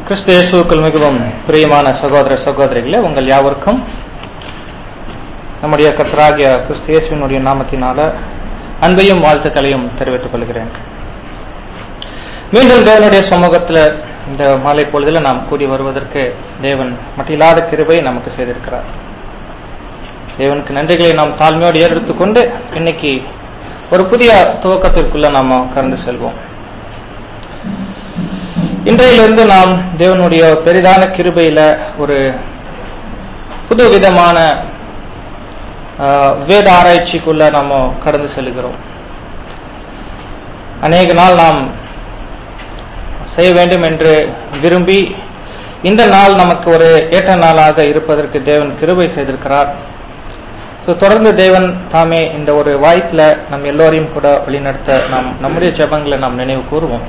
கிறிஸ்து இயேசுவுக்குள் மிகவும் பிரியமான சகோதர சகோதரிகளே உங்கள் யாவருக்கும் நம்முடைய கர்த்தராகிய கிறிஸ்து இயேசுவினுடைய நாமத்தினால அன்பையும் வாழ்த்துக்களையும் தெரிவித்துக் கொள்கிறேன் மீண்டும் தேவனுடைய சமூகத்தில் இந்த மாலை பொழுதில் நாம் கூடி வருவதற்கு தேவன் மட்டில்லாத கிருபை நமக்கு செய்திருக்கிறார் தேவனுக்கு நன்றிகளை நாம் தாழ்மையோடு ஏறெடுத்துக் கொண்டு இன்னைக்கு ஒரு புதிய துவக்கத்திற்குள்ள நாம கடந்து செல்வோம் இன்றையிலிருந்து நாம் தேவனுடைய பெரிதான கிருபையில ஒரு புது விதமான வேத ஆராய்ச்சிக்குள்ள நாம் கடந்து செல்கிறோம் அநேக நாள் நாம் செய்ய வேண்டும் என்று விரும்பி இந்த நாள் நமக்கு ஒரு ஏற்ற நாளாக இருப்பதற்கு தேவன் கிருபை செய்திருக்கிறார் ஸோ தொடர்ந்து தேவன் தாமே இந்த ஒரு வாய்ப்புல நம் எல்லோரையும் கூட வழிநடத்த நாம் நம்முடைய ஜபங்களை நாம் நினைவு கூறுவோம்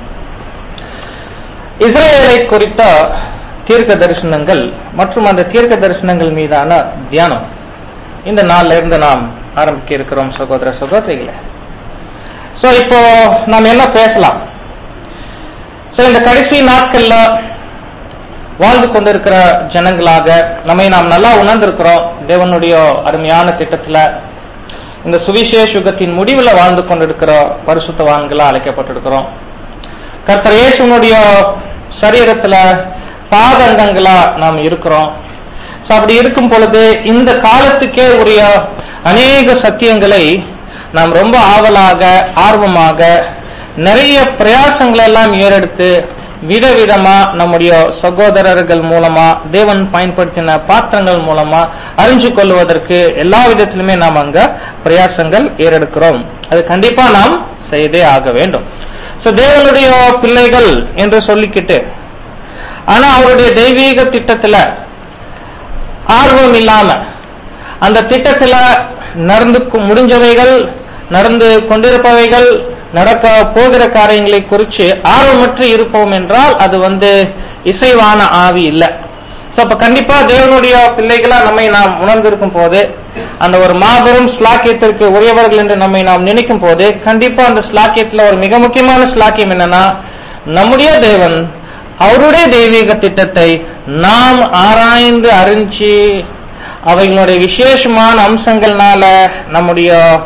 இஸ்ரேலை குறித்த தீர்க்க தரிசனங்கள் மற்றும் அந்த தீர்க்க தரிசனங்கள் மீதான தியானம் இந்த நாள்ல இருந்து நாம் ஆரம்பிக்க இருக்கிறோம் சகோதர சகோதரிகளே சோ இப்போ நாம் என்ன பேசலாம் சோ இந்த கடைசி நாட்கள்ல வாழ்ந்து கொண்டிருக்கிற ஜனங்களாக நம்மை நாம் நல்லா உணர்ந்திருக்கிறோம் தேவனுடைய அருமையான திட்டத்துல இந்த சுவிசேஷ யுகத்தின் முடிவில் வாழ்ந்து கொண்டிருக்கிற பரிசுத்தவான்களா அழைக்கப்பட்டிருக்கிறோம் கர்த்தர் இயேசுனுடைய சரீரத்துல பாதங்கங்களா நாம் இருக்கிறோம் அப்படி இருக்கும் பொழுது இந்த காலத்துக்கே உரிய அநேக சத்தியங்களை நாம் ரொம்ப ஆவலாக ஆர்வமாக நிறைய பிரயாசங்களை எல்லாம் ஏறெடுத்து விதவிதமா நம்முடைய சகோதரர்கள் மூலமா தேவன் பயன்படுத்தின பாத்திரங்கள் மூலமா அறிஞ்சு கொள்வதற்கு எல்லா விதத்திலுமே நாம் அங்க பிரயாசங்கள் ஏறெடுக்கிறோம் அது கண்டிப்பா நாம் செய்தே ஆக வேண்டும் சோ தேவனுடைய பிள்ளைகள் என்று சொல்லிக்கிட்டு ஆனா அவருடைய தெய்வீக திட்டத்துல ஆர்வம் இல்லாம அந்த திட்டத்துல நடந்து முடிஞ்சவைகள் நடந்து கொண்டிருப்பவைகள் நடக்க போகிற காரியங்களை குறித்து ஆர்வமற்று இருப்போம் என்றால் அது வந்து இசைவான ஆவி இல்லை சோ அப்ப கண்டிப்பா தேவனுடைய பிள்ளைகளா நம்மை நாம் உணர்ந்திருக்கும் போது அந்த ஒரு மாபெரும் ஸ்லாக்கியத்திற்கு உரியவர்கள் என்று நம்மை நாம் நினைக்கும் போது கண்டிப்பா அந்த ஸ்லாக்கியத்துல ஒரு மிக முக்கியமான ஸ்லாக்கியம் என்னன்னா நம்முடைய தேவன் அவருடைய தெய்வீக திட்டத்தை நாம் ஆராய்ந்து அறிஞ்சு அவைகளுடைய விசேஷமான அம்சங்கள்னால நம்முடைய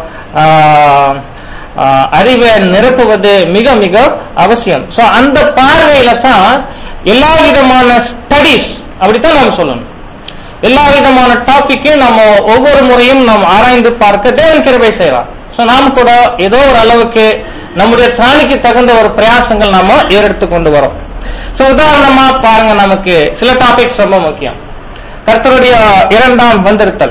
அறிவை நிரப்புவது மிக மிக அவசியம் சோ அந்த பார்வையில தான் எல்லா விதமான ஸ்டடிஸ் அப்படித்தான் நாம் சொல்லணும் எல்லா விதமான டாபிக்கையும் நம்ம ஒவ்வொரு முறையும் நாம் ஆராய்ந்து பார்க்க தேவன் கிருபை செய்வார் சோ நாம் கூட ஏதோ ஒரு அளவுக்கு நம்முடைய திராணிக்கு தகுந்த ஒரு பிரயாசங்கள் நாம ஏறெடுத்து கொண்டு வரோம் சோ உதாரணமா பாருங்க நமக்கு சில டாபிக்ஸ் ரொம்ப முக்கியம் கர்த்தருடைய இரண்டாம் வந்திருத்தல்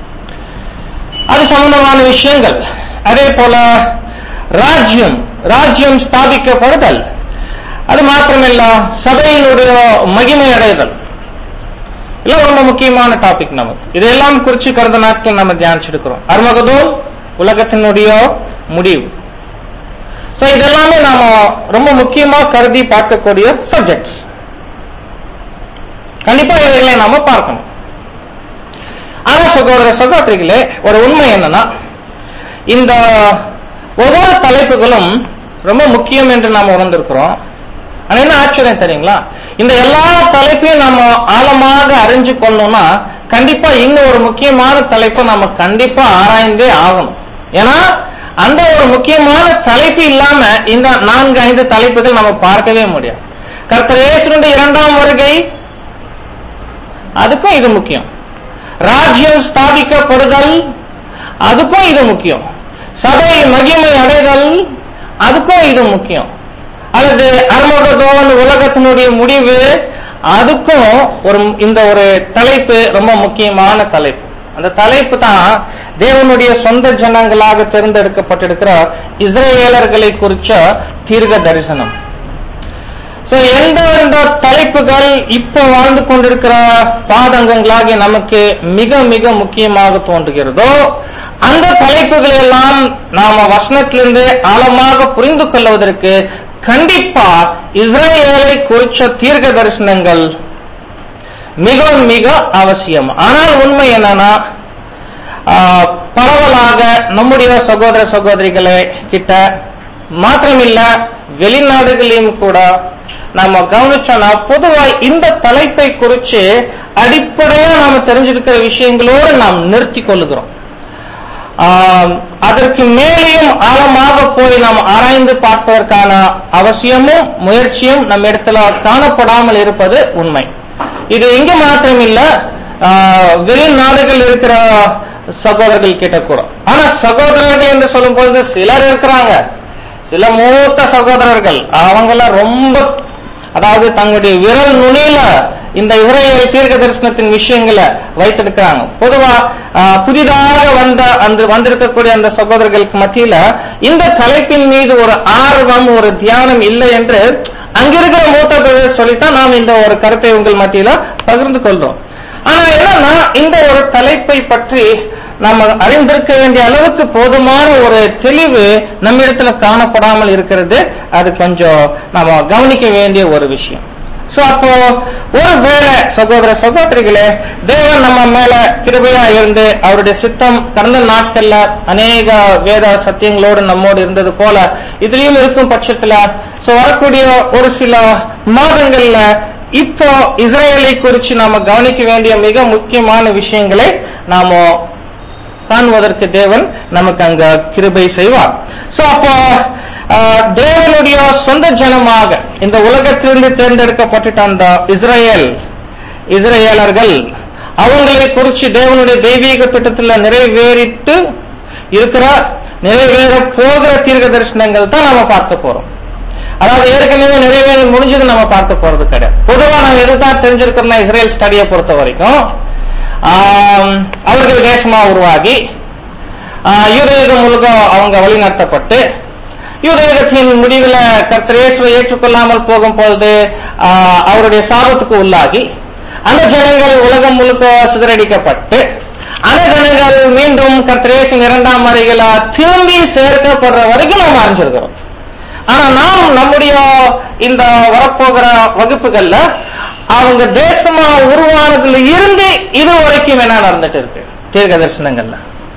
அது சம்பந்தமான விஷயங்கள் அதே போல ராஜ்யம் ராஜ்யம் ஸ்தாபிக்கப்படுதல் அது மாத்திரமில்ல சபையினுடைய மகிமை அடைதல் எல்லாம் ரொம்ப முக்கியமான டாபிக் நமக்கு இதெல்லாம் குறிச்சு கடந்த நாட்கள் நம்ம தியானிச்சிருக்கிறோம் அருமகதோ உலகத்தினுடைய முடிவு சோ இதெல்லாமே நாம ரொம்ப முக்கியமா கருதி பார்க்கக்கூடிய சப்ஜெக்ட்ஸ் கண்டிப்பா இவைகளை நாம பார்க்கணும் ஆனா சகோதர சகோதரிகளே ஒரு உண்மை என்னன்னா இந்த ஒவ்வொரு தலைப்புகளும் ரொம்ப முக்கியம் என்று நாம் உணர்ந்திருக்கிறோம் ஆனா என்ன ஆச்சரியம் தெரியுங்களா இந்த எல்லா தலைப்பையும் நம்ம ஆழமாக அறிஞ்சு கொள்ளணும்னா கண்டிப்பா இன்னும் ஒரு முக்கியமான தலைப்பை நம்ம கண்டிப்பா ஆராய்ந்தே ஆகணும் ஏன்னா அந்த ஒரு முக்கியமான தலைப்பு இல்லாம இந்த நான்கு ஐந்து தலைப்புகள் நம்ம பார்க்கவே முடியாது கர்த்தர் இயேசுடைய இரண்டாம் வருகை அதுக்கும் இது முக்கியம் ராஜ்யம் ஸ்தாபிக்கப்படுதல் அதுக்கும் இது முக்கியம் சபை மகிமை அடைதல் அதுக்கும் இது முக்கியம் அல்லது அர்மகதோன் உலகத்தினுடைய முடிவு அதுக்கும் ஒரு இந்த ஒரு தலைப்பு ரொம்ப முக்கியமான தலைப்பு அந்த தலைப்பு தான் தேவனுடைய சொந்த ஜனங்களாக தேர்ந்தெடுக்கப்பட்டிருக்கிற இஸ்ரேலர்களை குறிச்ச தீர்க்க தரிசனம் சோ எந்த எந்த தலைப்புகள் இப்ப வாழ்ந்து கொண்டிருக்கிற பாதங்கங்களாக நமக்கு மிக மிக முக்கியமாக தோன்றுகிறதோ அந்த தலைப்புகள் எல்லாம் நாம வசனத்திலிருந்து ஆழமாக புரிந்து கொள்வதற்கு கண்டிப்பா இஸ்ரேலை குறிச்ச தீர்க்க தரிசனங்கள் மிக மிக அவசியம் ஆனால் உண்மை என்னன்னா பரவலாக நம்முடைய சகோதர சகோதரிகளை கிட்ட மாத்திரமில்ல வெளிநாடுகளையும் கூட நம்ம கவனிச்சோம்னா பொதுவா இந்த தலைப்பை குறிச்சு அடிப்படையா நாம தெரிஞ்சிருக்கிற விஷயங்களோடு நாம் நிறுத்தி கொள்ளுகிறோம் ஆம், அதற்கு மேலேயும் ஆழமாக போய் நாம் ஆராய்ந்து பார்ப்பதற்கான அவசியமும் முயற்சியும் நம்ம இடத்துல காணப்படாமல் இருப்பது உண்மை இது இங்க மாத்திரம் இல்ல ஆஹ், வெளிநாடுகள் இருக்கிற சகோதரர்கள் கிட்ட கூட ஆனா சகோதரர்கள் என்று சொல்லும் பொழுது சிலர் இருக்கிறாங்க சில மூத்த சகோதரர்கள் அவங்கெல்லாம் ரொம்ப அதாவது தங்களுடைய விரல் நுனியில இந்த இஸ்ரேல் தீர்க்க தரிசனத்தின் விஷயங்களை வைத்திருக்கிறாங்க பொதுவா ஆஹ், புதிதாக வந்த அந்த வந்திருக்கக்கூடிய அந்த சகோதரர்களுக்கு மத்தியில இந்த தலைப்பின் மீது ஒரு ஆர்வம் ஒரு தியானம் இல்லை என்று அங்கிருக்கிற மூத்த பேர் சொல்லித்தான் நாம் இந்த ஒரு கருத்தை உங்கள் மத்தியில பகிர்ந்து கொள்றோம் ஆனா என்னன்னா இந்த ஒரு தலைப்பை பற்றி நம்ம அறிந்திருக்க வேண்டிய அளவுக்கு போதுமான ஒரு தெளிவு நம்மிடத்துல காணப்படாமல் இருக்கிறது அது கொஞ்சம் நாம கவனிக்க வேண்டிய ஒரு விஷயம் சோ அப்போ ஒருவேளை சகோதர சகோதரிகளே தேவன் நம்ம மேல கிருபையா இருந்து அவருடைய சித்தம் கடந்த நாட்கள்ல அநேக வேத சத்தியங்களோடு நம்மோடு இருந்தது போல இதுலயும் இருக்கும் பட்சத்துல சோ வரக்கூடிய ஒரு சில மாதங்கள்ல இப்போ இஸ்ரேலை குறித்து நாம கவனிக்க வேண்டிய மிக முக்கியமான விஷயங்களை நாம காணுவதற்கு தேவன் நமக்கு அங்க கிருபை செய்வார் சோ அப்போ ஆஹ், தேவனுடைய சொந்த ஜனமாக இந்த உலகத்திலிருந்து தேர்ந்தெடுக்கப்பட்டுட்ட அந்த இஸ்ரேல் இஸ்ரேலர்கள் அவங்களை குறித்து தேவனுடைய தெய்வீக திட்டத்துல நிறைவேறிட்டு இருக்கிற நிறைவேற போகிற தீர்க்க தரிசனங்கள் தான் நாம பார்க்க போறோம் அதாவது ஏற்கனவே நிறைவேறி முடிஞ்சது நம்ம பார்க்க போறது கிடையாது பொதுவா நம்ம எதுதான் தெரிஞ்சிருக்கிறோம்னா இஸ்ரேல் ஸ்டடியை பொறுத்த வரைக்கும் ஆம், அவர்கள் தேசமா உருவாகி ஆஹ், யூதயுகம் முழுக்க அவங்க வழிநடத்தப்பட்டு யூதயுகத்தின் முடிவில் கர்த்தர் இயேசுவை ஏற்றுக்கொள்ளாமல் போகும் பொழுது ஆஹ், அவருடைய சாபத்துக்கு உள்ளாகி அந்த ஜனங்கள் உலகம் முழுக்க சிதறடிக்கப்பட்டு அந்த ஜனங்கள் மீண்டும் கர்த்தர் இயேசுவின் இரண்டாம் வருகையில திரும்பி சேர்க்கப்படுற வரைக்கும் நம்ம அறிஞ்சிருக்கிறோம் ஆனா நாம் நம்முடைய இந்த வரப்போகிற வகுப்புகள்ல அவங்க தேசமா உருவானதுல இருந்து இது வரைக்கும் என்ன நடந்துட்டு இருக்கு தீர்க்க தரிசனங்கள்ல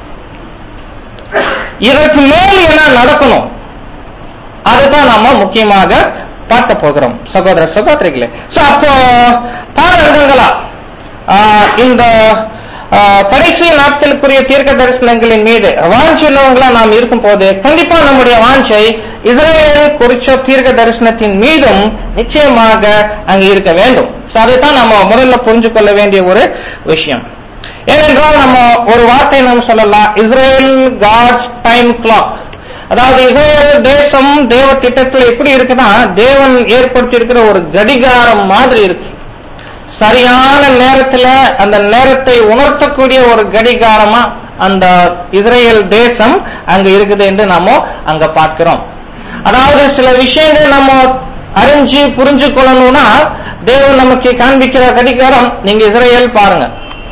இதற்கு மேல் என்ன நடக்கணும் அதுதான் நாம முக்கியமாக பார்க்க போகிறோம் சகோதர சகோதரிகளே சோ அப்போ பல இடங்களா ஆஹ், இந்த ஆஹ், கடைசி நாட்களுக்குரிய தீர்க்க தரிசனங்களின் மீது வாஞ்சியுள்ளவங்களா நாம் இருக்கும் போது கண்டிப்பா நம்முடைய வாஞ்சை இஸ்ரேல் குறிச்ச தீர்க்க தரிசனத்தின் மீதும் நிச்சயமாக அங்கு இருக்க வேண்டும் சோ அதைத்தான் நம்ம முதல்ல புரிஞ்சு கொள்ள வேண்டிய ஒரு விஷயம் ஏனென்றால் நம்ம ஒரு வார்த்தை நாம் சொல்லலாம் இஸ்ரேல் காட்ஸ் டைம் கிளாக் அதாவது இஸ்ரேல் தேசம் தேவ திட்டத்தில் எப்படி இருக்குன்னா தேவன் ஏற்படுத்தி இருக்கிற ஒரு கடிகாரம் மாதிரி இருக்கு சரியான நேரத்துல அந்த நேரத்தை உணர்த்தக்கூடிய ஒரு கடிகாரமா அந்த இஸ்ரேல் தேசம் அங்க இருக்குது என்று நாம அங்க பார்க்கிறோம் அதாவது சில விஷயங்கள் நம்ம அறிஞ்சு புரிஞ்சு கொள்ளணும்னா தேவன் நமக்கு காண்பிக்கிற கடிகாரம் நீங்க இஸ்ரேல் பாருங்க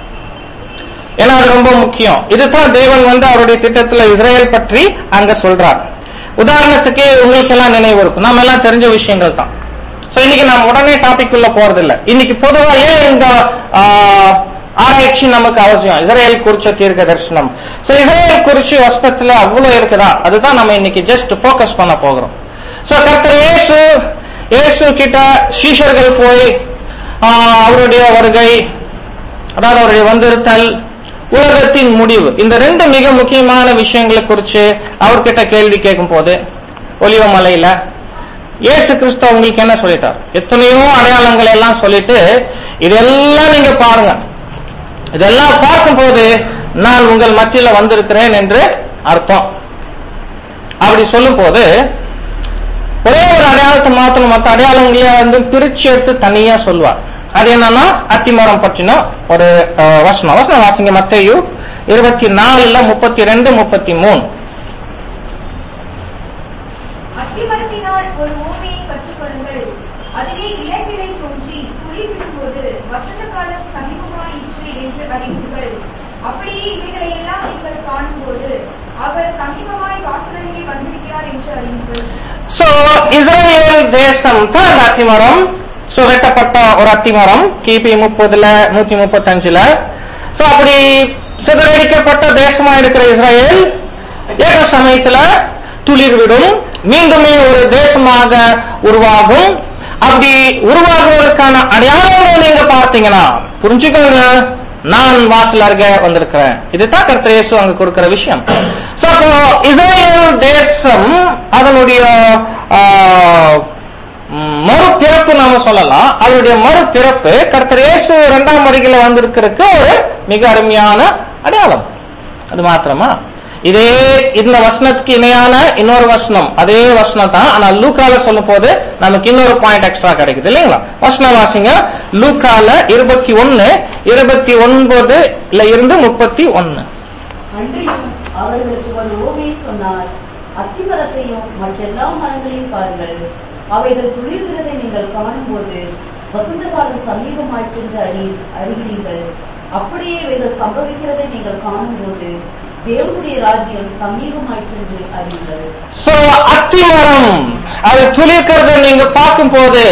ஏன்னா அது ரொம்ப முக்கியம் இதுதான் தேவன் வந்து அவருடைய திட்டத்துல இஸ்ரேல் பற்றி அங்க சொல்றார் உதாரணத்துக்கு உங்களுக்கெல்லாம் நினைவு இருக்கும் நாம எல்லாம் தெரிஞ்ச விஷயங்கள் தான் சோ இன்னைக்கு நம்ம உடனே டாபிக் உள்ள போறது இல்ல இன்னைக்கு பொதுவா ஏன் இந்த ஆஹ், ஆராய்ச்சி நமக்கு அவசியம் இஸ்ரேல் குறிச்ச தீர்க்க தரிசனம் சோ இஸ்ரேல் குறிச்சு வஸ்பத்துல அவ்வளவு இருக்குதா அதுதான் நம்ம இன்னைக்கு ஜஸ்ட் ஃபோக்கஸ் பண்ண போகிறோம் சோ கர்த்தர் இயேசு இயேசு கிட்ட சீஷர்கள் போய் ஆஹ், அவருடைய வருகை அதாவது அவருடைய வந்திருத்தல் உலகத்தின் முடிவு இந்த ரெண்டு மிக முக்கியமான விஷயங்களை குறித்து அவர்கிட்ட கேள்வி கேட்கும் போது ஒலிவ மலையில இயேசு கிறிஸ்து உங்களுக்கு என்ன சொல்லிட்டார் எத்தனையோ அடையாளங்கள் எல்லாம் சொல்லிட்டு இதெல்லாம் நீங்க பாருங்க இதெல்லாம் பார்க்கும்போது நான் உங்கள் மத்தியில வந்திருக்கிறேன் என்று அர்த்தம் அப்படி சொல்லும் போது ஒரே ஒரு அடையாளத்தை மாத்திரம் மற்ற அடையாளங்களே வந்து பிரிச்சு எடுத்து தனியா சொல்வார் அது என்னன்னா அத்திமரம் பற்றின ஒரு அஹ், வசனம் வசனம் வாசிங்க மத்தையு இருபத்தி நாலுல முப்பத்தி ரெண்டு முப்பத்தி மூணு அத்திமரத்தினால் ஒரு ஊமையை கற்றுக்கொள்ளுங்கள் அதிலே இளங்கிளை தோன்றி துளி விடும்போது வசந்த காலம் சமீபமாயிற்று என்று அறிவீர்கள் அப்படியே இவைகளை எல்லாம் நீங்கள் காணும்போது அவர் சமீபமாய் வாசலிலே வந்திருக்கிறார் என்று அறிவீர்கள் சோ இஸ்ரேல் தேசம் தான் அந்த அத்திமரம் சோ வெட்டப்பட்ட ஒரு அத்திமரம் கிபி முப்பதுல நூத்தி முப்பத்தஞ்சுல சோ அப்படி சிதறடிக்கப்பட்ட தேசமா இருக்கிற இஸ்ரேல் ஏக சமயத்துல துளிர் விடும் மீண்டுமே ஒரு தேசமாக உருவாகும் அப்படி உருவாகுவதற்கான அடையாளங்களை நீங்க பார்த்தீங்கன்னா புரிஞ்சுக்கோங்க நான் வாசல் அருகே வந்திருக்கிறேன் இதுதான் கர்த்தர் இயேசு அங்க கொடுக்கிற விஷயம் சோ அப்போ இஸ்ரேல் தேசம் அதனுடைய ஆஹ், ம், மறுபிறப்பு நாம சொல்லலாம் அதனுடைய மறுபிறப்பு கர்த்தர் இயேசு இரண்டாம் வருகையில வந்திருக்கிறதுக்கு ஒரு மிக அருமையான அடையாளம் அது மாத்திரமா இதே இந்த வசனத்துக்கு இணையான இன்னொரு வசனம் அதே வசனம் தான் ஆனா லூக்கால சொல்லும் போது நமக்கு இன்னொரு பாயிண்ட் எக்ஸ்ட்ரா கிடைக்குது இல்லைங்களா வசனம் வாசிங்க லூக்கால இருபத்தி ஒன்னு இருபத்தி ஒன்பது இல்ல இருந்து முப்பத்தி ஒன்னு அன்றியும் அவர்களுக்கு ஒரு ஓமையை சொன்னார் அத்திமரத்தையும் மற்றெல்லா மரங்களையும் பாருங்கள் அவைகள் துளிர்கிறதை நீங்கள் காணும்போது வசந்த காலம் சமீபமாயிற்றென்று அறி அறிகிறீர்கள் அப்படியே இவைகள் சம்பவிக்கிறதை நீங்கள் காணும்போது தேவனுடைய ராஜ்யம் சமீபமாயிற்றென்று அறியுங்கள் சோ அத்திமரம் அது துளிர்க்கிறத நீங்க பார்க்கும் போது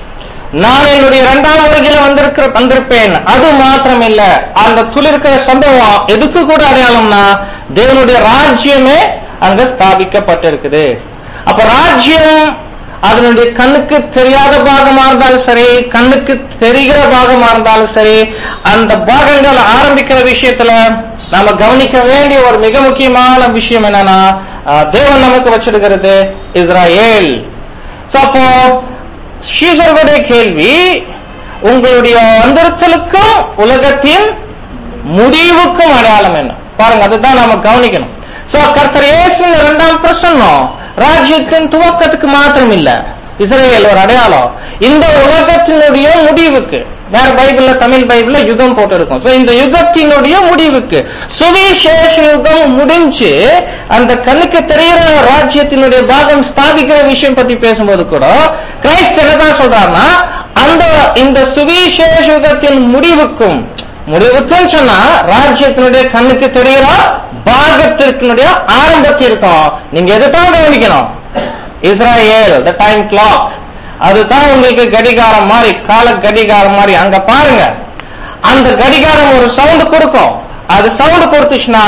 நான் என்னுடைய இரண்டாம் வருகையில வந்திருக்கிற வந்திருப்பேன் அது மாத்திரம் இல்ல அந்த துளிர்க்கிற சம்பவம் எதுக்கு கூட அடையாளம்னா தேவனுடைய ராஜ்யமே அங்க ஸ்தாபிக்கப்பட்டிருக்குது அப்ப ராஜ்யம் அதனுடைய கண்ணுக்கு தெரியாத பாகமா இருந்தாலும் சரி கண்ணுக்கு தெரிகிற பாகமா இருந்தாலும் சரி அந்த பாகங்கள் ஆரம்பிக்கிற விஷயத்துல நாம கவனிக்க வேண்டிய ஒரு மிக முக்கியமான விஷயம் என்னன்னா அஹ், தேவன் நமக்கு வச்சிருக்கிறது இஸ்ராயேல் So, அப்போ ஸ்ரீசர்களுடைய கேள்வி உங்களுடைய வந்திருத்தலுக்கும் உலகத்தின் முடிவுக்கும் அடையாளம் என்ன பாருங்க அதுதான் நாம கவனிக்கணும் சோ கர்த்தர் இயேசுவின் இரண்டாம் பிரசன்னம் ராஜ்யத்தின் துவக்கத்துக்கு மாத்திரம் இல்ல இஸ்ரேல் ஒரு அடையாளம் இந்த உலகத்தினுடைய முடிவுக்கு வேற பைபிள்ல தமிழ் பைபிள்ல யுகம் போட்டு இருக்கும் சோ இந்த யுகத்தினுடைய முடிவுக்கு சுவிசேஷ யுகம் முடிஞ்சு அந்த கண்ணுக்கு தெரிகிற ராஜ்யத்தினுடைய பாகம் ஸ்தாபிக்கிற விஷயம் பத்தி பேசும்போது கூட கிரைஸ்ட் என்னதான் சொல்றாருன்னா அந்த இந்த சுவிசேஷ யுகத்தின் முடிவுக்கும் முடிவுக்கும் சொன்னா ராஜ்யத்தினுடைய கண்ணுக்கு தெரிகிற பாகத்திற்குனுடைய ஆரம்பத்திற்கும் நீங்க எதுதான் கவனிக்கணும் இஸ்ராயேல் த டைம் கிளாக் அதுதான் உங்களுக்கு கடிகாரம் மாதிரி கால கடிகாரம் மாதிரி அங்க பாருங்க அந்த கடிகாரம் ஒரு சவுண்ட் கொடுக்கும் அது சவுண்ட் கொடுத்துச்சுன்னா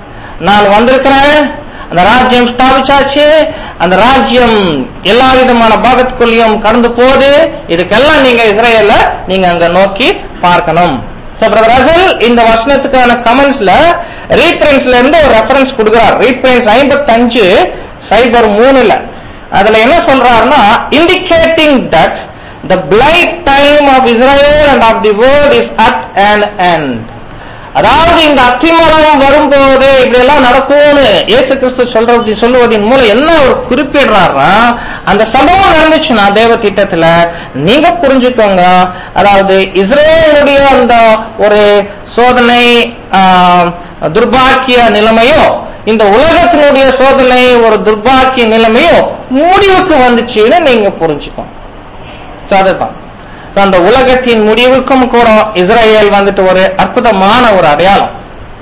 நான் வந்திருக்கிறேன் அந்த ராஜ்யம் ஸ்தாபிச்சாச்சு அந்த ராஜ்யம் எல்லா விதமான பாகத்துக்குள்ளேயும் கடந்து போகுது இதுக்கெல்லாம் நீங்க இஸ்ரேல நீங்க அங்க நோக்கி பார்க்கணும் சோ பிரதர் ரசல் இந்த வசனத்துக்கான கமெண்ட்ஸ்ல ரீப்ரின்ஸ்ல இருந்து ஒரு ரெஃபரன்ஸ் கொடுக்கிறார் ரீப்ரின்ஸ் ஐம்பத்தஞ்சு சைபர் மூணுல அதுல என்ன சொல்றாருன்னா indicating that the flight time of Israel and of the world is at and end அதாவது இந்த அத்திமரம் வரும்போது இப்படி எல்லாம் நடக்கும்னு இயேசு கிறிஸ்து சொல்றது சொல்லுவதன் மூலம் என்ன ஒரு குறிப்பிடுறாருன்னா அந்த சம்பவம் நடந்துச்சுன்னா தேவ திட்டத்துல நீங்க புரிஞ்சுக்கோங்க அதாவது இஸ்ரேலுடைய அந்த ஒரு சோதனை ஆஹ், துர்பாக்கிய நிலைமையோ இந்த உலகத்தினுடைய சோதனை ஒரு துர்பாக்கிய நிலைமையோ முடிவுக்கு வந்துச்சுன்னு நீங்க புரிஞ்சுக்கோங்க So, அதுதான் So, அந்த உலகத்தின் முடிவுக்கும் கூட இஸ்ரேல் வந்துட்டு ஒரு அற்புதமான ஒரு அடையாளம்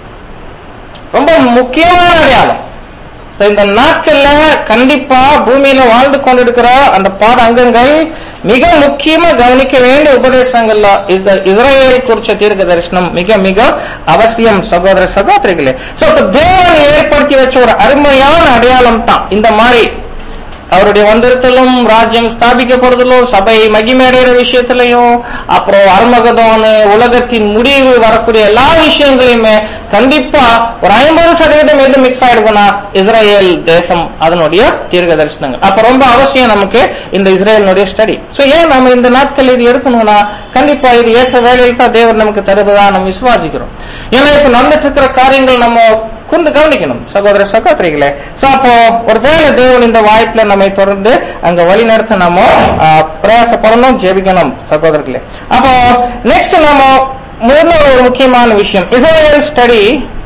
ரொம்ப முக்கியமான அடையாளம் So, இந்த நாட்கள்ல கண்டிப்பா பூமியில வாழ்ந்து கொண்டிருக்கிற அந்த பாட அங்கங்கள் மிக முக்கியமா கவனிக்க வேண்டிய உபதேசங்கள்ல இஸ்- இஸ்ரேல் குறிச்ச தீர்க்க தரிசனம் மிக மிக அவசியம் சகோதர சகோதரிகளே சோ இப்ப தேவன் ஏற்படுத்தி வச்ச ஒரு அருமையான அடையாளம் தான் இந்த மாதிரி அவருடைய வந்திருத்தலும் ராஜ்யம் ஸ்தாபிக்கப்படுறதிலும் சபை மகிமேடைகிற விஷயத்திலையும் அப்புறம் அருமகதோனு உலகத்தின் முடிவு வரக்கூடிய எல்லா விஷயங்களையுமே கண்டிப்பா ஒரு ஐம்பது சதவீதம் எது மிக்ஸ் ஆயிடுக்கும்னா இஸ்ரேல் தேசம் அதனுடைய தீர்க்க தரிசனங்கள் அப்ப ரொம்ப அவசியம் நமக்கு இந்த இஸ்ரேலினுடைய ஸ்டடி சோ ஏன் நம்ம இந்த நாட்கள் இது எடுக்கணும்னா கண்டிப்பா இது ஏற்ற வேலையில் தான் தேவர் நமக்கு தருவதா நம்ம விசுவாசிக்கிறோம் ஏன்னா இப்ப நடந்துட்டு இருக்கிற காரியங்கள் நம்ம கூர்ந்து கவனிக்கணும் சகோதர சகோதரிகளே சோ அப்போ ஒருவேளை தேவன் இந்த வாய்ப்புல நம்மை தொடர்ந்து அங்க வழி நடத்த நம்ம ஆஹ், பிரயாசப்படணும் ஜெபிக்கணும் சகோதரர்களே அப்போ நெக்ஸ்ட் நம்ம முதல்ல ஒரு முக்கியமான விஷயம் இஸ்ரேல் ஸ்டடி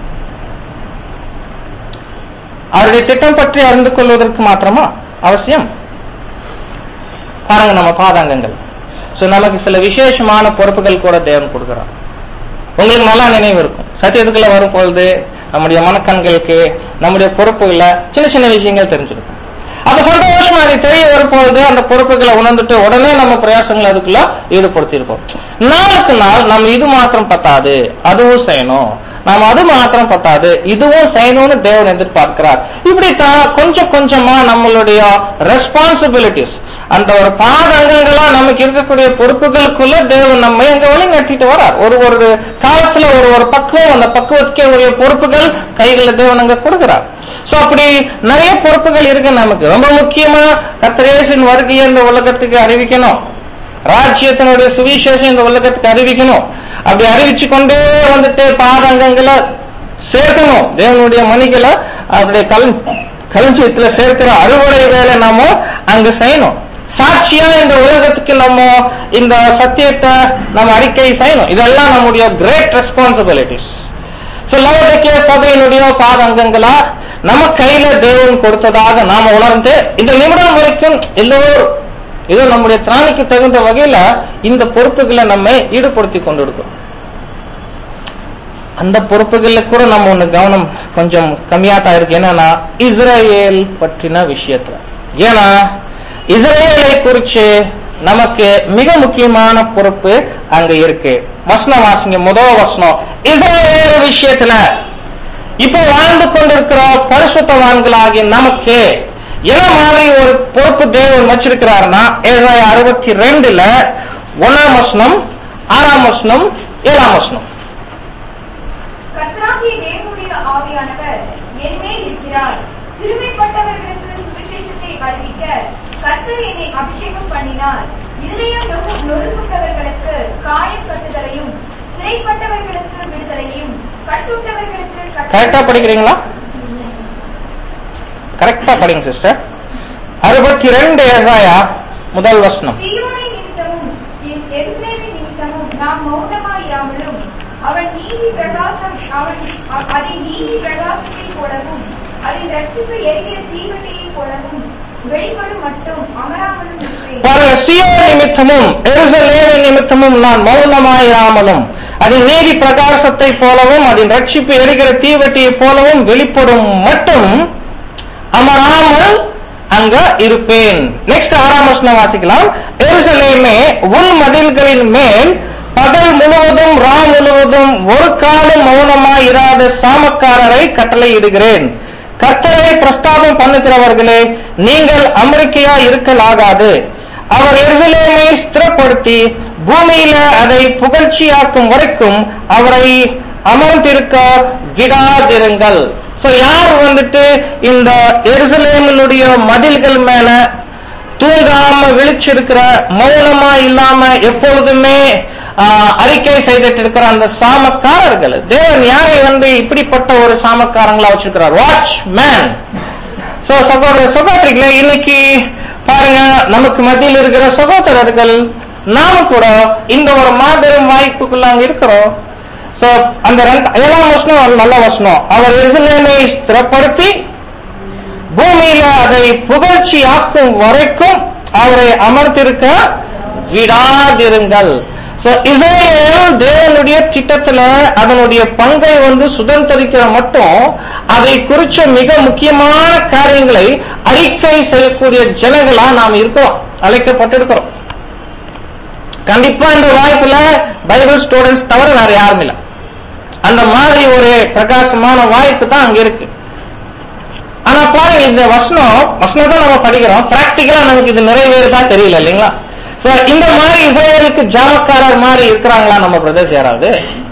அவருடைய திட்டம் பற்றி அறிந்து கொள்வதற்கு மாத்திரமா அவசியம் பாருங்க நம்ம பாதாங்கங்கள் சோ நமக்கு சில விசேஷமான பொறுப்புகள் கூட தேவன் கொடுக்கிறார் உங்களுக்கு நல்லா நினைவு இருக்கும் சத்தியத்துக்குள்ள வரும் பொழுது நம்முடைய மனக்கண்களுக்கு நம்முடைய பொறுப்புகளை சின்ன சின்ன விஷயங்கள் தெரிஞ்சிருக்கும் அப்ப சந்தோஷமா அது தெரிய வரும்பொழுது அந்த பொறுப்புகளை உணர்ந்துட்டு உடனே நம்ம பிரயாசங்களை அதுக்குள்ள ஈடுபடுத்தியிருக்கோம் நாளுக்கு நாள் நம்ம இது மாத்திரம் பத்தாது அதுவும் செய்யணும் நாம அது மாத்திரம் பத்தாது இதுவும் செய்யணும்னு தேவன் எதிர்பார்க்கிறார் இப்படித்தான் கொஞ்சம் கொஞ்சமா நம்மளுடைய ரெஸ்பான்சிபிலிட்டிஸ் அந்த ஒரு பாதங்கங்களா நமக்கு இருக்கக்கூடிய பொறுப்புகளுக்குள்ள தேவன் நம்ம எங்க வழி நட்டிட்டு வரார் ஒரு ஒரு காலத்துல ஒரு ஒரு பக்குவம் அந்த பக்குவத்துக்கே உரிய பொறுப்புகள் கைகளில் தேவன் அங்க கொடுக்கிறார் சோ அப்படி நிறைய பொறுப்புகள் இருக்கு நமக்கு ரொம்ப முக்கியமா கத்திரேசின் வருகையை இந்த உலகத்துக்கு அறிவிக்கணும் ராஜ்யத்தினுடைய சுவிசேஷம் இந்த உலகத்துக்கு அறிவிக்கணும் அப்படி அறிவிச்சு கொண்டே வந்துட்டு பாதங்கங்களை சேர்க்கணும் தேவனுடைய மணிகளை அப்படியே கல் களஞ்சியத்துல சேர்க்கிற அறுவடை வேலை நாம அங்க செய்யணும் சாட்சியா இந்த உலகத்துக்கு நம்ம இந்த சத்தியத்தை நம்ம அறிக்கை செய்யணும் இதெல்லாம் நம்முடைய கிரேட் ரெஸ்பான்சிபிலிட்டிஸ் So, லவோதிக்கேய சபையினுடைய பாதங்கங்களா நம்ம கையில தேவன் கொடுத்ததாக நாம உணர்ந்து இந்த நிமிடம் வரைக்கும் எல்லோரும் இது நம்முடைய திராணிக்கு தகுந்த வகையில இந்த பொறுப்புகளை நம்ம ஈடுபடுத்தி கொண்டிருக்கோம் அந்த பொறுப்புகள்ல கூட நம்ம ஒண்ணு கவனம் கொஞ்சம் கம்மியா தான் இருக்கு என்னன்னா இஸ்ரேல் பற்றின விஷயத்துல ஏன்னா இஸ்ரேலை குறிச்சு நமக்கு மிக முக்கியமான பொறுப்பு அங்க இருக்கு வசனம் வாசிங்க முதல் வசனம் இஸ்ரேல் விஷயத்துல இப்ப வாழ்ந்து கொண்டிருக்கிற பரிசுத்தவான்களாகிய நமக்கு என்ன மாதிரி ஒரு பொறுப்பு தேவன் வச்சிருக்கிறாருன்னா ஏழாயிரம் அறுபத்தி ரெண்டுல ஒன்னாம் வசனம் ஆறாம் வசனம் ஏழாம் வசனம் கர்த்தராகிய தேவனுடைய ஆவியானவர் என் மேல் இருக்கிறார் சிறுமைப்பட்டவர்களுக்கு சுவிசேஷத்தை அறிவிக்க கர்த்தர் என்னை அபிஷேகம் பண்ணினார் இருதயம் நொறு- நொறுங்குண்டவர்களுக்கு காயம் கட்டுதலையும் சிறைப்பட்டவர்களுக்கு விடுதலையும் கட்டுண்டவர்களுக்கு கட்டளை- கரெக்டா படிக்கிறீங்களா கரெக்டா படிங்க சிஸ்டர் அறுபத்தி ரெண்டு ஏசாயா முதல் வசனம் சீயோனை நிமித்தமும் என் எருசலேமின் நிமித்தமும் நாம் மௌனமாயிராமலும் அவன் நீதி பிரகாசம் அவன் அ- அதின் நீதி பிரகாசத்தைப் போலவும் அதின் ரட்சிப்பு எரிகிற தீவட்டியைப் போலவும் வெளிப்படும் மட்டும் அமராமலும் இருப்பேன் பாருங்க சியோ நிமித்தமும் எருசலேமி நிமித்தமும் நான் மௌனமாயிராமலும் அதன் நீதி பிரகாசத்தை போலவும் அதன் ரட்சிப்பு எரிகிற தீவட்டியை போலவும் வெளிப்படும் மட்டும் அமராமல் அங்க இருப்பேன் நெக்ஸ்ட் ஆறாம் வசனம் வாசிக்கலாம் எருசலேமே உன் மதில்களின் மேல் பகல் முழுவதும் ரா முழுவதும் ஒரு காலம் மௌனமாய் இராத சாமக்காரரை கட்டளையிடுகிறேன் கர்த்தரை பிரஸ்தாபம் பண்ணுகிறவர்களே நீங்கள் அமெரிக்கையா இருக்கலாகாது அவர் எருசலேமை ஸ்திரப்படுத்தி பூமியில அதை புகழ்ச்சியாக்கும் வரைக்கும் அவரை அமர்ந்திருக்க விடாதிருங்கள் சோ யார் வந்துட்டு இந்த எருசலேமினுடைய மதில்கள் மேல தூங்காம விழிச்சிருக்கிற மௌனமா இல்லாம எப்பொழுதுமே ஆஹ், அறிக்கை செய்துட்டு இருக்கிற அந்த சாமக்காரர்கள் தேவன் யாரை வந்து இப்படிப்பட்ட ஒரு சாமக்காரங்களா வச்சிருக்கிறார் வாட்ச் மேன் சோ சகோதர சகோதரிகளே இன்னைக்கு பாருங்க நமக்கு மத்தியில் இருக்கிற சகோதரர்கள் நாம கூட இந்த ஒரு மாபெரும் வாய்ப்புக்குள்ள அங்க இருக்கிறோம் சோ அந்த ரெண்டு- ஏழாம் வசனம் ஒரு நல்ல வசனம் அவர் எருசலேமை ஸ்திரப்படுத்தி பூமியில அதை புகழ்ச்சி ஆக்கும் வரைக்கும் அவரை அமர்த்திருக்க விடாதிருங்கள் So, இஸ்ரேல் தேவனுடைய திட்டத்துல அதனுடைய பங்கை வந்து சுதந்திரிக்கிற மட்டும் அதை குறிச்ச மிக முக்கியமான காரியங்களை அறிக்கை செய்யக்கூடிய ஜனங்களா நாம் இருக்கிறோம் அழைக்கப்பட்டிருக்கிறோம் கண்டிப்பா இந்த வாய்ப்புல பைபிள் ஸ்டூடெண்ட்ஸ் தவிர வேற யாரும் இல்லை அந்த மாதிரி ஒரு பிரகாசமான வாய்ப்பு தான் அங்க இருக்கு ஆனா பாருங்க இந்த வசனம் வசனம் தான் நம்ம படிக்கிறோம் பிராக்டிக்கலா நமக்கு இது நிறைவேறுதா தெரியல இல்லைங்களா சோ இந்த மாதிரி இஸ்ரேலுக்கு ஜாமக்காரர் மாதிரி இருக்கிறாங்களா நம்ம பிரதர்ஸ் யாராவது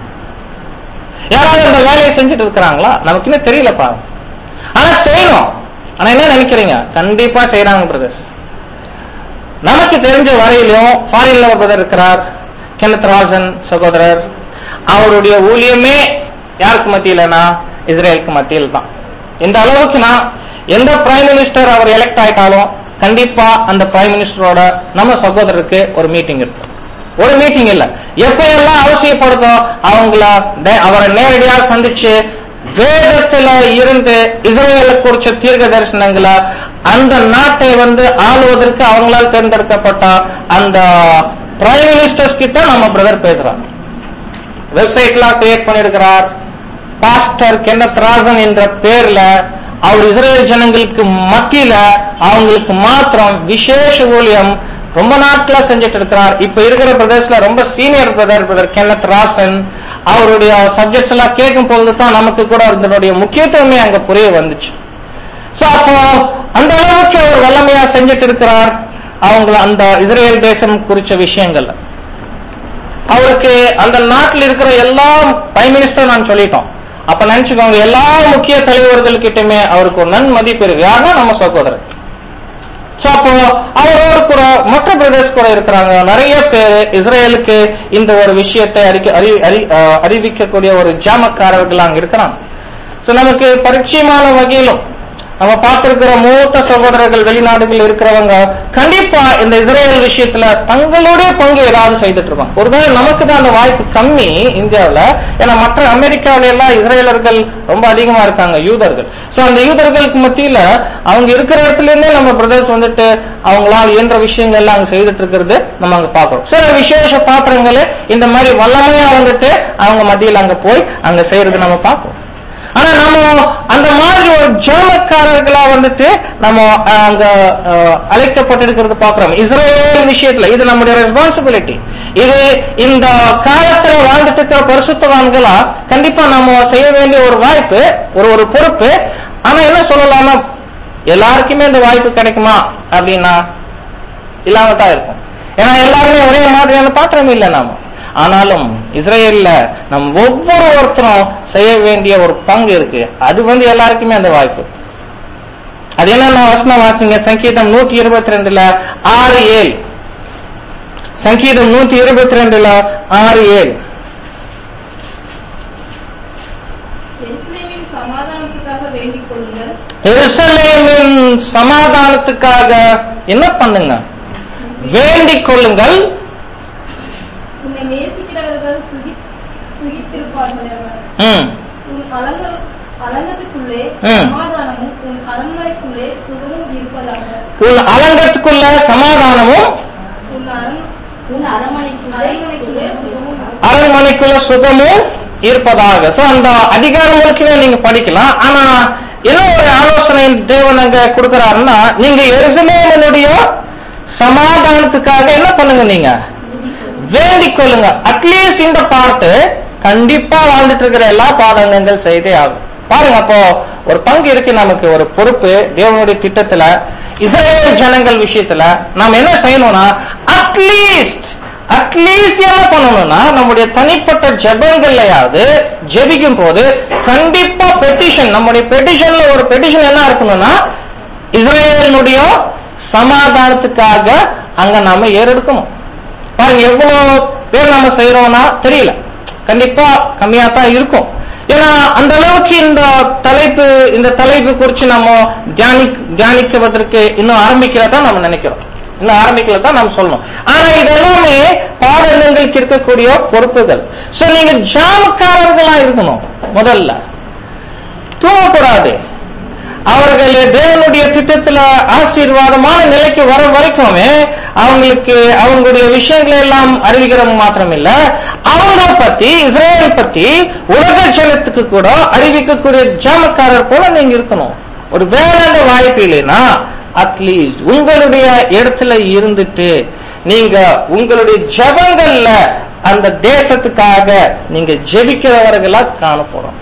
யாராவது இந்த வேலையை செஞ்சுட்டு இருக்கிறாங்களா நமக்கு இன்னும் தெரியலப்பா ஆனா செய்யணும் ஆனா என்ன நினைக்கிறீங்க கண்டிப்பா செய்யறாங்க பிரதர்ஸ் நமக்கு தெரிஞ்ச வரையிலும் ஃபாரின்ல ஒரு பிரதர் இருக்கிறார் கெனத் ராசன் சகோதரர் அவருடைய ஊழியமே யாருக்கு மத்தியிலனா இஸ்ரேலுக்கு மத்தியில் தான் இந்த அளவுக்கு நான் எந்த பிரைம் மினிஸ்டர் அவர் எலெக்ட் ஆயிட்டாலும் கண்டிப்பா அந்த பிரைம் மினிஸ்டரோட நம்ம சகோதரருக்கு ஒரு மீட்டிங் இருக்கும் ஒரு மீட்டிங் இல்ல எப்ப எல்லாம் அவசியப்படுதோ அவங்கள டே- அவரை நேரடியா சந்திச்சு வேதத்துல இருந்து இஸ்ரேலை குறிச்ச தீர்க்க தரிசனங்களை அந்த நாட்டை வந்து ஆளுவதற்கு அவங்களால் தேர்ந்தெடுக்கப்பட்ட அந்த பிரைம் மினிஸ்டர்ஸ் கிட்ட நம்ம பிரதர் பேசுறோம் வெப்சைட்லாம் கிரியேட் பண்ணிருக்கிறார் பாஸ்டர் கென்னத் ராசன் என்ற பேர்ல அவர் இஸ்ரேல் ஜனங்களுக்கு மத்தியில அவங்களுக்கு மாத்திரம் விசேஷ ஊழியம் ரொம்ப நாட்களா செஞ்சுட்டு இருக்கிறார் இப்ப இருக்கிற பிரதேசல ரொம்ப senior brother brother Kenneth Rasan அவருடைய சப்ஜெக்ட்ஸ் எல்லாம் கேட்கும் பொழுது தான் நமக்கு கூட அதனுடைய முக்கியத்துவமே அங்க புரிய வந்துச்சு சோ அப்போ அந்த அளவுக்கு அவர் வல்லமையா செஞ்சுட்டு இருக்கிறார் அவங்க அந்த இஸ்ரேல் தேசம் குறிச்ச விஷயங்கள் அவருக்கு அந்த நாட்டில் இருக்கிற எல்லா பிரைம் மினிஸ்டர் நான் சொல்லிட்டோம் அப்ப நினைச்சுக்கோங்க எல்லா முக்கிய தலைவர்கள் கிட்டயுமே அவருக்கு ஒரு நன்மதிப்பு இருக்கு யாருன்னா நம்ம சகோதரர் சோ அப்போ அவரோடு கூட மற்ற பிரதர்ஸ் கூட இருக்கிறாங்க நிறைய பேர் இஸ்ரேலுக்கு இந்த ஒரு விஷயத்தை அறிக்க- அறி- அறி- அஹ் அறிவிக்கக்கூடிய ஒரு ஜாமக்காரர்கள் அங்க இருக்கிறாங்க சோ நமக்கு பரிச்சயமான வகையிலும் நம்ம பார்த்திருக்கிற மூத்த சகோதரர்கள் வெளிநாடுகள் இருக்கிறவங்க கண்டிப்பா இந்த இஸ்ரேல் விஷயத்துல தங்களுடைய பங்கு ஏதாவது செய்துட்டு இருப்பாங்க ஒருவேளை நமக்கு தான் அந்த வாய்ப்பு கம்மி இந்தியாவுல ஏன்னா மற்ற அமெரிக்காவில எல்லாம் இஸ்ரேலர்கள் ரொம்ப அதிகமா இருக்காங்க யூதர்கள் சோ அந்த யூதர்களுக்கு மத்தியில அவங்க இருக்கிற இடத்துல இருந்தே நம்ம பிரதர்ஸ் வந்துட்டு அவங்களால இயன்ற விஷயங்கள் எல்லாம் அங்க செய்துட்டு இருக்கிறது நம்ம அங்க பாக்குறோம் சில விசேஷ பாத்திரங்களே இந்த மாதிரி வல்லமையா வந்துட்டு அவங்க மத்தியில அங்க போய் அங்க செய்யறது நம்ம பார்ப்போம் ஆனா நம்ம அந்த மாதிரி ஒரு ஜெர்மக்காரர்களா வந்துட்டு நம்ம அஹ், அங்க அஹ், அழைக்கப்பட்டிருக்கிறது பாக்குறோம் இஸ்ரேல் விஷயத்துல இது நம்முடைய ரெஸ்பான்சிபிலிட்டி இது இந்த காலத்துல வாழ்ந்துட்டு இருக்கிற பரிசுத்தவான்களா கண்டிப்பா நம்ம செய்ய வேண்டிய ஒரு வாய்ப்பு ஒரு ஒரு பொறுப்பு ஆனா என்ன சொல்லலாம்னா எல்லாருக்குமே இந்த வாய்ப்பு கிடைக்குமா அப்படின்னா இல்லாம தான் இருக்கும் ஏன்னா எல்லாருமே ஒரே மாதிரியான பாத்திரம் இல்லை நாம ஆனாலும் இஸ்ரேல்ல நம் ஒவ்வொரு ஒருத்தரும் செய்ய வேண்டிய ஒரு பங்கு இருக்கு அது வந்து எல்லாருக்குமே அந்த வாய்ப்பு அது என்னன்னா வசனம் வாசிங்க சங்கீதம் நூத்தி இருபத்தி ரெண்டுல ஆறு ஏழு சங்கீதம் நூத்தி இருபத்தி ரெண்டுல ஆறு ஏழு எருசலேமின் சமாதானத்துக்காக வேண்டிக் கொள்ளுங்கள் எருசலேமின் சமாதானத்துக்காக என்ன பண்ணுங்க வேண்டிக் கொள்ளுங்கள் உன்னை நேசிக்கிறவர்கள் சுகி சுகித்திருப்பார்கள் ம், உன் அலங்க அலங்கத்துக்குள்ளே ம். சமாதானமும் உன் அரண்மனைக்குள்ளே சுகமும் இருப்பதாக உன் அலங்கத்துக்குள்ள சமாதானமும் உன் அரண் உன் அரண்மனைக்குள்ளே அரண்மனைக்குள்ளே சுகமும் இருக்கும். அரண்மனைக்குள்ள சுகமும் இருப்பதாக சோ அந்த அதிகாரம் முழுக்கவே நீங்க படிக்கலாம் ஆனா என்ன ஒரு ஆலோசனை தேவன் அங்க கொடுக்கிறாருன்னா நீங்க எருசலேமனுடைய சமாதானத்துக்காக என்ன பண்ணுங்க நீங்க வேண்டிக் கொள்ளுங்க அட்லீஸ்ட் இந்த பாட்டு கண்டிப்பா வாழ்ந்துட்டு இருக்கிற எல்லா பாடங்கள் செய்தே ஆகும் பாருங்க அப்போ ஒரு பங்கு இருக்கு நமக்கு ஒரு பொறுப்பு தேவனுடைய திட்டத்துல இஸ்ரேல் ஜனங்கள் விஷயத்துல நாம் என்ன செய்யணும்னா அட்லீஸ்ட் அட்லீஸ்ட் என்ன பண்ணணும்னா நம்முடைய தனிப்பட்ட ஜெபங்கள்லயாவது ஜெபிக்கும் போது கண்டிப்பா பெட்டிஷன் நம்முடைய பெட்டிஷன்ல ஒரு பெட்டிஷன் என்ன இருக்கணும்னா இஸ்ரேலினுடைய சமாதானத்துக்காக அங்க நாம ஏறெடுக்கணும் பாருங்க எவ்வளவு பேர் நம்ம செய்யறோம்னா தெரியல கண்டிப்பா கம்மியா தான் இருக்கும் ஏன்னா அந்த அளவுக்கு இந்த தலைப்பு இந்த தலைப்பு குறித்து நம்ம தியானி தியானிக்குவதற்கு இன்னும் ஆரம்பிக்கிறதா நம்ம நினைக்கிறோம் இன்னும் ஆரம்பிக்கல தான் நம்ம சொல்லணும் ஆனா இது எல்லாமே பாடங்களுக்கு இருக்கக்கூடிய பொறுப்புகள் சோ நீங்க ஜாமக்காரர்களா இருக்கணும் முதல்ல தூங்கக்கூடாது அவர்கள் தேவனுடைய திட்டத்துல ஆசீர்வாதமான நிலைக்கு வர வரைக்குமே அவங்களுக்கு அவங்களுடைய விஷயங்களை எல்லாம் அறிவிக்கிறது மாத்திரம் இல்ல அவங்கள பத்தி இஸ்ரேல் பத்தி உலக ஜனத்துக்கு கூட அறிவிக்கக்கூடிய ஜாமக்காரர் போல நீங்க இருக்கணும் ஒரு வேளாண் வாய்ப்பு இல்லைன்னா அட்லீஸ்ட் உங்களுடைய இடத்துல இருந்துட்டு நீங்க உங்களுடைய ஜபங்கள்ல அந்த தேசத்துக்காக நீங்க ஜெபிக்கிறவர்களா காணப்போறோம்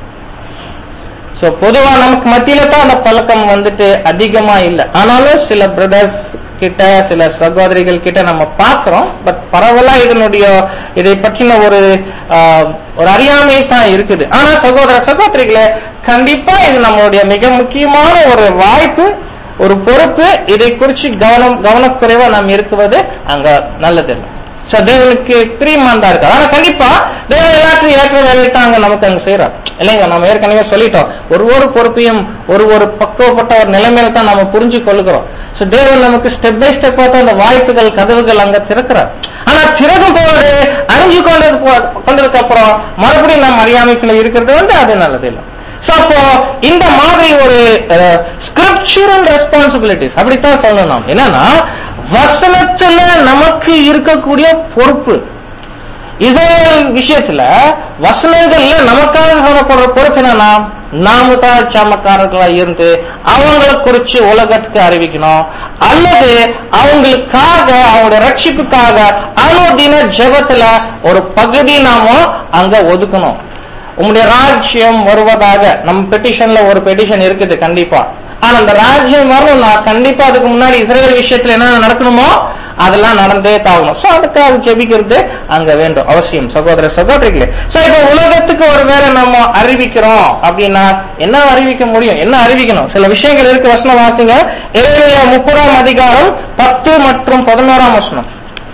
சோ பொதுவா நமக்கு மத்தியில தான் அந்த பழக்கம் வந்துட்டு அதிகமா இல்ல ஆனாலும் சில பிரதர்ஸ் கிட்ட சில சகோதரிகள் கிட்ட நம்ம பார்க்கிறோம் பட் பரவலா இதனுடைய இதை பற்றின ஒரு ஆஹ், ஒரு அறியாமை தான் இருக்குது ஆனா சகோதர சகோதரிகளே கண்டிப்பா இது நம்மளுடைய மிக முக்கியமான ஒரு வாய்ப்பு ஒரு பொறுப்பு இதை குறித்து கவனம் கவனக்குறைவா நாம் இருக்குவது அங்க நல்லதில்லை சோ தேவனுக்கு பிரியமான் தான் இருக்காது ஆனா கண்டிப்பா தேவன் எல்லாத்தையும் ஏற்ற வேலையை தான் அங்க நமக்கு அங்க செய்யறார் இல்லைங்க நம்ம ஏற்கனவே சொல்லிட்டோம் ஒரு ஒரு பொறுப்பையும் ஒரு ஒரு பக்குவப்பட்ட ஒரு நிலைமையில தான் நம்ம புரிஞ்சு கொள்ளுகிறோம் சோ தேவன் நமக்கு ஸ்டெப் பை ஸ்டெப்பா தான் அந்த வாய்ப்புகள் கதவுகள் அங்க திறக்கிறார் ஆனா திறக்கும் போது அறிஞ்சு கொண்டது போ- கொண்டதுக்கு அப்புறம் மறுபடியும் நம்ம அறியாமைக்குள்ள இருக்கிறது வந்து அது நல்லது இல்லை சோ அப்போ இந்த மாதிரி ஒரு ஸ்கிரிப்சுரல் ரெஸ்பான்சிபிலிட்டிஸ் அப்படித்தான் சொல்லணும் நாம் என்னன்னா வசனத்துல நமக்கு இருக்கக்கூடிய பொறுப்பு இஸ்ரேல் விஷயத்துல வசனங்கள்ல நமக்காக சொல்லப்படுற பொறுப்பு என்னன்னா நாம தான் சமக்காரர்களா இருந்து அவங்களை குறிச்சு உலகத்துக்கு அறிவிக்கணும் அல்லது அவங்களுக்காக அவங்களுடைய ரட்சிப்புக்காக அனுதின ஜெபத்துல ஒரு பகுதி நாம அங்க ஒதுக்கணும் உங்களுடைய ராஜ்யம் வருவதாக நம்ம பெட்டிஷன்ல ஒரு பெட்டிஷன் இருக்குது கண்டிப்பா ஆனா அந்த ராஜ்யம் வரணும்னா கண்டிப்பா அதுக்கு முன்னாடி இஸ்ரேல் விஷயத்துல என்ன நடக்கணுமோ அதெல்லாம் நடந்தே தாகணும் சோ அதுக்காக ஜெபிக்கிறது அங்க வேண்டும் அவசியம் சகோதர சகோதரிகளே சோ இப்ப உலகத்துக்கு ஒரு வேலை நம்ம அறிவிக்கிறோம் அப்படின்னா என்ன அறிவிக்க முடியும் என்ன அறிவிக்கணும் சில விஷயங்கள் இருக்கு வசனம் வாசிங்க இறைமையா முப்பதாம் அதிகாரம் பத்து மற்றும் பதினோராம் வசனம்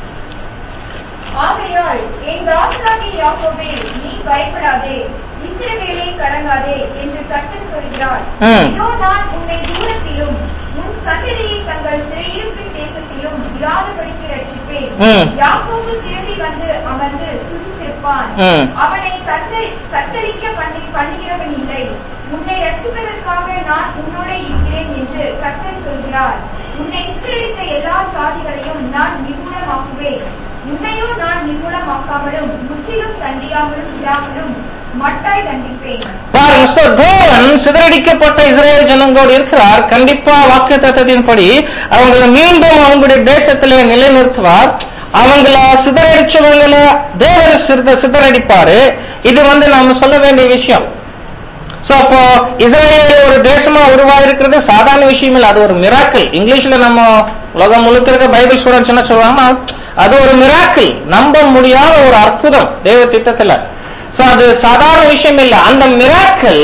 ஆகையால் என் ராஜாதி யாக்கோபே நீ பயப்படாதே இஸ்ரவேலே கடங்காதே என்று கர்த்தர் சொல்கிறார் ம். இதோ நான் உன்னை தூரத்திலும் உன் சந்ததியை தங்கள் சிறையிருப்பின் தேசத்திலும் இராதபடிக்கு ரட்சிப்பேன் ம். யாக்கோபு திரும்பி வந்து அமர்ந்து சுகித்திருப்பான் ம். அவனை கத்தரி கத்தரிக்க பண்ணி பண்ணுகிறவன் இல்லை உன்னை ரட்சிப்பதற்காக நான் உன்னோட இருக்கிறேன் என்று கர்த்தர் சொல்கிறார் உன்னை சித்தரித்த எல்லா ஜாதிகளையும் நான் நிர்மூலமாக்குவேன் உன்னையும் நான் நிர்மூலமாக்காமலும் முற்றிலும் தண்டியாமலும் இராமலும் மட்டாய் தண்டிப்பேன் பாருங்க so தேவன் சிதறடிக்கப்பட்ட இஸ்ரேல் ஜனங்களோடு இருக்கிறார் கண்டிப்பா வாக்கு தத்துவத்தின்படி அவங்களை மீண்டும் அவங்களுடைய தேசத்திலே நிலைநிறுத்துவார் அவங்கள சிதறடிச்சவங்கள தேவன் சித சிதறடிப்பாரு இது வந்து நாம சொல்ல வேண்டிய விஷயம் சோ அப்போ இஸ்ரேல் ஒரு தேசமா உருவாயிருக்கிறது சாதாரண விஷயம் இல்ல அது ஒரு மிராக்கிள் இங்கிலீஷ்ல நம்ம உலகம் முழுக்க இருக்க பைபிள் ஸ்டூடெண்ட்ஸ் என்ன சொல்லுவாங்கன்னா அது ஒரு மிராக்கிள் நம்ப முடியாத ஒரு அற்புதம் தேவ திட்டத்துல சோ அது சாதாரண விஷயம் இல்ல அந்த மிராக்கிள்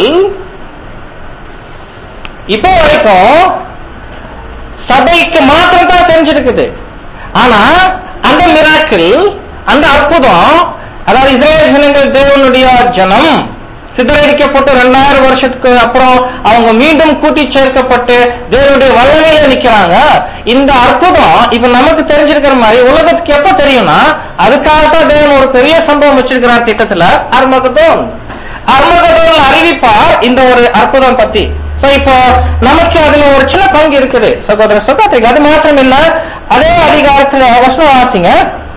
இப்போ வரைக்கும் சபைக்கு மாத்திரம் தான் தெரிஞ்சிருக்குது ஆனா அந்த மிராக்கிள் அந்த அற்புதம் அதாவது இஸ்ரேல் ஜனங்கள் தேவனுடைய ஜனம் சிதறடிக்கப்பட்டு ரெண்டாயிரம் வருஷத்துக்கு அப்புறம் அவங்க மீண்டும் கூட்டி சேர்க்கப்பட்டு தேவனுடைய வல்லமையில நிக்கிறாங்க இந்த அற்புதம் இப்ப நமக்கு தெரிஞ்சிருக்கிற மாதிரி உலகத்துக்கு எப்ப தெரியும்னா அதுக்காகத்தான் தேவன் ஒரு பெரிய சம்பவம் வச்சிருக்கிறார் திட்டத்துல அர்மகதோன் அர்மகதோன் அறிவிப்பார் இந்த ஒரு அற்புதம் பத்தி சோ இப்போ நமக்கு அதுல ஒரு சின்ன பங்கு இருக்குது சகோதர சகோதரிக்கு அது மாத்திரம் இல்ல அதே அதிகாரத்துல வசனம் வாசிங்க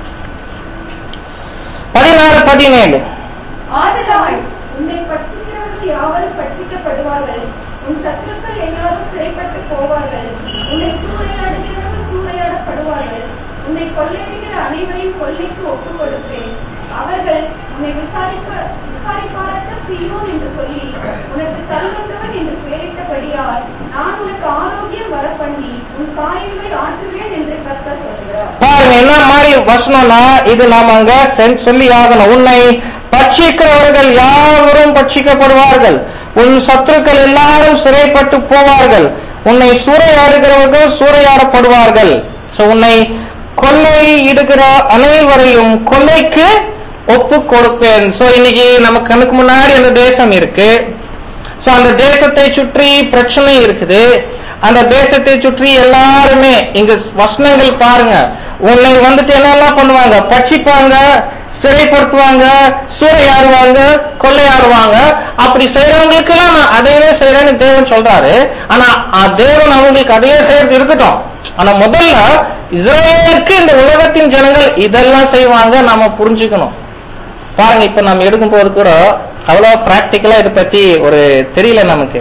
பதினாறு பதினேழு ஆதலால் உன்னை பட்சிக்கிறவர்கள் யாவரும் பட்சிக்கப்படுவார்கள் உன் சத்துருக்கள் எல்லாரும் சிறைப்பட்டு போவார்கள் உன்னை சூறையாடுகிறவர்கள் சூறையாடப்படுவார்கள் உன்னை கொள்ளையிடுகிற அனைவரையும் கொள்ளைக்கு ஒப்புக் கொடுப்பேன் அவர்கள் உன்னை விசாரிப்ப விசாரிப்பாரற்ற சீயோன் என்று சொல்லி உனக்கு தருகின்றவன் என்று பெயரிட்டபடியால் நான் உனக்கு ஆரோக்கியம் வரப்பண்ணி உன் காயங்களை ஆற்றுவேன் என்று கர்த்தர் சொல்கிறார் பாருங்க என்ன மாதிரி வசனம்னா இது நாம அங்க சென்- சொல்லி ஆகணும் உன்னை பட்சிக்கிறவர்கள் யாவரும் பட்சிக்கப்படுவார்கள் உன் சத்துருக்கள் எல்லாரும் சிறைப்பட்டு போவார்கள் உன்னை சூறையாடுகிறவர்கள் சூறையாடப்படுவார்கள் சோ உன்னை கொள்ளை இடுகிற அனைவரையும் கொள்ளைக்கு ஒப்பு கொடுப்பேன் சோ இன்னைக்கு நம்ம கண்ணுக்கு முன்னாடி அந்த தேசம் இருக்கு சோ அந்த தேசத்தை சுற்றி பிரச்சனை இருக்குது அந்த தேசத்தை சுற்றி எல்லாருமே இங்க வசனங்கள் பாருங்க உன்னை வந்துட்டு என்னெல்லாம் பண்ணுவாங்க பட்சிப்பாங்க சிறைப்படுத்துவாங்க சூறையாடுவாங்க கொள்ளையாடுவாங்க அப்படி செய்யறவங்களுக்கு எல்லாம் நான் அதையே செய்யறேன்னு தேவன் சொல்றாரு ஆனா அ- தேவன் அவங்களுக்கு அதையே செய்யறது இருக்கட்டும் ஆனா முதல்ல இஸ்ரேலுக்கு இந்த உலகத்தின் ஜனங்கள் இதெல்லாம் செய்வாங்க நாம புரிஞ்சுக்கணும் பாருங்க இப்ப நம்ம எடுக்கும் போது கூட அவ்வளவு பிராக்டிக்கலா இதை பத்தி ஒரு தெரியல நமக்கு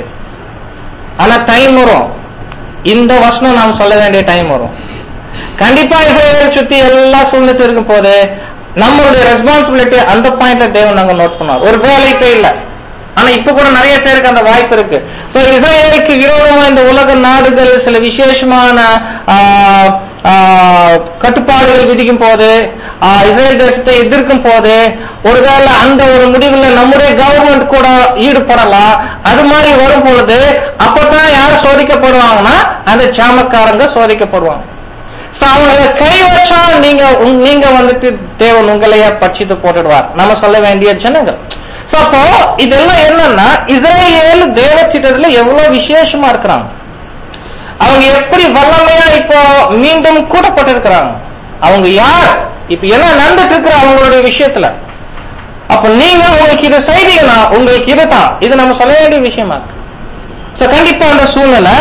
ஆனா டைம் வரும் இந்த வருஷம் நாம் சொல்ல வேண்டிய டைம் வரும் கண்டிப்பா இஸ்ரேல் சுத்தி எல்லா சூழ்நிலை இருக்கும் போது நம்மளுடைய ரெஸ்பான்சிபிலிட்டி அந்த பாயிண்ட்ல தேவன் நாங்க நோட் பண்ணுவார் ஒரு வேலைக்கு இல்ல ஆனா இப்ப கூட நிறைய பேருக்கு அந்த வாய்ப்பு இருக்கு சோ இஸ்ரேலுக்கு விரோதமா இந்த உலக நாடுகள் சில விசேஷமான ஆ, ஆ, கட்டுப்பாடுகள் விதிக்கும் போது ஆ, இஸ்ரேல் தேசத்தை எதிர்க்கும் போது ஒருவேளை அந்த ஒரு முடிவுல நம்முடைய கவர்மெண்ட் கூட ஈடுபடலாம் அது மாதிரி வரும் பொழுது அப்பதான் யார் சோதிக்கப்படுவாங்கன்னா அந்த சாமக்காரங்க சோதிக்கப்படுவாங்க So, அவங்களை கை வச்சா நீங்க உங்க- நீங்க வந்துட்டு தேவன் உங்களைய பட்சித்து போட்டுடுவார் நம்ம சொல்ல வேண்டிய ஜனங்கள் சோ அப்போ இதெல்லாம் என்னன்னா இஸ்ரேல் தேவ திட்டத்துல எவ்வளவு விசேஷமா இருக்கிறாங்க அவங்க எப்படி வல்லமையா இப்போ மீண்டும் கூட்டப்பட்டிருக்கிறாங்க அவங்க யார் இப்ப என்ன நடந்துட்டு இருக்கிற அவங்களுடைய விஷயத்துல அப்ப நீங்க உங்களுக்கு இதை செய்தீங்கன்னா உங்களுக்கு இதுதான் இது நம்ம சொல்ல வேண்டிய விஷயமா இருக்கு சோ கண்டிப்பா அந்த சூழ்நிலை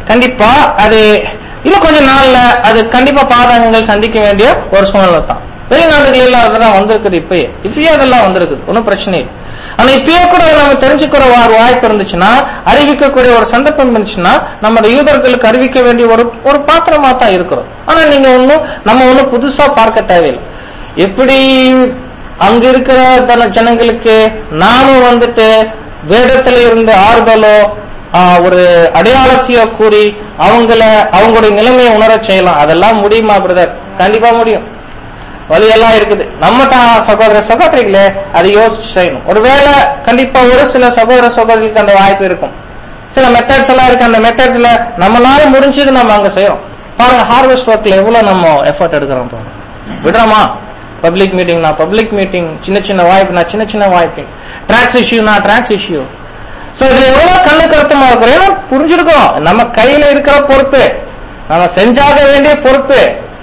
கண்டிப்பா அது இன்னும் கொஞ்ச நாள்ல அது கண்டிப்பா பாதகங்கள் சந்திக்க வேண்டிய ஒரு சூழ்நிலை தான் வெளிநாடுகள் எல்லாம் அதெல்லாம் வந்திருக்குது இப்பயே இப்பயே அதெல்லாம் வந்திருக்குது ஒன்றும் பிரச்சனை இல்லை ஆனா இப்பயே கூட நம்ம தெரிஞ்சுக்கிற ஒரு வாய்ப்பு இருந்துச்சுன்னா அறிவிக்கக்கூடிய ஒரு சந்தர்ப்பம் இருந்துச்சுன்னா நம்ம யூதர்களுக்கு அறிவிக்க வேண்டிய ஒரு ஒரு பாத்திரமா தான் இருக்கிறோம் ஆனா நீங்க ஒன்னும் நம்ம ஒன்னும் புதுசா பார்க்க தேவையில்லை எப்படி அங்க இருக்கிற தன ஜனங்களுக்கு நாமும் வந்துட்டு வேதத்துல இருந்து ஆறுதலோ ஆஹ், ஒரு அடையாளத்தையோ கூறி அவங்கள அவங்களுடைய நிலைமையை உணரச் செய்யலாம் அதெல்லாம் முடியுமா பிரதர் கண்டிப்பா முடியும் வழியெல்லாம் இருக்குது நம்ம தான் சகோதர சகோதரிகளே அதை யோசிச்சு செய்யணும் ஒருவேளை கண்டிப்பா ஒரு சில சகோதர சகோதரிகளுக்கு அந்த வாய்ப்பு இருக்கும் சில மெத்தட்ஸ் எல்லாம் இருக்கு அந்த மெத்தட்ஸ்ல நம்மளால முடிஞ்சது நம்ம அங்க செய்யறோம் பாருங்க ஹார்வெஸ்ட் ஒர்க்ல எவ்வளவு நம்ம எஃபர்ட் எடுக்கிறோம் பாருங்க விடுறோமா பப்ளிக் மீட்டிங் நான் பப்ளிக் மீட்டிங் சின்ன சின்ன வாய்ப்பு நான் சின்ன சின்ன வாய்ப்பு ட்ராக்ஸ் இஷ்யூ நான் ட்ராக்ஸ் இஷ்யூ சோ இதுல எவ்வளவு கண்ணு கருத்தமா இருக்கிறோம் ஏன்னா புரிஞ்சிருக்கோம் நம்ம கையில இருக்கிற பொறுப்பு நம்ம செஞ்சாக வேண்டிய பொறுப்பு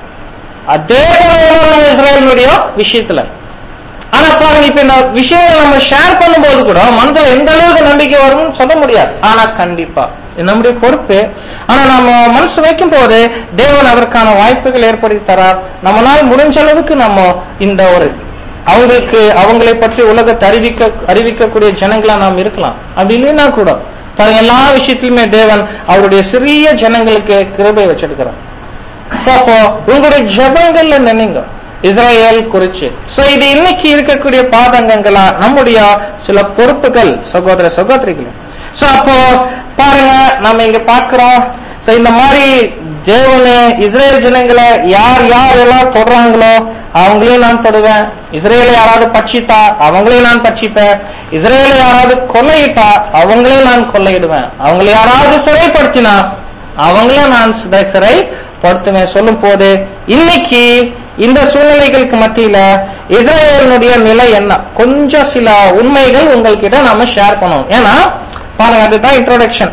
அதே போல உணர்வு இஸ்ரேலுடைய விஷயத்துல ஆனா பாருங்க இப்ப இந்த விஷயங்களை நம்ம ஷேர் பண்ணும்போது கூட மனதில் எந்த அளவுக்கு நம்பிக்கை வரும்னு சொல்ல முடியாது ஆனா கண்டிப்பா இது நம்முடைய பொறுப்பு ஆனா நம்ம மனசு வைக்கும் போது தேவன் அதற்கான வாய்ப்புகள் ஏற்படுத்தி தரார் நம்மளால் முடிஞ்ச அளவுக்கு நம்ம இந்த ஒரு அவங்களுக்கு அவங்களை பற்றி உலகத்தை அறிவிக்க அறிவிக்கக்கூடிய ஜனங்களா நாம் இருக்கலாம் அப்படி இல்லைன்னா கூட பாருங்க எல்லா விஷயத்திலுமே தேவன் அவருடைய சிறிய ஜனங்களுக்கு கிருபை வச்சிருக்கிறார் So, அப்போ உங்களுடைய ஜபங்கள்ல நினைங்க இஸ்ரேல் குறிச்சு சோ இது இன்னைக்கு இருக்கக்கூடிய பாதங்கங்களா நம்முடைய சில பொறுப்புகள் சகோதர சகோதரிகள் சோ அப்போ பாருங்க நம்ம இங்க பார்க்கிறோம் சோ இந்த மாதிரி தேவனு இஸ்ரேல் ஜனங்களை யார் யார் எல்லாம் தொடுறாங்களோ அவங்களையும் நான் தொடுவேன் இஸ்ரேலை யாராவது பட்சித்தா அவங்களையும் நான் பட்சிப்பேன் இஸ்ரேலை யாராவது கொள்ளையிட்டா அவங்களையும் நான் கொள்ளையிடுவேன் அவங்களை யாராவது சிறைப்படுத்தினா அவங்கள நான் சிறை சிறைப்படுத்துவேன் சொல்லும் போது இன்னைக்கு இந்த சூழ்நிலைகளுக்கு மத்தியில இஸ்ரேலினுடைய நிலை என்ன கொஞ்சம் சில உண்மைகள் உங்கள்கிட்ட நாம ஷேர் பண்ணணும் ஏன்னா பாருங்க அதுதான் இன்ட்ரோடக்ஷன்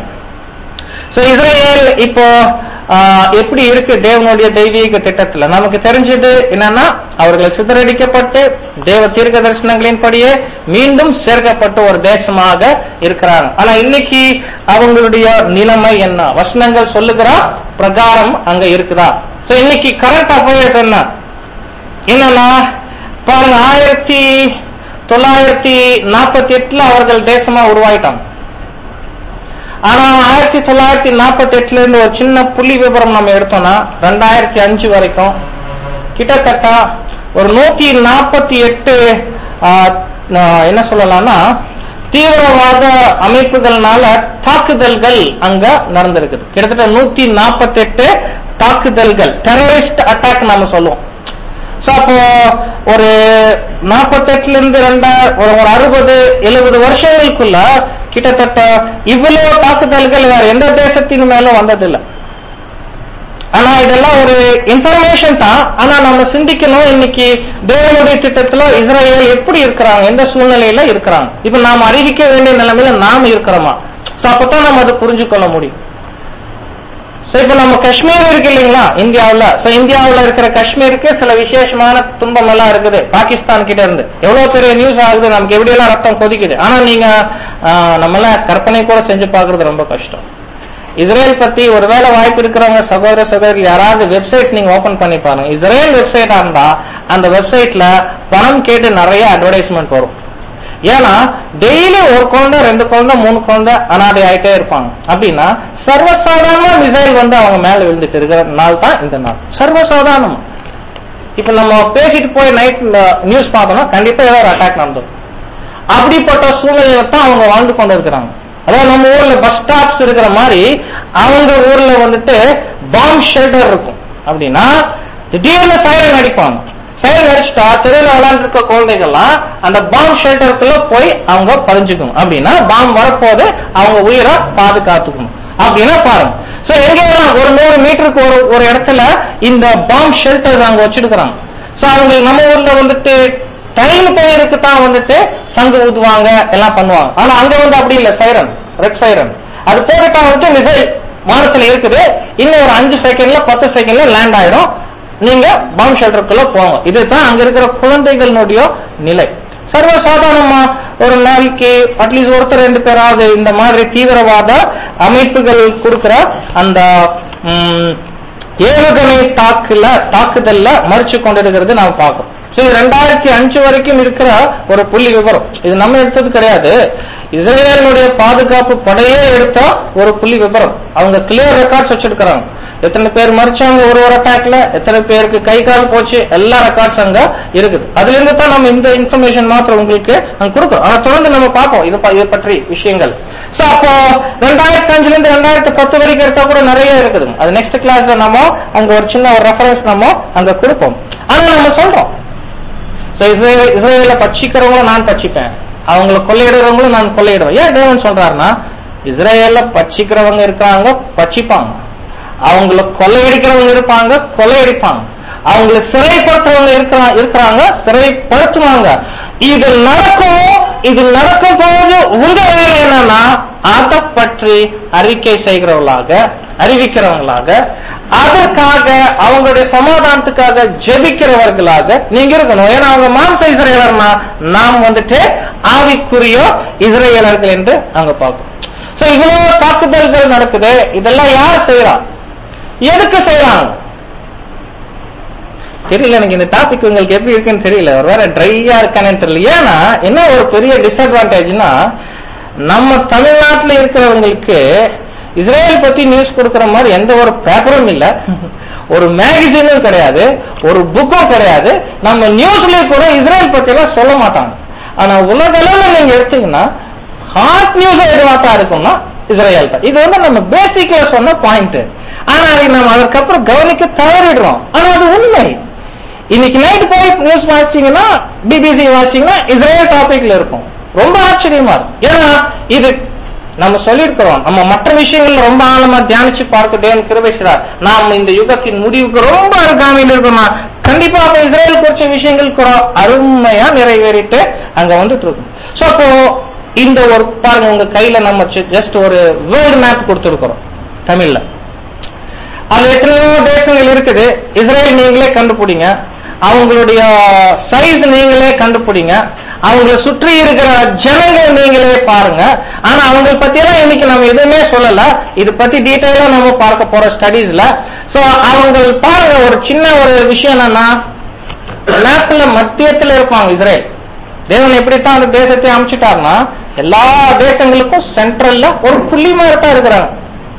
சோ இஸ்ரேல் இப்போ ஆஹ், எப்படி இருக்கு தேவனுடைய தெய்வீக திட்டத்துல நமக்கு தெரிஞ்சது என்னன்னா அவர்கள் சிதறடிக்கப்பட்டு தேவ தீர்க்க தரிசனங்களின்படியே மீண்டும் சேர்க்கப்பட்ட ஒரு தேசமாக இருக்கிறாங்க ஆனா இன்னைக்கு அவங்களுடைய நிலைமை என்ன வசனங்கள் சொல்லுகிற பிரகாரம் அங்க இருக்குதா சோ இன்னைக்கு கரண்ட் அஃபேர்ஸ் என்ன என்னன்னா பாருங்க ஆயிரத்தி தொள்ளாயிரத்தி நாற்பத்தி எட்டுல அவர்கள் தேசமா உருவாயிட்டாங்க ஆனா ஆயிரத்தி தொள்ளாயிரத்தி நாற்பத்தி எட்டுல இருந்து ஒரு சின்ன புள்ளி விவரம் நம்ம எடுத்தோம்னா ரெண்டாயிரத்தி அஞ்சு வரைக்கும் கிட்டத்தட்ட ஒரு நூத்தி நாற்பத்தி எட்டு என்ன சொல்லலாம்னா தீவிரவாத அமைப்புகள்னால தாக்குதல்கள் அங்க நடந்திருக்குது கிட்டத்தட்ட நூத்தி நாற்பத்தி எட்டு தாக்குதல்கள் டெரரிஸ்ட் அட்டாக் நாம சொல்லுவோம் சோ அப்போ ஒரு நாற்பத்தெட்டுல இருந்து ரெண்டா ஒரு ஒரு அறுபது எழுபது வருஷங்களுக்குள்ள கிட்டத்தட்ட இவ்வளவு தாக்குதல்கள் வேற எந்த தேசத்தின் மேலும் வந்ததில்லை ஆனா இதெல்லாம் ஒரு இன்ஃபர்மேஷன் தான் ஆனா நம்ம சிந்திக்கணும் இன்னைக்கு தேவனுடைய திட்டத்துல இஸ்ரேல் எப்படி இருக்கிறாங்க எந்த சூழ்நிலையில இருக்கிறாங்க இப்ப நாம அறிவிக்க வேண்டிய நிலைமையில நாம இருக்கிறோமா சோ அப்பதான் நம்ம அதை புரிஞ்சுக்கொள்ள முடியும் சோ இப்ப நம்ம காஷ்மீர் இருக்கு இல்லைங்களா இந்தியாவுல சோ இந்தியாவுல இருக்கிற காஷ்மீருக்கு சில விசேஷமான துன்பம் எல்லாம் இருக்குது பாகிஸ்தான் கிட்ட இருந்து எவ்வளவு பெரிய நியூஸ் ஆகுது நமக்கு எப்படி எல்லாம் ரத்தம் கொதிக்குது ஆனா நீங்க ஆஹ், நம்ம எல்லாம் கற்பனை கூட செஞ்சு பாக்குறது ரொம்ப கஷ்டம் இஸ்ரேல் பத்தி ஒருவேளை வாய்ப்பு இருக்கிறவங்க சகோதர சகோதரி யாராவது வெப்சைட்ஸ் நீங்க ஓபன் பண்ணி பாருங்க இஸ்ரேல் வெப்சைட்டா இருந்தா அந்த வெப்சைட்ல பணம் கேட்டு நிறைய அட்வர்டைஸ்மெண்ட் வரும் ஏன்னா டெய்லி ஒரு குழந்தை ரெண்டு குழந்தை மூணு குழந்தை அனாதை ஆயிட்டே இருப்பாங்க அப்படின்னா சர்வசாதாரணமா மிசைல் வந்து அவங்க மேல விழுந்துட்டு இருக்கிற நாள் தான் இந்த நாள் சர்வசாதாரணமா இப்ப நம்ம பேசிட்டு போய் நைட் நியூஸ் பார்த்தோம்னா கண்டிப்பா ஏதோ ஒரு அட்டாக் நடந்துடும் அப்படிப்பட்ட சூழ்நிலையில தான் அவங்க வாழ்ந்து கொண்டு இருக்கிறாங்க அதாவது நம்ம ஊர்ல பஸ் ஸ்டாப்ஸ் இருக்கிற மாதிரி அவங்க ஊர்ல வந்துட்டு பாம் ஷெல்டர் இருக்கும் அப்படின்னா திடீர்னு சைரன் அடிப்பாங்க சைரன் அடிச்சுட்டா தெருவில் விளையாண்டு இருக்க குழந்தைகள்லாம் அந்த பாம் ஷெல்டருக்குள்ள போய் அவங்க பதிஞ்சுக்கணும் அப்படின்னா பாம் வரப்போது அவங்க உயிரை பாதுகாத்துக்கணும் அப்படின்னா பாருங்க சோ எங்கெல்லாம் ஒரு நூறு மீட்டருக்கு ஒரு ஒரு இடத்துல இந்த பாம் ஷெல்டர் அங்க வச்சிருக்கிறாங்க சோ அவங்க நம்ம ஊர்ல வந்துட்டு டைம் பெயருக்கு தான் வந்துட்டு சங்கு ஊதுவாங்க எல்லாம் பண்ணுவாங்க ஆனா அங்க வந்து அப்படி இல்ல சைரன் ரெட் சைரன் அது போட்டுட்டா வந்துட்டு மிசைல் வானத்துல இருக்குது இன்னும் ஒரு அஞ்சு செகண்ட்ல பத்து செகண்ட்ல லேண்ட் ஆயிடும் நீங்க பாம் ஷெல்டருக்குள்ள போங்க இதுதான் அங்க இருக்கிற குழந்தைகளுடைய நிலை சர்வசாதாரணமா ஒரு நாளைக்கு அட்லீஸ்ட் ஒருத்தர் ரெண்டு பேராவது இந்த மாதிரி தீவிரவாத அமைப்புகள் கொடுக்கிற அந்த ம், ஏவுகணை தாக்குல தாக்குதல்ல மறிச்சு கொண்டிருக்கிறது நாம பார்க்கிறோம் சரி ரெண்டாயிரத்தி அஞ்சு வரைக்கும் இருக்கிற ஒரு புள்ளி விவரம் இது நம்ம எடுத்தது கிடையாது இஸ்ரேலுடைய பாதுகாப்பு படையே எடுத்த ஒரு புள்ளி விவரம் அவங்க கிளியர் ரெக்கார்ட்ஸ் வச்சிருக்கிறாங்க எத்தனை பேர் மறிச்சாங்க ஒரு ஒரு அட்டாக்ல எத்தனை பேருக்கு கை கால் போச்சு எல்லா ரெக்கார்ட்ஸ் அங்க இருக்குது அதுல இருந்து தான் நம்ம இந்த இன்ஃபர்மேஷன் மாத்திரம் உங்களுக்கு அங்க கொடுக்குறோம் ஆனா தொடர்ந்து நம்ம பார்ப்போம் இது ப- இதை பற்றி விஷயங்கள் சோ அப்போ ரெண்டாயிரத்தி அஞ்சுல இருந்து ரெண்டாயிரத்தி பத்து வரைக்கும் எடுத்தா கூட நிறைய இருக்குது அது நெக்ஸ்ட் கிளாஸ்ல நம்ம அங்க ஒரு சின்ன ஒரு ரெஃபரன்ஸ் நம்ம அங்க கொடுப்போம் ஆனா நம்ம சொல்றோம் சோ இஸ்ரேல் இஸ்ரேல பட்சிக்கிறவங்களும் நான் பட்சிப்பேன் அவங்கள கொள்ளையிடுறவங்களும் நான் கொள்ளையிடுவேன் ஏன் தேவன் சொல்றாருன்னா இஸ்ரேல்ல பட்சிக்கிறவங்க இருக்காங்க பட்சிப்பாங்க அவங்கள கொள்ளையடிக்கிறவங்க இருப்பாங்க கொள்ளையடிப்பாங்க அவங்கள சிறைப்படுத்துறவங்க இருக்கிறா- இருக்கிறாங்க சிறைப்படுத்துவாங்க இது நடக்கும் இது நடக்கும் போது உங்க வேலை என்னன்னா அதை பற்றி அறிக்கை செய்கிறவர்களாக அறிவிக்கிறவங்களாக அதற்காக அவங்களுடைய சமாதானத்துக்காக ஜெபிக்கிறவர்களாக நீங்க இருக்கணும் ஏன்னா அவங்க மாம்ச இஸ்ரேலர்னா நாம் வந்துட்டு ஆவிக்குரிய இஸ்ரேலர்கள் என்று அங்க பார்க்கணும் சோ இவ்வளவு தாக்குதல்கள் நடக்குது இதெல்லாம் யார் செய்யறா எதுக்கு செய்யறாங்க தெரியல எனக்கு இந்த டாபிக் உங்களுக்கு எப்படி இருக்குன்னு தெரியல ஒரு வேற ட்ரையா இருக்கானேன்னு தெரியல ஏன்னா என்ன ஒரு பெரிய டிஸ்அட்வான்டேஜ்னா நம்ம தமிழ்நாட்டுல இருக்கிறவங்களுக்கு இஸ்ரேல் பத்தி நியூஸ் கொடுக்கிற மாதிரி எந்த ஒரு பேப்பரும் இல்ல ஒரு மேகசினும் கிடையாது ஒரு புக்கும் கிடையாது நம்ம நியூஸ்லயே கூட இஸ்ரேல் பத்தி எல்லாம் சொல்ல மாட்டாங்க ஆனா உலக அளவுல நீங்க எடுத்தீங்கன்னா ஹாட் நியூஸ் எதுவா தான் இருக்கும்னா இஸ்ரேல் தான் இது வந்து நம்ம பேசிக்ல சொன்ன பாயிண்ட் ஆனா அதை நம்ம அதற்கப்புறம் கவனிக்க தவறிடுறோம் ஆனா அது உண்மை இன்னைக்கு நைட் போய் நியூஸ் வாசிச்சீங்கன்னா பிபிசி வாசிச்சீங்கன்னா இஸ்ரேல் டாபிக்ல இருக்கும் ரொம்ப ஆச்சரியமா இருக்கும் ஏன்னா இது நம்ம சொல்லியிருக்கிறோம் நம்ம மற்ற விஷயங்கள்ல ரொம்ப ஆழமா தியானிச்சு பார்க்க தேவன் கிருபேசுறார் நாம் இந்த யுகத்தின் முடிவுக்கு ரொம்ப அருகாமையில் இருக்கோம்னா கண்டிப்பா அப்ப இஸ்ரேல் குறிச்ச விஷயங்கள் கூட அருமையா நிறைவேறிட்டு அங்க வந்துட்டு இருக்கும் சோ அப்போ இந்த ஒரு பாருங்க உங்க கையில நம்ம ஜஸ்ட் ஒரு வேர்ல்டு மேப் கொடுத்திருக்கிறோம் தமிழ்ல அதுல எத்தனையோ தேசங்கள் இருக்குது இஸ்ரேல் நீங்களே கண்டுபிடிங்க அவங்களுடைய சைஸ் நீங்களே கண்டுபிடிங்க அவங்கள சுற்றி இருக்கிற ஜனங்கள் நீங்களே பாருங்க ஆனா அவங்க பத்தி எல்லாம் இன்னைக்கு நம்ம எதுவுமே சொல்லல இது பத்தி டீட்டெயிலா நம்ம பார்க்க போற ஸ்டடீஸ்ல சோ அவங்க பாருங்க ஒரு சின்ன ஒரு விஷயம் என்னன்னா மேப்ல மத்தியத்துல இருப்பாங்க இஸ்ரேல் தேவன் எப்படித்தான் அந்த தேசத்தை அமைச்சிட்டாருன்னா எல்லா தேசங்களுக்கும் சென்ட்ரல்ல ஒரு புள்ளி மாதிரி தான் இருக்கிறாங்க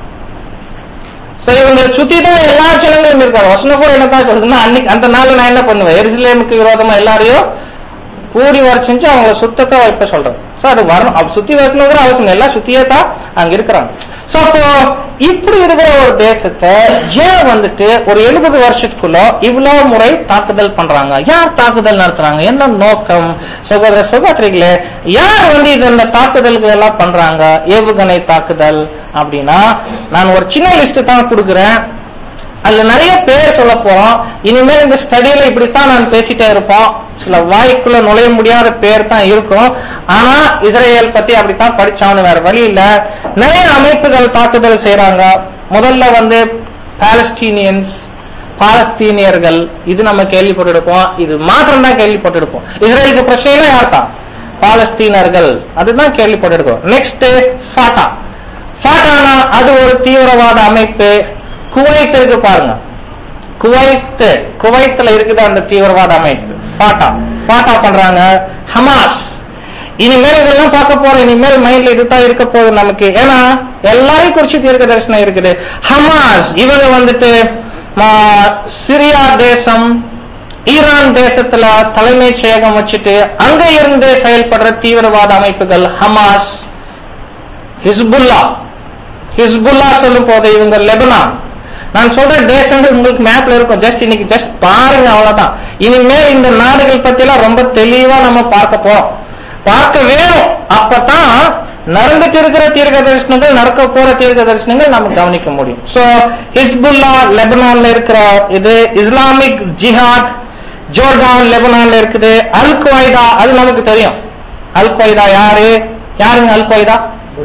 சோ இவங்களை சுத்தி தான் எல்லா ஜனங்களும் இருக்காங்க வசனம் கூட என்ன தான் சொல்லுதுன்னா அன்னைக்கு அந்த நாள்ல நான் என்ன பண்ணுவேன் எருசலேமுக்கு விரோதமா எல்லாரையும் கூடி வர செஞ்சு அவங்கள சுத்தத்தை வைப்ப சொல்றேன் சோ அது வரணும் அப்ப சுத்தி வைக்கணுங்கிற அவசியம் எல்லாம் சுத்தியே தான் அங்க இருக்கிறாங்க சோ அப்போ இப்படி இருக்கிற ஒரு தேசத்தை ஏன் வந்துட்டு ஒரு எழுபது வருஷத்துக்குள்ள இவ்வளவு முறை தாக்குதல் பண்றாங்க யார் தாக்குதல் நடத்துறாங்க என்ன நோக்கம் சகோதர சகோதரிகளே யார் வந்து இது இந்த தாக்குதல்கள் எல்லாம் பண்றாங்க ஏவுகணை தாக்குதல் அப்படின்னா நான் ஒரு சின்ன லிஸ்ட் தான் கொடுக்குறேன் அதுல நிறைய பேர் சொல்ல போறோம் இனிமேல் இந்த ஸ்டடியில இப்படித்தான் நான் பேசிட்டே இருப்போம் சில வாய்க்குள்ள நுழைய முடியாத பேர் தான் இருக்கும் ஆனா இஸ்ரேல் பத்தி அப்படித்தான் படிச்சான்னு வேற வழி இல்ல நிறைய அமைப்புகள் தாக்குதல் செய்யறாங்க முதல்ல வந்து பாலஸ்டீனியன்ஸ் பாலஸ்தீனியர்கள் இது நம்ம கேள்விப்பட்டிருப்போம் இது மாத்திரம் தான் கேள்விப்பட்டிருப்போம் இஸ்ரேலுக்கு பிரச்சனை யார் தான் பாலஸ்தீனர்கள் அதுதான் கேள்விப்பட்டிருக்கோம் நெக்ஸ்ட் ஃபாட்டா ஃபாட்டானா அது ஒரு தீவிரவாத அமைப்பு குவைத் இருக்கு பாருங்க குவைத் குவைத்துல இருக்குது அந்த தீவிரவாத அமைப்பு ஃபாட்டா ஃபாட்டா பண்றாங்க ஹமாஸ் இனிமேல் இதெல்லாம் பார்க்க போறோம் இனிமேல் மைண்ட்ல இதுதான் இருக்க போகுது நமக்கு ஏன்னா எல்லாரையும் குறிச்சு தீர்க்க தரிசனம் இருக்குது ஹமாஸ் இவங்க வந்துட்டு ஆ, சிரியா தேசம் ஈரான் தேசத்துல தலைமைச் செயகம் வச்சுட்டு அங்க இருந்து செயல்படுற தீவிரவாத அமைப்புகள் ஹமாஸ் ஹிஸ்புல்லா ஹிஸ்புல்லா சொல்லும் போது இவங்க லெபனான் நான் சொல்ற தேசங்கள் உங்களுக்கு மேப்ல இருக்கும் ஜஸ்ட் இன்னைக்கு ஜஸ்ட் பாருங்க அவ்வளவுதான் இனிமேல் இந்த நாடுகள் பத்தி எல்லாம் ரொம்ப தெளிவா நம்ம பார்க்க போறோம் பார்க்க வேணும் அப்பதான் நடந்துட்டு இருக்கிற தீர்க்க தரிசனங்கள் நடக்க போற தீர்க்க தரிசனங்கள் நம்ம கவனிக்க முடியும் சோ ஹிஸ்புல்லா லெபனான்ல இருக்கிற இது இஸ்லாமிக் ஜிஹாத் ஜோர்டான் லெபனான்ல இருக்குது அல் குவைதா அது நமக்கு தெரியும் அல் குவைதா யாரு யாருங்க அல் குவைதா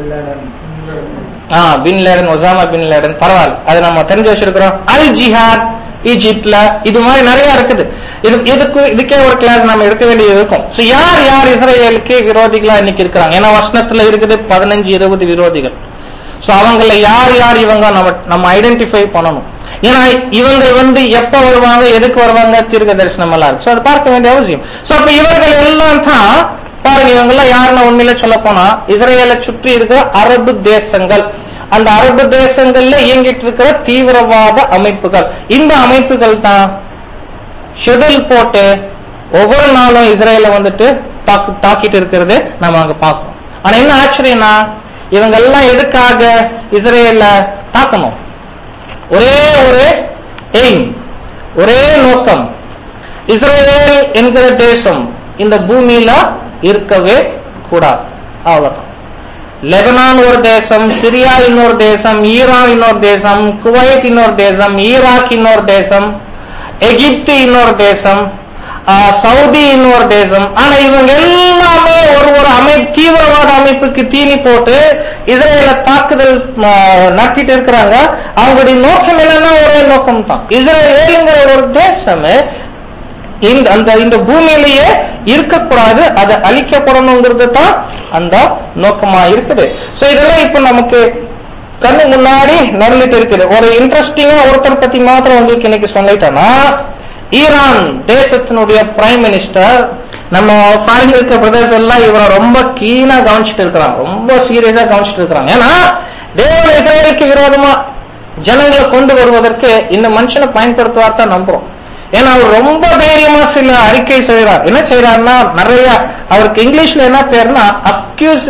ஆ bin Laden Osama bin Laden பரவாயில்ல அது நம்ம தெரிஞ்சு வச்சிருக்கிறோம் அல் ஜிஹாத் ஈஜிப்ட்ல இது மாதிரி நிறைய இருக்குது இது இதுக்கு இதுக்கே ஒரு கிளாஸ் நம்ம எடுக்க வேண்டியது இருக்கும் So, யார் யார் இஸ்ரேலுக்கு விரோதிகளா இன்னைக்கு இருக்கிறாங்க ஏன்னா வசனத்துல இருக்குது பதினஞ்சு இருபது விரோதிகள் சோ அவங்கள யார் யார் இவங்க நம்ம நம்ம ஐடென்டிஃபை பண்ணணும் ஏன்னா இவங்க வந்து எப்ப வருவாங்க எதுக்கு வருவாங்க தீர்க்க தரிசனம் எல்லாம் இருக்கு சோ அதை பார்க்க வேண்டிய அவசியம் சோ அப்ப இவர்கள் எல்லாம் தான் பாருங்க இவங்க எல்லாம் யாருன்னு உண்மையில சொல்ல போனா இஸ்ரேலை சுற்றி இருக்கிற அரபு தேசங்கள் அந்த அரபு தேசங்கள்ல இயங்கிட்டு இருக்கிற தீவிரவாத அமைப்புகள் இந்த அமைப்புகள் தான் ஷெடியூல் போட்டு ஒவ்வொரு நாளும் இஸ்ரேல வந்துட்டு தாக்கு- தாக்கிட்டு இருக்கிறது நம்ம அங்க பார்க்கிறோம் ஆனா என்ன ஆச்சரியம்னா இவங்க எல்லாம் எதுக்காக இஸ்ரேல தாக்கணும் ஒரே ஒரு எய்ம் ஒரே நோக்கம் இஸ்ரேல் என்கிற தேசம் இந்த பூமியில இருக்கவே கூடாது அவ்வளவுதான் லெபனான் ஒரு தேசம் சிரியா இன்னொரு தேசம் ஈரான் இன்னொரு தேசம் குவைத் இன்னொரு தேசம் ஈராக் இன்னொரு தேசம் எகிப்து இன்னொரு தேசம் ஆ, சவுதி இன்னொரு தேசம் ஆனா இவங்க எல்லாமே ஒரு ஒரு அமைப்பு தீவிரவாத அமைப்புக்கு தீனி போட்டு இஸ்ரேல தாக்குதல் ஆ, நடத்திட்டு இருக்கிறாங்க அவங்களுடைய நோக்கம் என்னன்னா ஒரே நோக்கம் தான் இஸ்ரேலுங்கிற ஒரு தேசமே இந்த அந்த இந்த பூமியிலேயே இருக்கக்கூடாது அது அழிக்கப்படணுங்கிறது தான் அந்த நோக்கமா இருக்குது சோ இதெல்லாம் இப்ப நமக்கு கண்ணு முன்னாடி நடந்துட்டு இருக்குது ஒரு இன்ட்ரெஸ்டிங்கா ஒருத்தர் பத்தி மாத்திரம் உங்களுக்கு இன்னைக்கு சொல்லிட்டேன்னா ஈரான் தேசத்தினுடைய பிரைம் மினிஸ்டர் நம்ம ஃபாரின் இருக்க பிரதர்ஸ் எல்லாம் இவரை ரொம்ப கீனா கவனிச்சுட்டு இருக்கிறாங்க ரொம்ப சீரியஸா கவனிச்சுட்டு இருக்கிறாங்க ஏன்னா தேவன் இஸ்ரேலுக்கு விரோதமா ஜனங்களை கொண்டு வருவதற்கு இந்த மனுஷனை பயன்படுத்துவார் தான் நம்புறோம் ஏன்னா அவர் ரொம்ப தைரியமா சில அறிக்கை செய்கிறார் என்ன செய்யறாருன்னா நிறைய அவருக்கு இங்கிலீஷ்ல என்ன பேர்னா அக்யூஸ்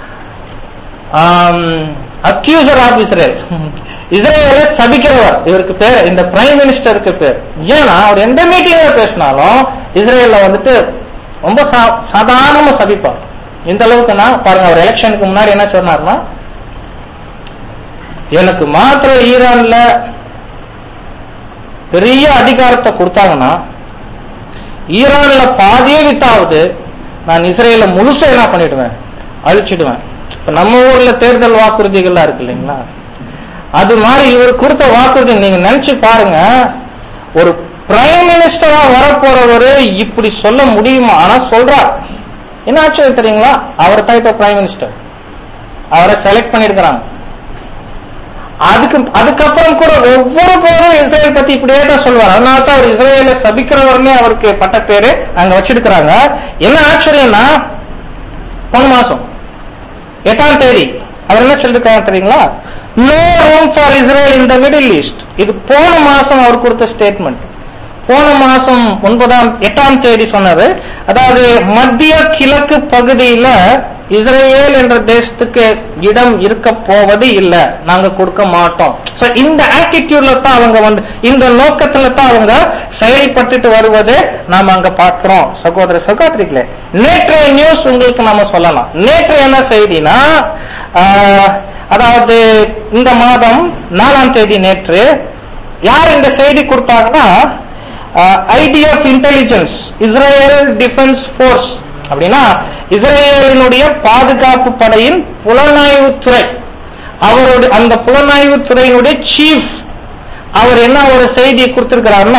அக்யூசர் ஆஃப் இஸ்ரேல் இஸ்ரேல சபிக்கிறவர் இவருக்கு பேர் இந்த பிரைம் மினிஸ்டருக்கு பேர் ஏன்னா அவர் எந்த மீட்டிங்ல பேசினாலும் இஸ்ரேல்ல வந்துட்டு ரொம்ப சா- சாதாரணமா சபிப்பார் இந்த அளவுக்குன்னா பாருங்க அவர் எலெக்ஷனுக்கு முன்னாடி என்ன சொன்னார்னா எனக்கு மாத்திரம் ஈரான்ல பெரிய அதிகாரத்தை கொடுத்தாங்கன்னா ஈரான்ல பாதியே வித்தாவது நான் இஸ்ரேல முழுசா என்ன பண்ணிடுவேன் அழிச்சிடுவேன் இப்ப நம்ம ஊர்ல தேர்தல் வாக்குறுதிகள்லாம் இருக்கு இல்லைங்களா அது மாதிரி இவர் கொடுத்த வாக்குறுதி நீங்க நினைச்சு பாருங்க ஒரு பிரைம் மினிஸ்டரா வரப்போறவரு இப்படி சொல்ல முடியுமா ஆனா சொல்றார் என்ன ஆச்சரியம் தெரியுங்களா அவர் தான் இப்ப பிரைம் மினிஸ்டர் அவரை செலக்ட் பண்ணிருக்கிறாங்க அதுக்கு அதுக்கப்புறம் கூட ஒவ்வொரு போதும் இஸ்ரேல் பத்தி இப்படியே தான் சொல்லுவார் அதனால தான் அவர் இஸ்ரேல சபிக்கிறவர்னே அவருக்கு பட்ட பேரு அங்க வச்சிருக்கிறாங்க என்ன ஆச்சரியம்னா போன மாசம் எட்டாம் தேதி அவர் என்ன சொல்லிருக்காங்க தெரியுங்களா no room for Israel in the Middle East இது போன மாசம் அவர் கொடுத்த ஸ்டேட்மெண்ட் போன மாசம் ஒன்பதாம் எட்டாம் தேதி சொன்னது அதாவது மத்திய கிழக்கு பகுதியில இஸ்ரேல் என்ற தேசத்துக்கு இடம் இருக்க போவது இல்ல நாங்க கொடுக்க மாட்டோம் So, இந்த ஆட்டிடியூட்ல தான் அவங்க வந்து இந்த நோக்கத்துல தான் அவங்க செயல்பட்டுட்டு வருவதை நாம அங்க பார்க்கிறோம் சகோதர சகோதரிகளே நேற்றைய நியூஸ் உங்களுக்கு நாம சொல்லலாம் நேற்று என்ன செய்தினா ஆஹ், அதாவது இந்த மாதம் நாலாம் தேதி நேற்று யார் இந்த செய்தி கொடுத்தாங்கன்னா IDF intelligence Israel defence force அப்படின்னா இஸ்ரேலினுடைய பாதுகாப்பு படையின் புலனாய்வு துறை அவருடைய அந்த புலனாய்வு துறையினுடைய சீஃப் அவர் என்ன ஒரு செய்தியை கொடுத்திருக்கிறாருன்னா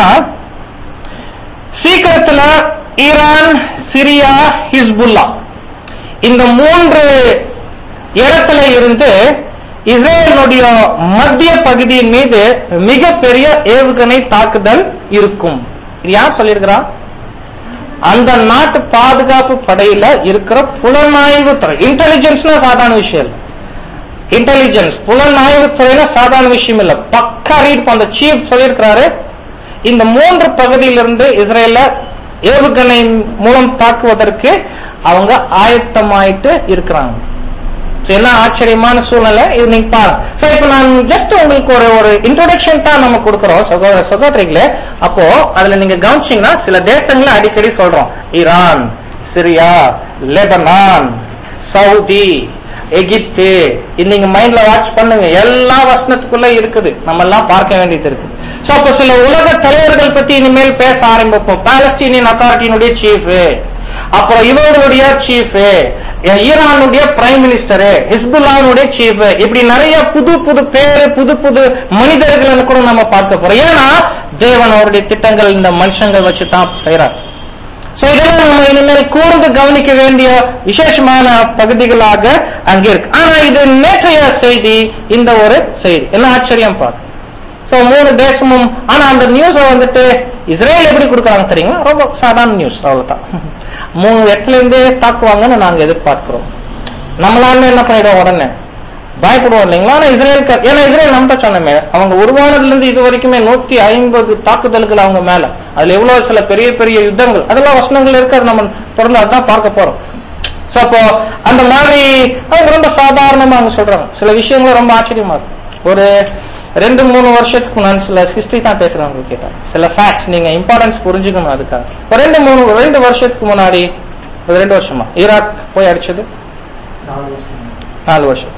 சீக்கிரத்துல ஈரான் சிரியா ஹிஸ்புல்லா இந்த மூன்று இடத்துல இருந்து இஸ்ரேலுடைய மத்திய பகுதியின் மீது மிகப்பெரிய ஏவுகணை தாக்குதல் இருக்கும் இது யார் சொல்லியிருக்கிறா அந்த நாட்டு பாதுகாப்பு படையில இருக்கிற புலனாய்வு துறை இன்டெலிஜென்ஸ்னா சாதாரண விஷயம் இல்ல இன்டெலிஜென்ஸ் புலனாய்வு துறையில சாதாரண விஷயம் இல்ல பக்கா ரீட் அந்த சீஃப் சொல்லியிருக்கிறாரு இந்த மூன்று பகுதியிலிருந்து இஸ்ரேல ஏவுகணை மூலம் தாக்குவதற்கு அவங்க ஆயத்தமாயிட்டு இருக்கிறாங்க So, என்ன ஆச்சரியமான சூழ்நிலை இது நீங்க பாருங்க சோ இப்ப நான் ஜஸ்ட் உங்களுக்கு ஒரு ஒரு இன்ட்ரோடக்ஷன் தான் நம்ம கொடுக்கிறோம் சகோதர சகோதரிகளே அப்போ அதுல நீங்க கவனிச்சீங்கன்னா சில தேசங்களை அடிக்கடி சொல்றோம் Iran Syria Lebanon Saudi Egypt இது நீங்க மைண்ட்ல வாட்ச் பண்ணுங்க எல்லா வசனத்துக்குள்ள இருக்குது நம்ம எல்லாம் பார்க்க வேண்டியது இருக்கு சோ அப்ப சில உலக தலைவர்கள் பத்தி இனிமேல் பேச ஆரம்பிப்போம் பாலஸ்தீனியன் அத்தாரிட்டியினுடைய சீஃப் அப்புறம் இவர்களுடைய சீஃப் ஈரானுடைய பிரைம் மினிஸ்டர் ஹிஸ்புல்லானுடைய சீஃப் இப்படி நிறைய புது புது பேரு புது புது மனிதர்கள் கூட நம்ம பார்க்க போறோம் ஏன்னா தேவன் அவருடைய திட்டங்கள் இந்த மனுஷங்கள் வச்சு தான் செய்யறார் சோ இதெல்லாம் நம்ம இனிமேல் கூர்ந்து கவனிக்க வேண்டிய விசேஷமான பகுதிகளாக அங்கே இருக்கு ஆனா இது நேற்றைய செய்தி இந்த ஒரு செய்தி என்ன ஆச்சரியம் பாரு சோ மூணு தேசமும் ஆனா அந்த நியூஸ வந்துட்டு இஸ்ரேல் எப்படி கொடுக்கறாங்க தெரியுங்களா ரொம்ப சாதாரண நியூஸ் அவ்வளவுதான் மூணு இடத்துல இருந்தே தாக்குவாங்கன்னு நாங்க எதிர்பார்க்கிறோம் நம்மளால என்ன பண்ணிடுவோம் உடனே பயப்படுவோம் இல்லைங்களா ஆனா இஸ்ரேல் ஏன்னா இஸ்ரேல் நம்ம சொன்னமே அவங்க உருவானதுல இருந்து இது வரைக்குமே நூத்தி ஐம்பது தாக்குதல்கள் அவங்க மேல அதுல எவ்வளவு சில பெரிய பெரிய யுத்தங்கள் அதெல்லாம் வசனங்கள் இருக்காது நம்ம தொடர்ந்து அதான் பார்க்க போறோம் சோ அப்போ அந்த மாதிரி அவங்க ரொம்ப சாதாரணமா அவங்க சொல்றாங்க சில விஷயங்கள் ரொம்ப ஆச்சரியமா இருக்கு ஒரு ரெண்டு மூணு வருஷத்துக்கு நான் சில ஹிஸ்டரி தான் பேசுறேன் உங்களுக்கு கிட்ட சில ஃபேக்ட்ஸ் நீங்க இம்பார்ட்டன்ஸ் புரிஞ்சுக்கணும் அதுக்காக ஒரு ரெண்டு மூணு ரெண்டு வருஷத்துக்கு முன்னாடி ஒரு ரெண்டு வருஷமா ஈராக் போய் அடிச்சது நாலு வருஷம்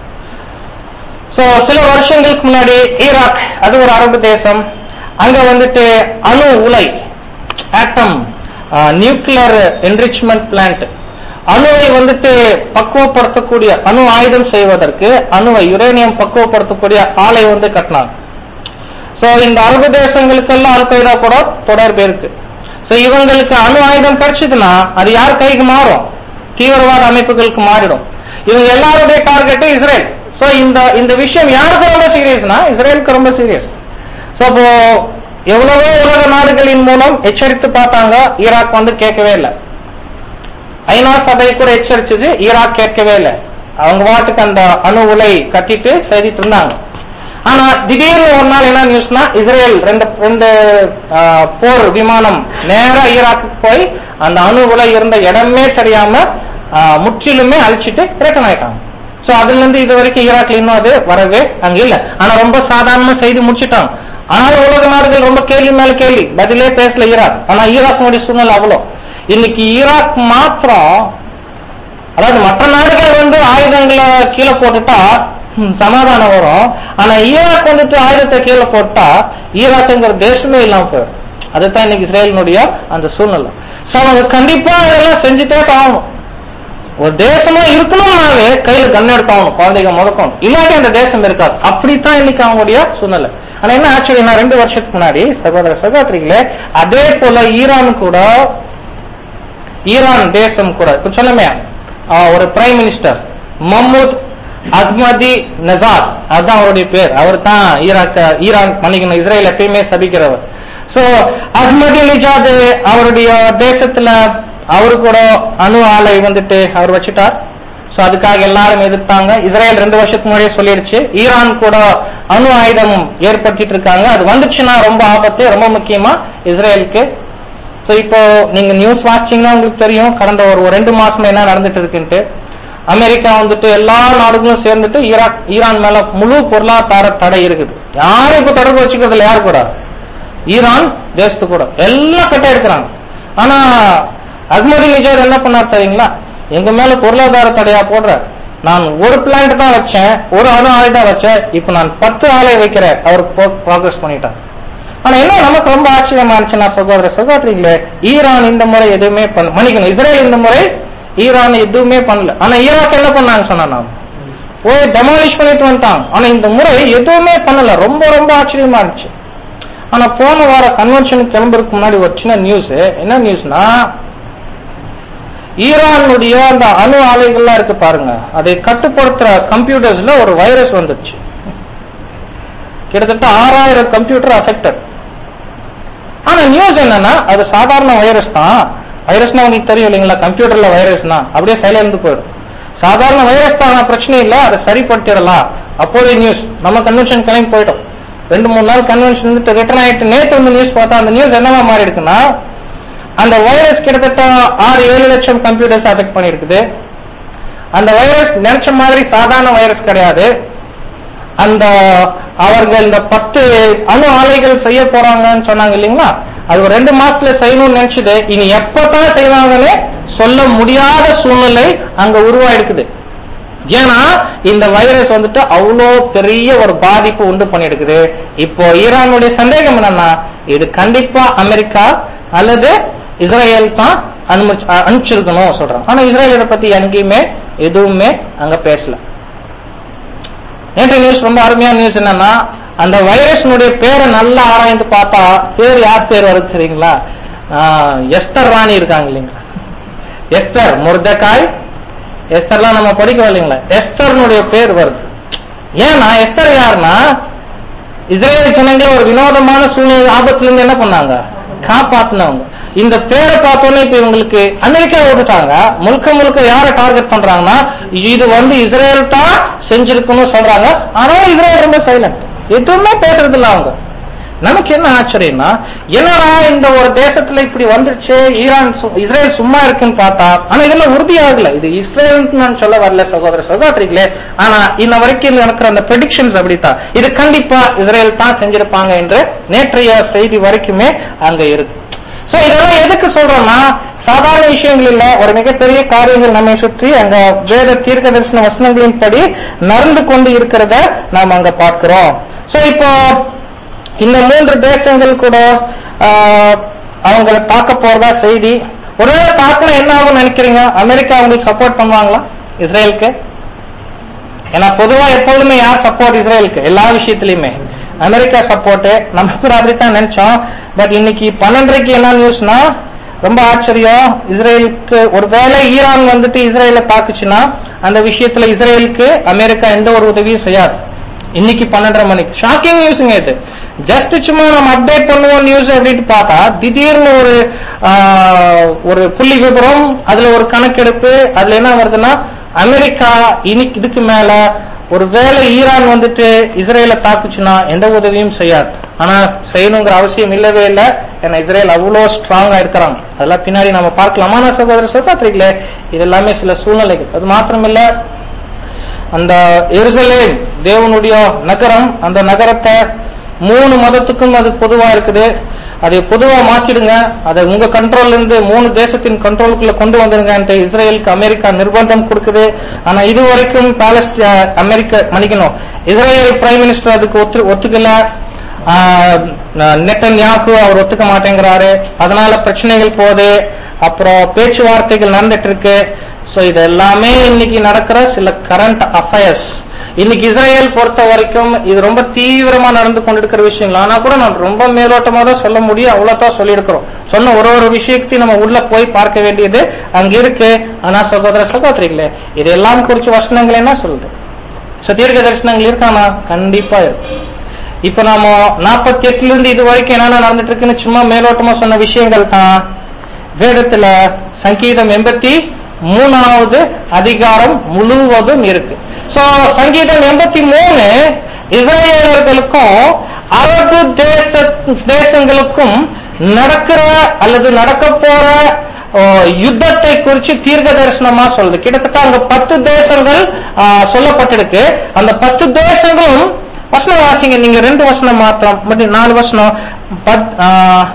சோ சில வருஷங்களுக்கு முன்னாடி ஈராக் அது ஒரு அரபு தேசம் அங்க வந்துட்டு அணு உலை ஆட்டம் நியூக்ளியர் என்ரிச்மெண்ட் பிளான்ட் அணுவை வந்துட்டு பக்குவப்படுத்தக்கூடிய அணு ஆயுதம் செய்வதற்கு அணுவை யுரேனியம் பக்குவப்படுத்தக்கூடிய ஆலை வந்து கட்டினாங்க சோ இந்த அரபு தேசங்களுக்கெல்லாம் அல் கைதா கூட தொடர்பு இருக்கு சோ இவங்களுக்கு அணு ஆயுதம் கிடைச்சதுன்னா அது யார் கைக்கு மாறும் தீவிரவாத அமைப்புகளுக்கு மாறிடும் இவங்க எல்லாருடைய டார்கெட் இஸ்ரேல் சோ இந்த இந்த விஷயம் யாருக்கு ரொம்ப சீரியஸ்னா இஸ்ரேலுக்கு ரொம்ப சீரியஸ் சோ அப்போ எவ்வளவோ உலக நாடுகளின் மூலம் எச்சரித்து பார்த்தாங்க ஈராக் வந்து கேட்கவே இல்லை ஐநா சபை கூட எச்சரிச்சது ஈராக் கேட்கவே இல்லை அவங்க வாட்டுக்கு அந்த அணு உலை கட்டிட்டு செய்திட்டு இருந்தாங்க ஆனா திடீர்னு ஒரு நாள் என்ன நியூஸ்னா இஸ்ரேல் ரெண்டு ரெண்டு ஆ, போர் விமானம் நேரா ஈராக்கு போய் அந்த அணு உலை இருந்த இடமே தெரியாம ஆ, முற்றிலுமே அழிச்சிட்டு ரிட்டர்ன் ஆயிட்டாங்க சோ அதுல இருந்து இது வரைக்கும் ஈராக்ல இன்னும் அது வரவே அங்க இல்ல ஆனா ரொம்ப சாதாரணமா செய்தி முடிச்சிட்டாங்க ஆனாலும் உலக நாடுகள் ரொம்ப கேள்வி மேல கேள்வி பதிலே பேசல ஈராக் ஆனா ஈராக்கினுடைய சூழ்நிலை அவ்வளோ இன்னைக்கு ஈராக் மாத்திரம் அதாவது மற்ற நாடுகள் வந்து ஆயுதங்களை கீழே போட்டுட்டா ம், சமாதானம் வரும் ஆனா ஈராக் வந்துட்டு ஆயுதத்தை கீழே போட்டா ஈராக்குங்கிற தேசமே இல்லாம போயிடும் அதுதான் இன்னைக்கு இஸ்ரேலினுடைய அந்த சூழ்நிலை சோ அவங்க கண்டிப்பா இதெல்லாம் செஞ்சுட்டே தான் ஆகணும் ஒரு தேசமா இருக்கணும்னாவே கையில கன் எடுத்தாகணும் குழந்தைங்க முதக்கணும் இல்லாட்டி அந்த தேசம் இருக்காது அப்படித்தான் இன்னைக்கு அவங்களுடைய சூழ்நிலை ஆனா என்ன ஆச்சரியம்னா ரெண்டு வருஷத்துக்கு முன்னாடி சகோதர சகோதரிகளே அதே போல ஈரான் கூட ஈரான் தேசம் கூட இப்ப சொன்னமே ஆஹ், ஒரு prime minister Mahmoud Ahmadi Nejad அதுதான் அவருடைய பேர் அவர் தான் ஈராக்க ஈரான் மன்னிக்கணும் இஸ்ரேல் எப்பயுமே சபிக்கிறவர் சோ அஹ்மதி நிஜாத் அவருடைய தேசத்துல அவரு கூட அணு ஆலை வந்துட்டு அவர் வச்சுட்டார் சோ அதுக்காக எல்லாரும் எதிர்த்தாங்க இஸ்ரேல் ரெண்டு வருஷத்துக்கு முன்னாடியே சொல்லிடுச்சு ஈரான் கூட அணு ஆயுதம் ஏற்படுத்திட்டு இருக்காங்க அது வந்துச்சுன்னா ரொம்ப ஆபத்து ரொம்ப முக்கியமா இஸ்ரேலுக்கு சோ இப்போ நீங்க நியூஸ் வாசிச்சீங்கன்னா உங்களுக்கு தெரியும் கடந்த ஒரு ஒரு ரெண்டு மாசம் என்ன நடந்துட்டு இருக்குன்ட்டு அமெரிக்கா வந்துட்டு எல்லா நாடுகளும் சேர்ந்துட்டு ஈராக் ஈரான் மேல முழு பொருளாதார தடை இருக்குது யாரும் இப்ப தொடர்பு வச்சுக்கிறது இல்ல யாரு கூட ஈரான் தேசத்து கூட எல்லாம் கட்ட இருக்கிறாங்க ஆனா அக்மதி நிஜார் என்ன பண்ணார் தெரியுங்களா எங்க மேல பொருளாதார தடையா போடுற நான் ஒரு பிளான்ட் தான் வச்சேன் ஒரு அணு ஆலை தான் வச்சேன் இப்ப நான் பத்து ஆலை வைக்கிறேன் அவர் ப்ராக்ரஸ் பண்ணிட்டார் ஆனா என்ன நமக்கு ரொம்ப ஆச்சரியமா இருந்துச்சுன்னா சகோதர சகோதரிகளே ஈரான் இந்த முறை எதுவுமே பண்ண மன்னிக்கணும் இஸ்ரேல் இந்த முறை ஈரான் எதுவுமே பண்ணல ஆனா ஈராக் என்ன பண்ணாங்க சொன்னா நான் போய் டெமாலிஷ் பண்ணிட்டு வந்துட்டாங்க ஆனா இந்த முறை எதுவுமே பண்ணல ரொம்ப ரொம்ப ஆச்சரியமா இருந்துச்சு ஆனா போன வார கன்வென்ஷனுக்கு கிளம்புறதுக்கு முன்னாடி ஒரு சின்ன நியூஸ் என்ன நியூஸ்னா ஈரானுடைய அந்த அணு ஆலைகள்லாம் இருக்கு பாருங்க அதை கட்டுப்படுத்துற கம்ப்யூட்டர்ஸ்ல ஒரு வைரஸ் வந்துருச்சு கிட்டத்தட்ட ஆறாயிரம் கம்ப்யூட்டர் அஃபெக்டட் ஆனா நியூஸ் என்னன்னா அது சாதாரண வைரஸ் தான் வைரஸ்னா உங்களுக்கு தெரியும் இல்லைங்களா கம்ப்யூட்டர்ல வைரஸ்னா அப்படியே செயலிழந்து போயிடும் சாதாரண வைரஸ் தான் ஆனா பிரச்சனை இல்ல அதை சரிப்படுத்திடலாம் அப்போதைய நியூஸ் நம்ம கன்வென்ஷன் கிளம்பி போயிட்டோம் ரெண்டு மூணு நாள் கன்வென்ஷன் வந்துட்டு ரிட்டர்ன் ஆயிட்டு நேற்று வந்து நியூஸ் பார்த்தா அந்த நியூஸ் என்னவா மாறி இருக்குன்னா அந்த வைரஸ் கிட்டத்தட்ட ஆறு ஏழு லட்சம் கம்ப்யூட்டர்ஸ் அஃபெக்ட் பண்ணிருக்குது அந்த வைரஸ் நினைச்ச மாதிரி சாதாரண வைரஸ் கிடையாது அந்த அவர்கள் இந்த பத்து அணு ஆலைகள் செய்ய போறாங்கன்னு சொன்னாங்க இல்லைங்களா அது ஒரு ரெண்டு மாசத்துல செய்யணும்னு நினைச்சது இனி எப்பதான் செய்வாங்கன்னு சொல்ல முடியாத சூழ்நிலை அங்க உருவாயிருக்குது ஏன்னா இந்த வைரஸ் வந்துட்டு அவ்வளோ பெரிய ஒரு பாதிப்பு உண்டு பண்ணிருக்குது இப்போ ஈரானுடைய சந்தேகம் என்னன்னா இது கண்டிப்பா அமெரிக்கா அல்லது இஸ்ரேல் தான் அனுமதி அ- அனுப்பிச்சிருக்கணும் சொல்றாங்க ஆனா இஸ்ரேல் இதை பத்தி எங்கேயுமே எதுவுமே அங்க பேசல நேற்று நியூஸ் ரொம்ப அருமையான நியூஸ் என்னன்னா அந்த வைரஸ்னுடைய பேரை நல்லா ஆராய்ந்து பார்த்தா பேர் யார் பேர் வருது தெரியுங்களா ஆஹ், எஸ்தர் ராணி இருக்காங்க இல்லைங்களா எஸ்தர் முர்தகாய் எஸ்தர்லாம் நம்ம படிக்கணும் இல்லைங்களா எஸ்தர்னுடைய பேர் வருது ஏன்னா எஸ்தர் யாருன்னா இஸ்ரேல் ஜனங்களை ஒரு வினோதமான சூழ்நிலை ஆபத்துல இருந்து என்ன பண்ணாங்க காப்பாத்தினவங்க இந்த பேரை பார்த்தோன்னே இப்ப இவங்களுக்கு அமெரிக்கா விட்டுட்டாங்க முழுக்க முழுக்க யாரை டார்கெட் பண்றாங்கன்னா இது வந்து இஸ்ரேல் தான் செஞ்சிருக்கணும்னு சொல்றாங்க ஆனா இஸ்ரேல் ரொம்ப சைலண்ட் எதுவுமே பேசுறது இல்ல அவங்க நமக்கு என்ன ஆச்சரியம்னா என்னடா இந்த ஒரு தேசத்துல இப்படி வந்துருச்சு ஈரான் சு- இஸ்ரேல் சும்மா இருக்குன்னு பார்த்தா ஆனா இதெல்லாம் உறுதியாகல இது இஸ்ரேல் நான் சொல்ல வரல சகோதர சகோதரிகளே ஆனா இன்ன வரைக்கும் நடக்கிற அந்த ப்ரெடிக்ஷன்ஸ் அப்படித்தான் இது கண்டிப்பா இஸ்ரேல் தான் செஞ்சிருப்பாங்க என்று நேற்றைய செய்தி வரைக்குமே அங்க இருக்கு சோ இதெல்லாம் எதுக்கு சொல்றோம்னா சாதாரண விஷயங்கள் இல்ல ஒரு மிகப்பெரிய காரியங்கள் நம்மை சுற்றி அங்க வேத தீர்க்க தரிசன வசனங்களின் படி நடந்து கொண்டு இருக்கிறத நாம் அங்க பார்க்கிறோம் சோ இப்போ இந்த மூன்று தேசங்கள் கூட ஆஹ், அவங்களை தாக்க போறதா செய்தி ஒருவேளை தாக்கல என்ன ஆகும் நினைக்கிறீங்க அமெரிக்கா அவங்களுக்கு சப்போர்ட் பண்ணுவாங்களா இஸ்ரேலுக்கு ஏன்னா பொதுவா எப்பொழுதுமே யார் சப்போர்ட் இஸ்ரேலுக்கு எல்லா விஷயத்திலயுமே அமெரிக்கா சப்போர்ட் நம்ம கூட அப்படித்தான் நினைச்சோம் பட் இன்னைக்கு பன்னெண்டரைக்கு என்ன நியூஸ்னா ரொம்ப ஆச்சரியம் இஸ்ரேலுக்கு ஒருவேளை ஈரான் வந்துட்டு இஸ்ரேல தாக்குச்சுன்னா அந்த விஷயத்துல இஸ்ரேலுக்கு அமெரிக்கா எந்த ஒரு உதவியும் செய்யாது இன்னைக்கு பன்னெண்டரை மணிக்கு ஷாக்கிங் நியூஸ்ங்க இது ஜஸ்ட் சும்மா நம்ம அப்டேட் பண்ணுவோம் நியூஸ் அப்படின்னு பார்த்தா திடீர்னு ஒரு ஆஹ், ஒரு புள்ளி விபரம் அதுல ஒரு கணக்கெடுப்பு அதுல என்ன வருதுன்னா அமெரிக்கா இன்னைக்கு இதுக்கு மேல ஒரு வேளை ஈரான் வந்துட்டு இஸ்ரேல தாக்குச்சுன்னா எந்த உதவியும் செய்யாது ஆனா செய்யணுங்கிற அவசியம் இல்லவே இல்லை ஏன்னா இஸ்ரேல் அவ்வளோ ஸ்ட்ராங்கா இருக்கிறாங்க அதெல்லாம் பின்னாடி நம்ம பார்க்கலாம் ஆனா சகோதர சகோதரிகளே இது எல்லாமே சில சூழ்நிலைகள் அது மாத்திரமில்ல அந்த எருசலேம் தேவனுடைய நகரம் அந்த நகரத்தை மூணு மதத்துக்கும் அது பொதுவா இருக்குது அதை பொதுவா மாத்திடுங்க அதை உங்க கண்ட்ரோல்ல இருந்து மூணு தேசத்தின் கண்ட்ரோலுக்குள்ள கொண்டு வந்துருங்க இஸ்ரேலுக்கு அமெரிக்கா நிர்பந்தம் கொடுக்குது ஆனா இது வரைக்கும் பாலஸ்டி அமெரிக்கா மன்னிக்கணும் இஸ்ரேல் பிரைம் மினிஸ்டர் அதுக்கு ஒத்து ஒத்துக்கல நெட்டன்யாகு அவர் ஒத்துக்க மாட்டேங்கிறாரு அதனால பிரச்சனைகள் போகுது அப்புறம் பேச்சுவார்த்தைகள் நடந்துட்டு இருக்கு சோ இது எல்லாமே இன்னைக்கு நடக்கிற சில கரண்ட் அஃபயர்ஸ் இன்னைக்கு இஸ்ரேல் பொறுத்த வரைக்கும் இது ரொம்ப தீவிரமா நடந்து கொண்டிருக்கிற விஷயங்கள் ஆனா கூட நான் ரொம்ப மேலோட்டமா தான் சொல்ல முடியும் அவ்வளவுதான் சொல்லியிருக்கிறோம் சொன்ன ஒரு ஒரு விஷயத்தையும் நம்ம உள்ள போய் பார்க்க வேண்டியது அங்க இருக்கு ஆனா சகோதர சகோதரிகளே இதெல்லாம் குறிச்சு வசனங்கள் என்ன சொல்லுது சோ தீர்க்க தரிசனங்கள் இருக்கானா கண்டிப்பா இருக்கு இப்ப நாம நாற்பத்தி எட்டுல இருந்து இது வரைக்கும் என்னென்ன நடந்துட்டு இருக்குன்னு சும்மா மேலோட்டமா சொன்ன விஷயங்கள் தான் வேதத்துல சங்கீதம் எண்பத்தி மூணாவது அதிகாரம் முழுவதும் இருக்கு சோ சங்கீதம் எண்பத்தி மூணு இஸ்ரேலர்களுக்கும் அரபு தேச தேசங்களுக்கும் நடக்கிற அல்லது நடக்க போற ஓ, யுத்தத்தை குறிச்சு தீர்க்க தரிசனமா சொல்லுது கிட்டத்தட்ட அங்க பத்து தேசங்கள் ஆ, சொல்லப்பட்டிருக்கு அந்த பத்து தேசங்களும் வசனம் வாசிங்க நீங்க ரெண்டு வசனம் மாத்திரம் பட் நாலு வசனம் பத்- ஆ,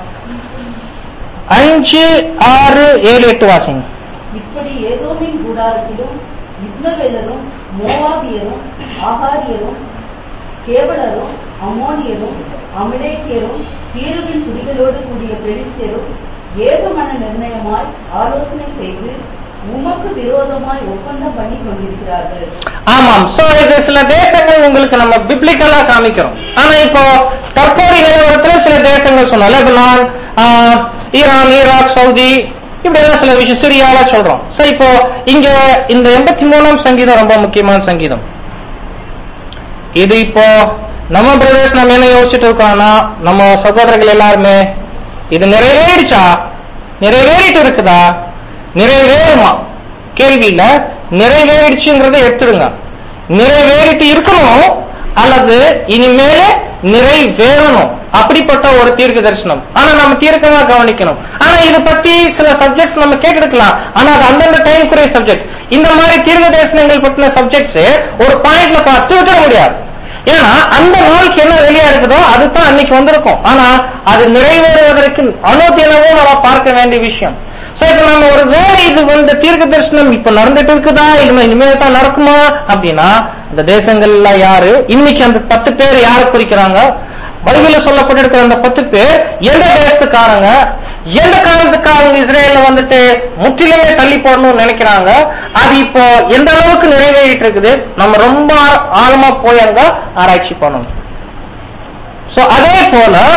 அஞ்சு ஆறு ஏழு எட்டு வாசிங்க இப்படி ஏதோமின் கூடாரத்திலும் இஸ்மவேலரும் மோவாபியரும் ஆகாரியரும் கேவலரும் அம்மோனியரும் அமிலேக்கியரும் தீருவின் குடிகளோடு கூடிய பெலிஸ்தரும் ஏகமன நிர்ணயமாய் ஆலோசனை செய்து உமக்கு விரோதமாய் ஒப்பந்தம் பண்ணி கொண்டிருக்கிறார்கள் ஆமாம் சோ இது சில தேசங்கள் உங்களுக்கு நம்ம பிப்ளிக்கலா காமிக்கிறோம் ஆனா இப்போ தற்போதைய நிலவரத்துல சில தேசங்கள் சொன்னோம் லெபனான் ஆஹ், ஈரான் ஈராக் சவுதி இப்படி எல்லாம் சில விஷயம் சிரியால சொல்றோம் சோ இப்போ இங்க இந்த எண்பத்தி மூணாம் சங்கீதம் ரொம்ப முக்கியமான சங்கீதம் இது இப்போ நம்ம பிரதேசம் நம்ம என்ன யோசிச்சுட்டு இருக்கோம்னா நம்ம சகோதரர்கள் எல்லாருமே இது நிறைவேறிச்சா நிறைவேறிட்டு இருக்குதா நிறைவேறுமா கேள்வி இல்ல நிறைவேறிச்சுங்கிறத எடுத்துடுங்க நிறைவேறிட்டு இருக்கணும் அல்லது இனிமேல நிறைவேறணும் அப்படிப்பட்ட ஒரு தீர்க்க தரிசனம் ஆனா நம்ம தீர்க்கமா கவனிக்கணும் ஆனா இத பத்தி சில சப்ஜெக்ட்ஸ் நம்ம கேட்டெடுக்கலாம் ஆனா அது அந்தந்த டைம்க்குரிய சப்ஜெக்ட் இந்த மாதிரி தீர்க்க தரிசனங்கள் பற்றின சப்ஜெக்ட்ஸ் ஒரு பாயிண்ட்ல பார்த்து விட்டுற முடியாது ஏன்னா அந்த நாளுக்கு என்ன வெளியா இருக்குதோ அதுதான் அன்னைக்கு வந்திருக்கும் ஆனா அது நிறைவேறுவதற்கு அனுதினமும் நம்ம பார்க்க வேண்டிய விஷயம் சோ இப்ப நம்ம ஒரு வேலை இது வந்து தீர்க்க தரிசனம் இப்ப நடந்துட்டு இருக்குதா இல்ல இனிமேல் தான் நடக்குமா அப்படின்னா அந்த தேசங்கள்ல யாரு இன்னைக்கு அந்த பத்து பேர் யாரை குறிக்கிறாங்க பைபிள்ல சொல்லப்பட்டிருக்கிற அந்த பத்து பேர் எந்த தேசத்துக்காரங்க எந்த காரணத்துக்காரங்க இஸ்ரேல்ல வந்துட்டு முற்றிலுமே தள்ளி போடணும்னு நினைக்கிறாங்க அது இப்போ எந்த அளவுக்கு நிறைவேறிட்டு இருக்குது நம்ம ரொம்ப ஆ- ஆழமா போய் அங்க ஆராய்ச்சி பண்ணணும் சோ அதே போல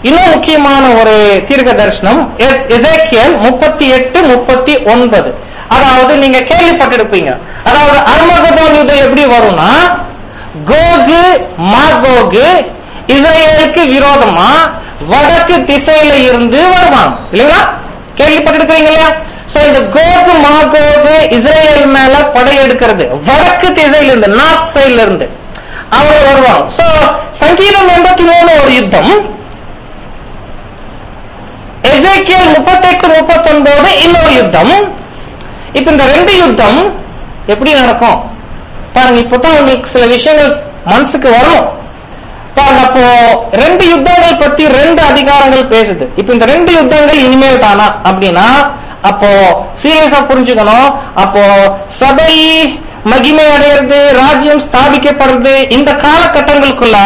இன்னும் முக்கியமான ஒரு தீர்க்க தரிசனம் எஸ்- எசேக்கியேல் முப்பத்தி எட்டு முப்பத்தி ஒன்பது அதாவது நீங்க கேள்விப்பட்டிருப்பீங்க அதாவது அர்மகதோன் யுத்தம் எப்படி வரும்னா கோகு மாகோகு இஸ்ரேலுக்கு விரோதமா வடக்கு திசையில இருந்து வருவாங்க இல்லைங்களா கேள்விப்பட்டிருக்கீங்க இல்லையா சோ இந்த கோகு மாகோகு இஸ்ரேல் மேல படையெடுக்கிறது வடக்கு திசையில இருந்து நார்த் சைடுல இருந்து அவங்க வருவாங்க சோ சங்கீதம் எண்பத்தி மூணு ஒரு யுத்தம் எசேக்கியல் முப்பத்தெட்டு முப்பத்தொன்பது இன்னொரு யுத்தம் இப்ப இந்த ரெண்டு யுத்தம் எப்படி நடக்கும் பாருங்க இப்பதான் உங்களுக்கு சில விஷயங்கள் மனசுக்கு வரும் பாருங்க அப்போ ரெண்டு யுத்தங்கள் பத்தி ரெண்டு அதிகாரங்கள் பேசுது இப்ப இந்த ரெண்டு யுத்தங்கள் இனிமேல் தானா அப்படின்னா அப்போ சீரியஸா புரிஞ்சுக்கணும் அப்போ சபை மகிமை அடையிறது ராஜ்யம் ஸ்தாபிக்கப்படுறது இந்த காலகட்டங்களுக்குள்ள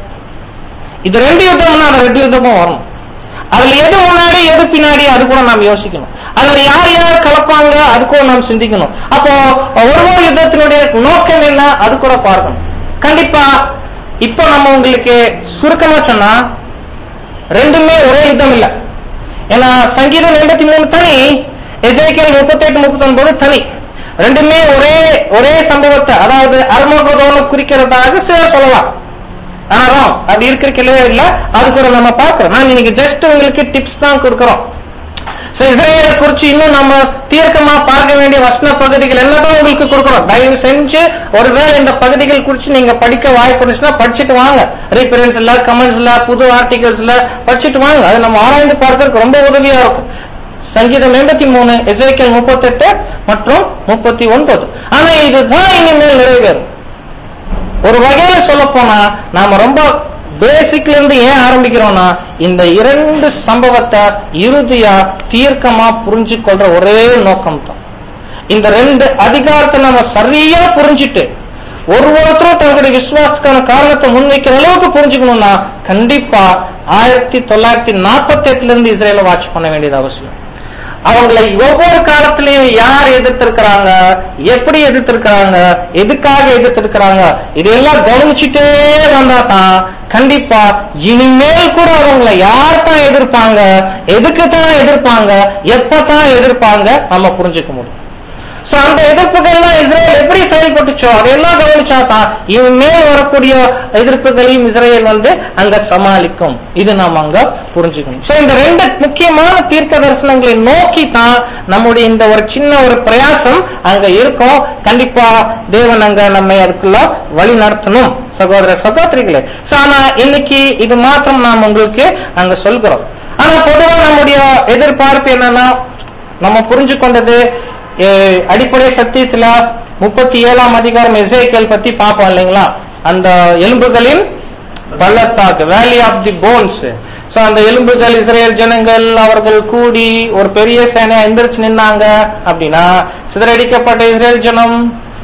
இது ரெண்டு யுத்தம்னா அந்த ரெண்டு யுத்தமும் வரும் அதுல எது முன்னாடி எது பின்னாடி அது கூட நாம் யோசிக்கணும் அதுல யார் யார் கலப்பாங்க அது கூட நாம் சிந்திக்கணும் அப்போ ஒரு ஒரு யுத்தத்தினுடைய நோக்கம் என்ன அது கூட பார்க்கணும் கண்டிப்பா இப்போ நம்ம உங்களுக்கு சுருக்கமா சொன்னா ரெண்டுமே ஒரே யுத்தம் இல்ல ஏன்னா சங்கீதம் எண்பத்தி மூணு தனி எசைக்கேல் முப்பத்தி எட்டு முப்பத்தி ஒன்பது தனி ரெண்டுமே ஒரே ஒரே சம்பவத்தை அதாவது அர்மகதோன்னு குறிக்கிறதாக சிலர் சொல்லலாம் ஆனா அப்படி இருக்கிற கிளவே இல்ல அது கூட நம்ம பார்க்கிறோம் நான் இன்னைக்கு ஜஸ்ட் உங்களுக்கு டிப்ஸ் தான் கொடுக்கிறோம் So, இஸ்ரேலை குறிச்சு இன்னும் நம்ம தீர்க்கமா பார்க்க வேண்டிய வசன பகுதிகள் என்னதான் உங்களுக்கு கொடுக்கிறோம் தயவு செஞ்சு ஒருவேளை இந்த பகுதிகள் குறிச்சு நீங்க படிக்க வாய்ப்பு இருந்துச்சுன்னா படிச்சுட்டு வாங்க ரீஃபரன்ஸ் இல்ல கமெண்ட்ஸ் இல்ல புது ஆர்டிகல்ஸ் இல்ல படிச்சுட்டு வாங்க அது நம்ம ஆராய்ந்து பார்க்கறதுக்கு ரொம்ப உதவியா இருக்கும் சங்கீதம் எண்பத்தி மூணு எசேக்கியல் முப்பத்தெட்டு மற்றும் முப்பத்தி ஒன்பது ஆனா இதுதான் இனிமேல் நிறைவேறும் ஒரு வகையில சொல்ல போனா நாம ரொம்ப பேசிக்ல இருந்து ஏன் ஆரம்பிக்கிறோம்னா இந்த இரண்டு சம்பவத்தை இறுதியா தீர்க்கமா புரிஞ்சு கொள்ற ஒரே நோக்கம் தான் இந்த ரெண்டு அதிகாரத்தை நம்ம சரியா புரிஞ்சுட்டு ஒரு ஒருத்தரும் தங்களுடைய விசுவாசத்துக்கான காரணத்தை முன்வைக்கிற அளவுக்கு புரிஞ்சுக்கணும்னா கண்டிப்பா ஆயிரத்தி தொள்ளாயிரத்தி நாற்பத்தி எட்டுல இருந்து இஸ்ரேல வாட்ச் பண்ண வேண்டியது அவசியம் அவங்களை ஒவ்வொரு காலத்திலையும் யார் எதிர்த்திருக்கிறாங்க எப்படி எதிர்த்திருக்கிறாங்க எதுக்காக எதிர்த்திருக்கிறாங்க இதெல்லாம் கவனிச்சுட்டே வந்தா தான் கண்டிப்பா இனிமேல் கூட அவங்களை யார் தான் எதிர்ப்பாங்க எதுக்கு தான் எதிர்ப்பாங்க எப்ப தான் எதிர்ப்பாங்க நம்ம புரிஞ்சுக்க முடியும் சோ அந்த எதிர்ப்புகள்லாம் இஸ்ரேல் எப்படி செயல்பட்டுச்சோ அதையெல்லாம் கவனிச்சா தான் இனிமேல் வரக்கூடிய எதிர்ப்புகளையும் இஸ்ரேல் வந்து அங்க சமாளிக்கும் இது நாம் அங்க புரிஞ்சுக்கணும் சோ இந்த ரெண்டு முக்கியமான தீர்க்க தரிசனங்களை நோக்கி தான் நம்முடைய இந்த ஒரு சின்ன ஒரு பிரயாசம் அங்க இருக்கும் கண்டிப்பா தேவன் அங்க நம்மை அதுக்குள்ள வழி நடத்தணும் சகோதர சகோதரிகளே சோ ஆனா இன்னைக்கு இது மாத்திரம் நாம் உங்களுக்கு அங்க சொல்கிறோம் ஆனா பொதுவா நம்முடைய எதிர்பார்ப்பு என்னன்னா நம்ம புரிஞ்சு கொண்டது அஹ், அடிப்படை சத்தியத்துல முப்பத்தி ஏழாம் அதிகாரம் எசேக்கியல் பத்தி பார்ப்போம் இல்லைங்களா அந்த எலும்புகளின் பள்ளத்தாக்கு வேலி ஆஃப் தி போன்ஸ் சோ அந்த எலும்புகள் இஸ்ரேல் ஜனங்கள் அவர்கள் கூடி ஒரு பெரிய சேனையா எந்திரிச்சு நின்னாங்க அப்படின்னா சிதறடிக்கப்பட்ட இஸ்ரேல் ஜனம்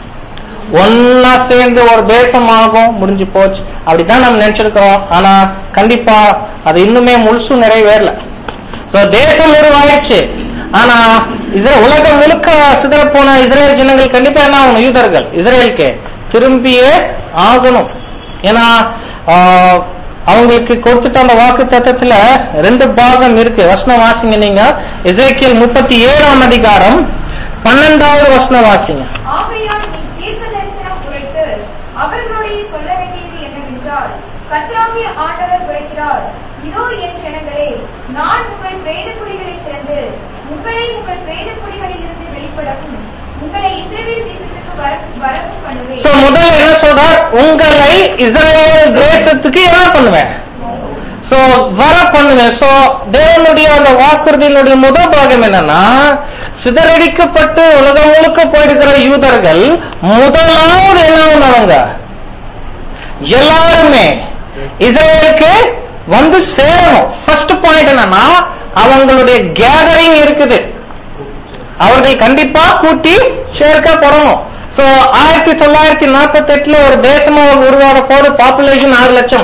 ஒன்னா சேர்ந்து ஒரு தேசம் ஆகும் முடிஞ்சு போச்சு அப்படிதான் நம்ம நினைச்சிருக்கிறோம் ஆனா கண்டிப்பா அது இன்னுமே முழுசும் நிறைவேறல சோ தேசம் உருவாயிடுச்சு ஆனா இஸ்ரே- உலகம் முழுக்க சிதற போன இஸ்ரேல் ஜனங்கள் கண்டிப்பா என்ன ஆகணும் யூதர்கள் இஸ்ரேலுக்கு திரும்பியே ஆகணும் ஏன்னா ஆஹ், அவங்களுக்கு கொடுத்துட்ட அந்த வாக்கு தத்தத்துல ரெண்டு பாகம் இருக்கு வசனம் வாசிங்க நீங்க இசைக்கியல் முப்பத்தி ஏழாம் அதிகாரம் பன்னெண்டாவது வசனம் வாசிங்க ஆகையால் நீ தீர்க்க தரிசனம் உரைத்து அவர்களுடைய சொல்ல வேண்டியது என்னவென்றால் கர்த்தராகிய ஆண்டவர் உரைக்கிறார் இதோ என் ஜனங்களே நான் உங்கள் பிரேத குழிகளை திறந்து உங்களை உங்கள் பிரேத குழிகளில் இருந்து வெளிப்படவும் உங்களை இஸ்ரவேல் தேசத்துக்கு வர வரவும் பண்ணுவேன் சோ முதல்ல என்ன சொல்றார் உங்களை இஸ்ரேல் தேசத்துக்கு என்ன பண்ணுவேன் சோ வர பண்ணுவேன் சோ தேவனுடைய அந்த வாக்குறுதியினுடைய முதல் பாகம் என்னன்னா சிதறடிக்கப்பட்டு உலகம் முழுக்க போயிருக்கிற யூதர்கள் முதலாவது என்ன ஆகணும் எல்லாருமே இஸ்ரேலுக்கு வந்து சேரணும் ஃபர்ஸ்ட் பாயிண்ட் என்னன்னா அவங்களுடைய கேதரிங் இருக்குது அவர்கள் கண்டிப்பா கூட்டி சேர்க்கப்படணும் சோ ஆயிரத்தி தொள்ளாயிரத்தி நாற்பத்தி எட்டுல ஒரு தேசமா உருவாக போது பாப்புலேஷன் ஆறு லட்சம்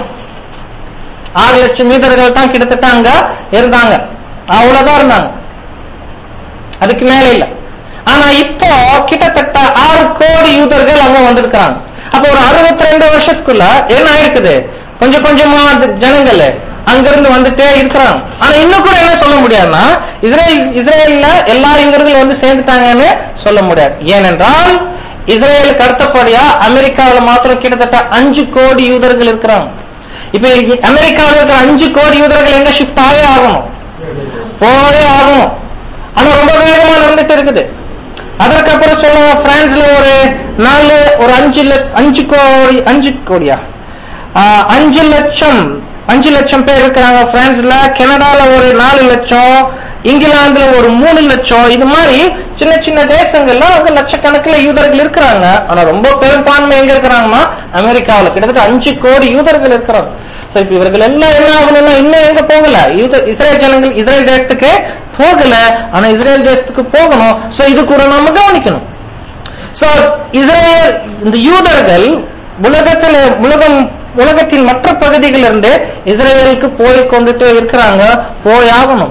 ஆறு லட்சம் மீதர்கள் தான் கிட்டத்தட்ட அங்க இருந்தாங்க அவ்வளவுதான் இருந்தாங்க அதுக்கு மேல இல்ல ஆனா இப்போ கிட்டத்தட்ட ஆறு கோடி யூதர்கள் அங்க வந்திருக்கிறாங்க அப்ப ஒரு அறுபத்தி ரெண்டு வருஷத்துக்குள்ள என்ன ஆயிருக்குது கொஞ்சம் கொஞ்சமா அந்த ஜனங்கள் அங்கிருந்து வந்துட்டே இருக்கிறாங்க ஆனா இன்னும் கூட என்ன சொல்ல முடியாதுன்னா இஸ்ரேல் இஸ்ரேல்ல எல்லா யூதர்களும் வந்து சேர்ந்துட்டாங்கன்னு சொல்ல முடியாது ஏனென்றால் இஸ்ரேலுக்கு அடுத்தபடியா அமெரிக்காவுல மாத்திரம் கிட்டத்தட்ட அஞ்சு கோடி யூதர்கள் இருக்கிறாங்க இப்ப இ- அமெரிக்காவுல இருக்கிற அஞ்சு கோடி யூதர்கள் எங்க ஷிஃப்ட் ஆகவே ஆகணும் போயே ஆகணும் ஆனா ரொம்ப வேகமா நடந்துட்டு இருக்குது அதற்கப்புறம் சொல்ல பிரான்ஸ்ல ஒரு நாலு ஒரு அஞ்சு லட்ச- அஞ்சு கோடி அஞ்சு கோடியா ஆஹ், அஞ்சு லட்சம் அஞ்சு லட்சம் பேர் இருக்கிறாங்க பிரான்ஸ்ல கனடால ஒரு நாலு லட்சம் இங்கிலாந்துல ஒரு மூணு லட்சம் இது மாதிரி சின்ன சின்ன தேசங்கள்ல அங்க லட்சக்கணக்கில் யூதர்கள் இருக்கிறாங்க ஆனா ரொம்ப பெரும்பான்மை எங்க இருக்கிறாங்கன்னா அமெரிக்காவுல கிட்டத்தட்ட அஞ்சு கோடி யூதர்கள் இருக்கிறாங்க சோ இப்ப இவர்கள் எல்லாம் என்ன ஆகணும்னா இன்னும் எங்க போகல யூத இஸ்ரேல் ஜனங்கள் இஸ்ரேல் தேசத்துக்கு போகல ஆனா இஸ்ரேல் தேசத்துக்கு போகணும் சோ இது கூட நாம கவனிக்கணும் சோ இஸ்ரேல் இந்த யூதர்கள் உலகத்தில் உலகம் உலகத்தின் மற்ற பகுதிகளிலிருந்து இஸ்ரேலுக்கு போய் கொண்டுட்டு இருக்கிறாங்க போயாகணும்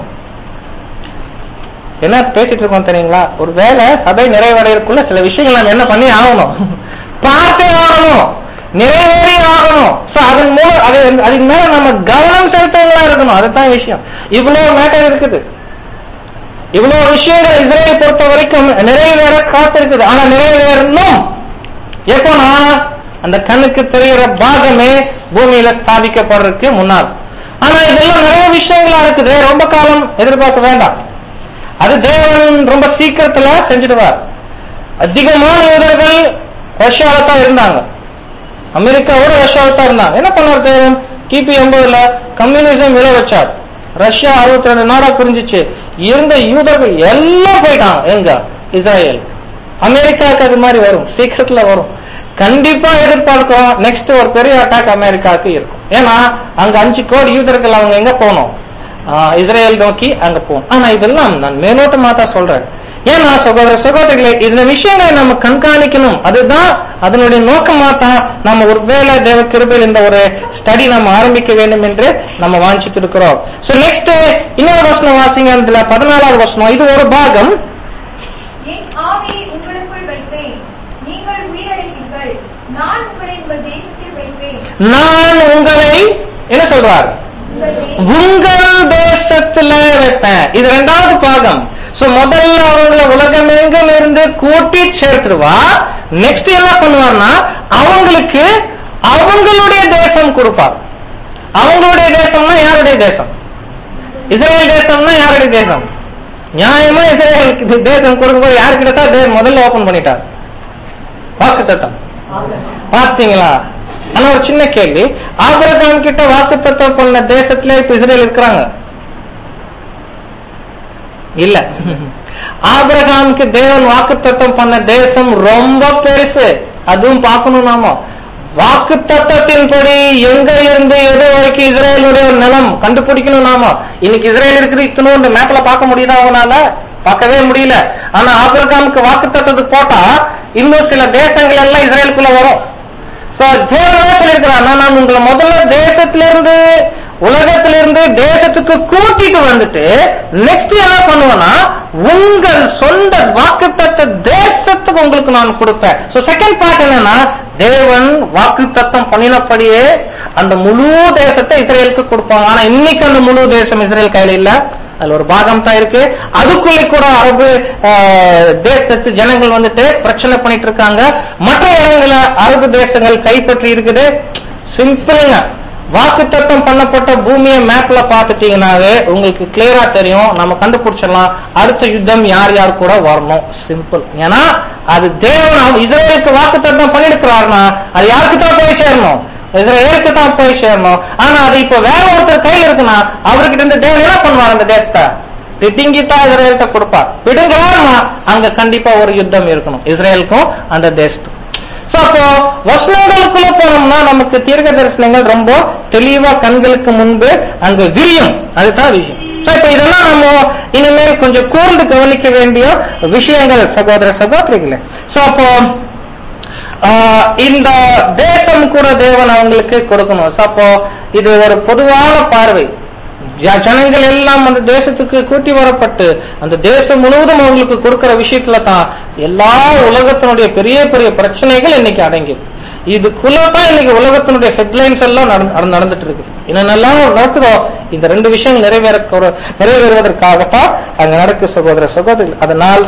என்ன பேசிட்டு இருக்கோம் தெரியுங்களா ஒரு வேலை சபை நிறைவடைறதுக்குள்ள சில விஷயங்கள் நம்ம என்ன பண்ணி ஆகணும் பார்த்தே ஆகணும் நிறைவேறி ஆகணும் சோ அதன் மூலம் அது அதுக்கு மேல நம்ம கவனம் செலுத்தவங்களா இருக்கணும் அதுதான் விஷயம் இவ்வளவு மேட்டர் இருக்குது இவ்வளவு விஷயங்கள் இஸ்ரேலை பொறுத்த வரைக்கும் நிறைவேற காத்திருக்குது ஆனா நிறைவேறணும் எப்போனா அந்த கண்ணுக்கு தெரிகிற பாகமே பூமியில ஸ்தாபிக்கப்படுறதுக்கு முன்னால் ஆனா இதெல்லாம் நிறைய விஷயங்களா இருக்குது ரொம்ப காலம் எதிர்பார்க்க வேண்டாம் அது தேவன் ரொம்ப சீக்கிரத்துல செஞ்சிடுவார் அதிகமான யூதர்கள் ரஷ்யாவில தான் இருந்தாங்க அமெரிக்காவோட ரஷ்யாவில் தான் இருந்தாங்க என்ன பண்ணார் தேவன் கிபி எண்பதுல கம்யூனிசம் விழ வச்சார் ரஷ்யா அறுபத்தி ரெண்டு நாடா பிரிஞ்சிச்சு இருந்த யூதர்கள் எல்லாம் போயிட்டாங்க எங்க இஸ்ரேல் அமெரிக்காவுக்கு அது மாதிரி வரும் சீக்கிரத்துல வரும் கண்டிப்பா எதிர்பார்க்கிறோம் நெக்ஸ்ட் ஒரு பெரிய அட்டாக் அமெரிக்காவுக்கு இருக்கும் ஏன்னா அங்க அஞ்சு கோடி யூதர்கள் அவங்க எங்க போகணும் ஆஹ் இஸ்ரேல் நோக்கி அங்க போகும் ஆனா இதெல்லாம் நான் மேலோட்டமா தான் சொல்றேன் ஏன்னா சகோதர சகோதரிகளே இந்த விஷயங்களை நம்ம கண்காணிக்கணும் அதுதான் அதனுடைய நோக்கமா தான் நம்ம ஒருவேளை தேவ கிருபையில் இந்த ஒரு ஸ்டடி நம்ம ஆரம்பிக்க வேண்டும் என்று நம்ம வாஞ்சிட்டு இருக்கிறோம் சோ நெக்ஸ்ட் இன்னொரு வசனம் வாசிங்க அதுல பதினாலாவது வசனம் இது ஒரு பாகம் என் ஆவியை உங்களுக்குள் வைப்பேன் நீங்கள் உயிரடைவீர்கள் நான் உங்களை உங்கள் தேசத்தில் வைப்பேன் நான் உங்களை என்ன சொல்றார் உங்கள் தேச- உங்கள் தேசத்துல வைப்பேன் இது ரெண்டாவது பாகம் சோ முதல்ல அவங்கள உலகமெங்கும் இருந்து கூட்டி சேர்த்துருவா நெக்ஸ்ட் என்ன பண்ணுவார்னா அவங்களுக்கு அவங்களுடைய தேசம் கொடுப்பார் அவங்களுடைய தேசம்னா யாருடைய தேசம் இஸ்ரேல் தேசம்னா யாருடைய தேசம் நியாயமா இஸ்ரேலுக்கு தேசம் கொடுக்கும்போது யாருக்கிட்ட தான் தேவன் முதல்ல ஓபன் பண்ணிட்டார் வாக்கு தத்தம் பாத்தீங்களா ஆனா ஒரு சின்ன கேள்வி ஆபிரகாம் கிட்ட வாக்கு தத்துவம் பண்ண தேசத்துல இப்ப இஸ்ரேல் இருக்கிறாங்க இல்ல ஆபிரகாமுக்கு தேவன் வாக்கு தத்துவம் பண்ண தேசம் ரொம்ப பெருசு அதுவும் பார்க்கணும் நாம வாக்கு தத்துவத்தின்படி எங்க இருந்து எது வரைக்கும் இஸ்ரேலுடைய ஒரு நிலம் கண்டுபிடிக்கணும் நாம இன்னைக்கு இஸ்ரேல் இருக்குது இத்தனோண்டு மேப்ல பார்க்க முடியுதா அவனால பார்க்கவே முடியல ஆனா ஆபிரகாமுக்கு வாக்கு தத்துவத்துக்கு போட்டா இன்னும் சில தேசங்கள் எல்லாம் இஸ்ரேலுக்குள்ள வரும் சோ தேவன் சொல்லியிருக்கிறான் நான் உங்களை முதல்ல தேசத்திலிருந்து உலகத்திலிருந்து தேசத்துக்கு கூட்டிட்டு வந்துட்டு நெக்ஸ்ட் என்ன பண்ணுவேன்னா உங்கள் சொந்த வாக்குத்தத்த தேசத்துக்கு உங்களுக்கு நான் கொடுப்பேன் சோ செகண்ட் பார்ட் என்னன்னா தேவன் வாக்குத்தத்தம் பண்ணினபடியே அந்த முழு தேசத்தை இஸ்ரேலுக்கு கொடுப்பாங்க ஆனா இன்னைக்கு அந்த முழு தேசம் இஸ்ரேல் கையில இல்ல அதுல ஒரு பாகம் தான் இருக்கு அதுக்குள்ளே கூட அரபு ஆஹ், தேசத்து ஜனங்கள் வந்துட்டு பிரச்சனை பண்ணிட்டு இருக்காங்க மற்ற இடங்கள அரபு தேசங்கள் கைப்பற்றி இருக்குது சிம்பிளுங்க வாக்கு தத்தம் பண்ணப்பட்ட பூமியை மேப்ல பாத்துட்டீங்கன்னாவே உங்களுக்கு கிளியரா தெரியும் நம்ம கண்டுபிடிச்சிடலாம் அடுத்த யுத்தம் யார் யார் கூட வரணும் சிம்பிள் ஏன்னா அது தேவன் இஸ்ரேலுக்கு வாக்கு தத்தம் பண்ணிருக்கிறாருன்னா அது யாருக்கு தான் போய் சேரணும் இஸ்ரேலுக்கு தான் போய் சேரணும் ஆனா அது இப்ப வேற ஒருத்தர் கையில இருக்குன்னா அவர்கிட்ட இருந்து தேவன் என்ன பண்ணுவார் அந்த தேசத்தை திட்டிங்கிட்டா இஸ்ரேல்கிட்ட கொடுப்பார் விடுங்கிறாருன்னா அங்க கண்டிப்பா ஒரு யுத்தம் இருக்கணும் இஸ்ரேலுக்கும் அந்த தேசத்துக்கும் சோ அப்போ வசனங்களுக்குள்ள போனோம்னா நமக்கு தீர்க்க தரிசனங்கள் ரொம்ப தெளிவா கண்களுக்கு முன்பு அங்க விரியும் அதுதான் விஷயம் சோ இப்ப இதெல்லாம் நம்ம இனிமேல் கொஞ்சம் கூர்ந்து கவனிக்க வேண்டிய விஷயங்கள் சகோதர சகோதரிகளே சோ அப்போ ஆஹ் இந்த தேசம் கூட தேவன் அவங்களுக்கு கொடுக்கணும் So, அப்போ இது ஒரு பொதுவான பார்வை ஜ- ஜனங்கள் எல்லாம் அந்த தேசத்துக்கு கூட்டி வரப்பட்டு அந்த தேசம் முழுவதும் அவங்களுக்கு கொடுக்கிற விஷயத்துல தான் எல்லா உலகத்தினுடைய பெரிய பெரிய பிரச்சனைகள் இன்னைக்கு அடங்கிது இதுக்குள்ளதான் இன்னைக்கு உலகத்தினுடைய ஹெட்லைன்ஸ் எல்லாம் நடந்து- நடந்து- நடந்துட்டு இருக்கு என்னென்னலாம் நடக்குதோ இந்த ரெண்டு விஷயங்கள் நிறைவேற நிறைவேறுவதற்காகத்தான் அங்க நடக்கு சகோதர சகோதரி அதனால்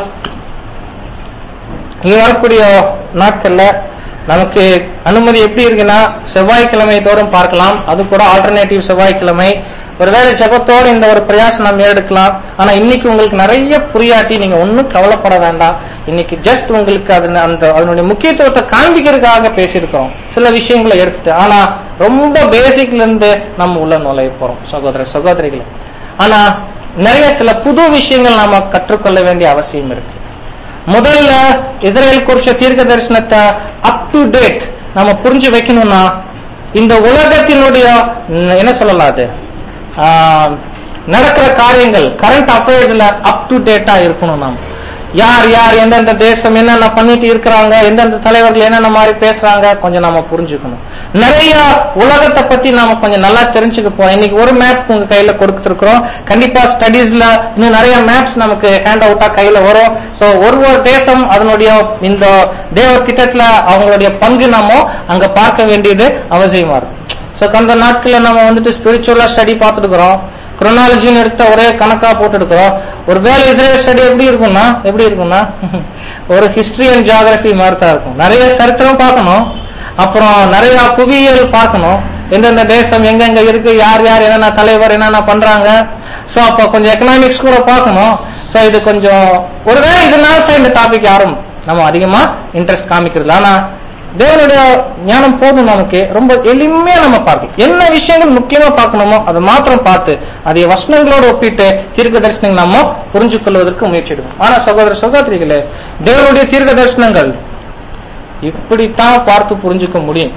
இனி வரக்கூடிய நாட்கள்ல நமக்கு அனுமதி எப்படி இருக்குன்னா செவ்வாய்க்கிழமை தோறும் பார்க்கலாம் அது கூட ஆல்டர்னேட்டிவ் செவ்வாய்க்கிழமை ஒருவேளை ஜெபத்தோடு இந்த ஒரு பிரயாசம் நாம் எடுக்கலாம் ஆனா இன்னைக்கு உங்களுக்கு நிறைய புரியாட்டி நீங்க ஒன்னும் கவலைப்பட வேண்டாம் இன்னைக்கு ஜஸ்ட் உங்களுக்கு அது அந்த அதனுடைய முக்கியத்துவத்தை காண்பிக்கிறதுக்காக பேசியிருக்கோம் சில விஷயங்களை எடுத்துட்டு ஆனா ரொம்ப பேசிக்ல இருந்து நம்ம உள்ள நுழைய போறோம் சகோதர சகோதரிகளை ஆனா நிறைய சில புது விஷயங்கள் நாம கற்றுக்கொள்ள வேண்டிய அவசியம் இருக்கு முதல்ல இஸ்ரேல் குறிச்ச தீர்க்க தரிசனத்தை அப் டு டேட் நம்ம புரிஞ்சு வைக்கணும்னா இந்த உலகத்தினுடைய ம், என்ன சொல்லலாம் அது ஆஹ், நடக்கிற காரியங்கள் கரண்ட் அஃபேர்ஸ்ல அப் டு டேட்டா இருக்கணும் நாம் யார் யார் எந்தெந்த தேசம் என்னென்ன பண்ணிட்டு இருக்கிறாங்க எந்தெந்த தலைவர்கள் என்னென்ன மாதிரி பேசுறாங்க கொஞ்சம் நாம புரிஞ்சுக்கணும் நிறைய உலகத்தை பத்தி நாம கொஞ்சம் நல்லா தெரிஞ்சுக்க போறோம் இன்னைக்கு ஒரு மேப் உங்க கையில கொடுத்துருக்கோம் கண்டிப்பா ஸ்டடீஸ்ல இன்னும் நிறைய மேப்ஸ் நமக்கு ஹேண்ட் அவுட்டா கையில வரும் சோ ஒரு ஒரு தேசம் அதனுடைய இந்த தேவ திட்டத்துல அவங்களுடைய பங்கு நாம அங்க பார்க்க வேண்டியது அவசியமா இருக்கு சோ கடந்த நாட்கள்ல நம்ம வந்துட்டு ஸ்பிரிச்சுவலா ஸ்டடி பார்த்துட்டு இருக்கிறோம் குரோனாலஜின்னு எடுத்த ஒரே கணக்கா போட்டு இருக்கிறோம் ஒரு வேலை இஸ்ரேல் ஸ்டடி எப்படி இருக்கும்னா எப்படி இருக்கும்னா ஒரு ஹிஸ்டரி அண்ட் ஜியாகிரபி மாதிரி தான் இருக்கும் நிறைய சரித்திரம் பார்க்கணும் அப்புறம் நிறைய புவியியல் பார்க்கணும் எந்தெந்த தேசம் எங்கெங்க இருக்கு யார் யார் என்னென்ன தலைவர் என்னென்ன பண்றாங்க சோ அப்ப கொஞ்சம் எக்கனாமிக்ஸ் கூட பார்க்கணும் சோ இது கொஞ்சம் ஒருவேளை இதனால தான் இந்த டாபிக் யாரும் நம்ம அதிகமா இன்ட்ரெஸ்ட் காமிக்கிறது ஆனா தேவனுடைய ஞானம் போதும் நமக்கு ரொம்ப எளிமையா நம்ம பார்க்கலாம் என்ன விஷயங்கள் முக்கியமா பார்க்கணுமோ அதை மாத்திரம் பார்த்து அதை வசனங்களோட ஒப்பிட்டு தீர்க்க தரிசனங்கள் நம்ம புரிஞ்சு கொள்வதற்கு முயற்சி எடுக்கணும் ஆனா சகோதர சகோதரிகளே தேவனுடைய தீர்க்க தரிசனங்கள் இப்படித்தான் பார்த்து புரிஞ்சுக்க முடியும்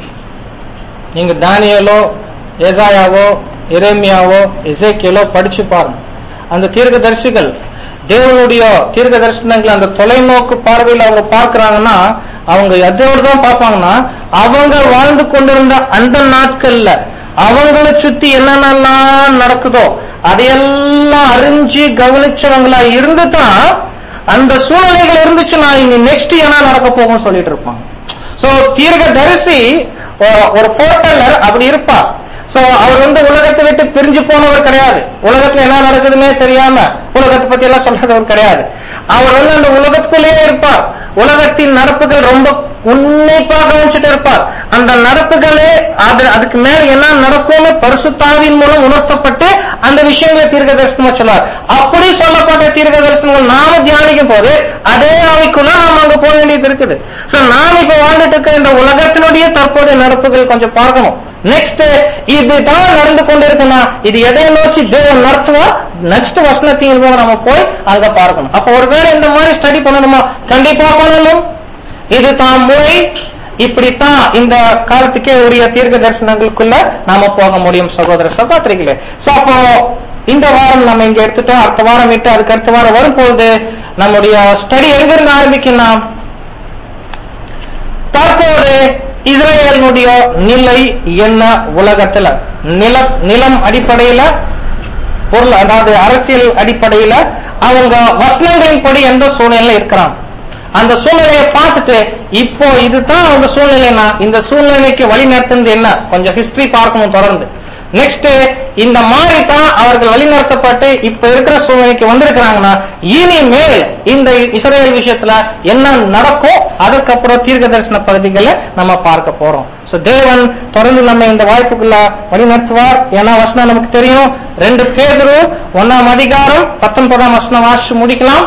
நீங்க தானியலோ ஏசாயாவோ எரேமியாவோ எசேக்கியலோ படிச்சு பாருங்க அந்த தீர்க்க தரிசிகள் தேவனுடைய தீர்க்க தரிசனங்களை அந்த தொலைநோக்கு பார்வையில் அவங்க பார்க்கறாங்கன்னா அவங்க எதோடு தான் பார்ப்பாங்கன்னா அவங்க வாழ்ந்து கொண்டிருந்த அந்த நாட்கள்ல அவங்களை சுத்தி என்னென்னலாம் நடக்குதோ அதையெல்லாம் அறிஞ்சு கவனிச்சவங்களா இருந்து தான் அந்த சூழ்நிலைகள் இருந்துச்சுன்னா இனி நெக்ஸ்ட் என்ன நடக்க போகும் சொல்லிட்டு இருப்பாங்க சோ தீர்க்க தரிசி ஒ- ஒரு போட்டலர் அப்படி இருப்பார் சோ அவர் வந்து உலகத்தை விட்டு பிரிஞ்சு போனவர் கிடையாது உலகத்துல என்ன நடக்குதுன்னே தெரியாம உலகத்தை பத்தி எல்லாம் சொல்றவர் கிடையாது அவர் வந்து அந்த உலகத்துக்குள்ளேயே இருப்பார் உலகத்தின் நடப்புகள் ரொம்ப உன்னிப்பா கவனிச்சுட்டு இருப்பார் அந்த நடப்புகளே அது அதுக்கு மேல என்ன நடக்கும்னு பரிசுத்தாவின் மூலம் உணர்த்தப்பட்டு அந்த விஷயங்களை தீர்க்க தரிசனமா சொன்னார் அப்படி சொல்லப்பட்ட தீர்க்க தரிசனங்கள் நாம தியானிக்கும் போது அதே ஆவிக்குள்ள நாம அங்க போக வேண்டியது இருக்குது சோ நாம் இப்ப வாழ்ந்துட்டு இருக்க இந்த உலகத்தினுடைய தற்போதைய நடப்புகள் கொஞ்சம் பார்க்கணும் நெக்ஸ்ட் இதுதான் நடந்து கொண்டிருக்குன்னா இது எதை நோக்கி தேவன் நடத்துவார் நெக்ஸ்ட் வசனத்தின் மூலம் நம்ம போய் அங்க பார்க்கணும் அப்ப ஒருவேளை இந்த மாதிரி ஸ்டடி பண்ணணுமா கண்டிப்பா பண்ணணும் இது தான் முறை இப்படித்தான் இந்த காலத்துக்கே உரிய தீர்க்க தரிசனங்களுக்குள்ள நாம போக முடியும் சகோதர சகோதரிகளே சோ அப்போ இந்த வாரம் நம்ம இங்க எடுத்துட்டோம் அடுத்த வாரம் விட்டு அதுக்கு அடுத்த வாரம் வரும்போது நம்முடைய ஸ்டடி எங்கிருந்து ஆரம்பிக்கலாம் தற்போது இஸ்ரேலினுடைய நிலை என்ன உலகத்துல நில நிலம் அடிப்படையில பொருள் அதாவது அரசியல் அடிப்படையில அவங்க வசனங்களின் படி எந்த சூழ்நிலையில இருக்கிறாங்க அந்த சூழ்நிலையை பார்த்துட்டு இப்போ இதுதான் அவங்க சூழ்நிலைனா இந்த சூழ்நிலைக்கு வழி நடத்துனது என்ன கொஞ்சம் ஹிஸ்டரி பார்க்கணும் தொடர்ந்து நெக்ஸ்ட் இந்த மாதிரி தான் அவர்கள் வழிநடத்தப்பட்டு இப்ப இருக்கிற சூழ்நிலைக்கு வந்திருக்கிறாங்கன்னா இனிமேல் இந்த இஸ்ரேல் விஷயத்துல என்ன நடக்கும் அதுக்கப்புறம் தீர்க்க தரிசன பகுதிகளை நம்ம பார்க்க போறோம் சோ தேவன் தொடர்ந்து நம்ம இந்த வாய்ப்புக்குள்ள வழி நடத்துவார் ஏன்னா வசனம் நமக்கு தெரியும் ரெண்டு பேதரு ஒன்னாம் அதிகாரம் பத்தொன்பதாம் வசனம் வாசிச்சு முடிக்கலாம்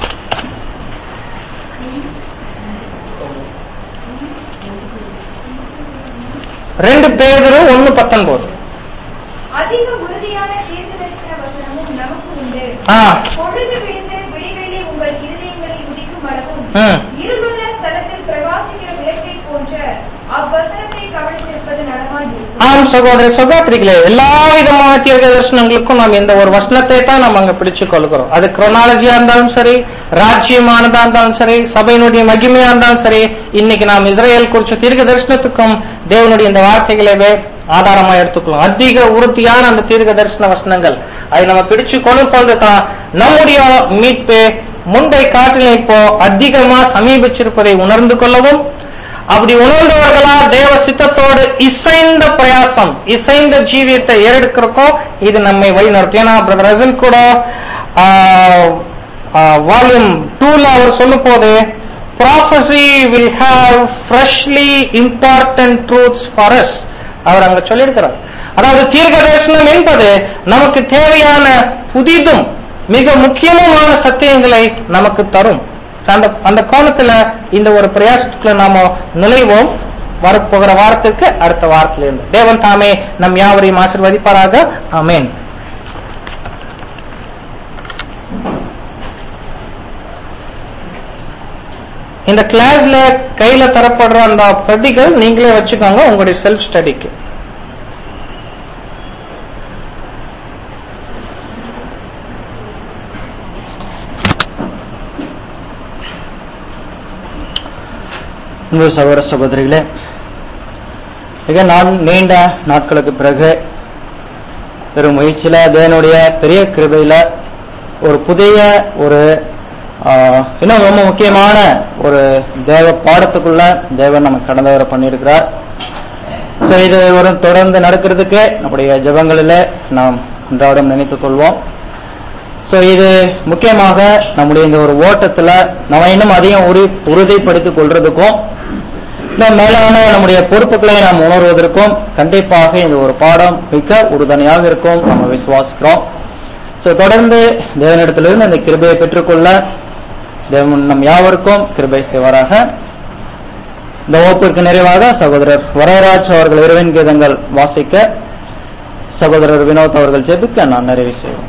ரெண்டு பேதரு ஒன்னு பத்தொன்பது அதிக உறுதியான தீர்க்கதரிசன வசனமும் நமக்கு உண்டு ஆ. பொழுது விழுந்து விழிவெள்ளி உங்கள் இருதயங்களில் உதிக்கும் அளவும் ம். இருளுள்ள ஸ்தலத்தில் பிரகாசிக்கிற விளக்கை போன்ற அவ்வசனத்தை கவனித்திருப்பது நலமாயிருக்கும் ஆம் சகோதர சகோதரிகளே எல்லா விதமான தீர்க்க தரிசனங்களுக்கும் நாம் இந்த ஒரு வசனத்தை தான் நம்ம அங்க பிடிச்சு கொள்கிறோம் அது குரோனாலஜியா இருந்தாலும் சரி ராஜ்யமானதா இருந்தாலும் சரி சபையினுடைய மகிமையா இருந்தாலும் சரி இன்னைக்கு நாம் இஸ்ரேல் குறிச்ச தீர்க்க தரிசனத்துக்கும் தேவனுடைய இந்த வார்த்தைகளவே ஆதாரமா எடுத்துக்கலாம் அதிக உறுதியான அந்த தீர்க்க தரிசன வசனங்கள் அதை நம்ம பிடிச்சு கொண்டு தான் நம்முடைய மீட்பு முன்பை காட்டிலும் இப்போ அதிகமா சமீபிச்சிருப்பதை உணர்ந்து கொள்ளவும் அப்படி உணர்ந்தவர்களா தேவ சித்தத்தோடு இசைந்த பிரயாசம் இசைந்த ஜீவியத்தை ஏறெடுக்கிறக்கோ இது நம்மை வழி நடத்தும் ஏன்னா பிரதர் ரசல் கூட வால்யூம் டூல அவர் சொல்லும் போது prophecy will have freshly important truths for us அவர் அங்க சொல்லியிருக்கிறார் அதாவது தீர்க்க தரிசனம் என்பது நமக்கு தேவையான புதிதும் மிக முக்கியமான சத்தியங்களை நமக்கு தரும் அந்த அந்த கோணத்துல இந்த ஒரு பிரயாசத்துக்குள்ள நாம நுழைவோம் வரப்போகிற வாரத்துக்கு அடுத்த வாரத்திலிருந்து தேவன் தாமே நம் யாவரையும் ஆசிர்வதிப்பாராக ஆமென் இந்த கிளாஸ்ல கையில தரப்படுற அந்த பிரதிகள் நீங்களே வச்சுக்கோங்க உங்களுடைய செல்ஃப் ஸ்டடிக்கு அன்பு சகோதர சகோதரிகளே மிக நான் நீண்ட நாட்களுக்கு பிறகு பெரும் முயற்சியில தேவனுடைய பெரிய கிருபையில ஒரு புதிய ஒரு ஆஹ், இன்னும் ரொம்ப முக்கியமான ஒரு தேவ பாடத்துக்குள்ள தேவன் நமக்கு கடந்த வர பண்ணியிருக்கிறார் சோ இது ஒரு தொடர்ந்து நடக்கிறதுக்கு நம்முடைய ஜெபங்களில் நாம் அன்றாடம் நினைத்துக் கொள்வோம் சோ இது முக்கியமாக நம்முடைய இந்த ஒரு ஓட்டத்துல நம்ம இன்னும் அதிகம் உறு உறுதிப்படுத்திக் கொள்றதுக்கும் இன்னும் மேலான நம்முடைய பொறுப்புகளை நாம் உணர்வதற்கும் கண்டிப்பாக இந்த ஒரு பாடம் மிக உறுதுணையாக இருக்கும் நம்ம விசுவாசிக்கிறோம் சோ தொடர்ந்து தேவனிடத்திலிருந்து இந்த கிருபையை பெற்றுக்கொள்ள தேவன் நம் யாவருக்கும் கிருபை செய்வாராக இந்த வகுப்பிற்கு நிறைவாக சகோதரர் வரராஜ் அவர்கள் இரவின் கீதங்கள் வாசிக்க சகோதரர் வினோத் அவர்கள் ஜெபிக்க நான் நிறைவு செய்வோம்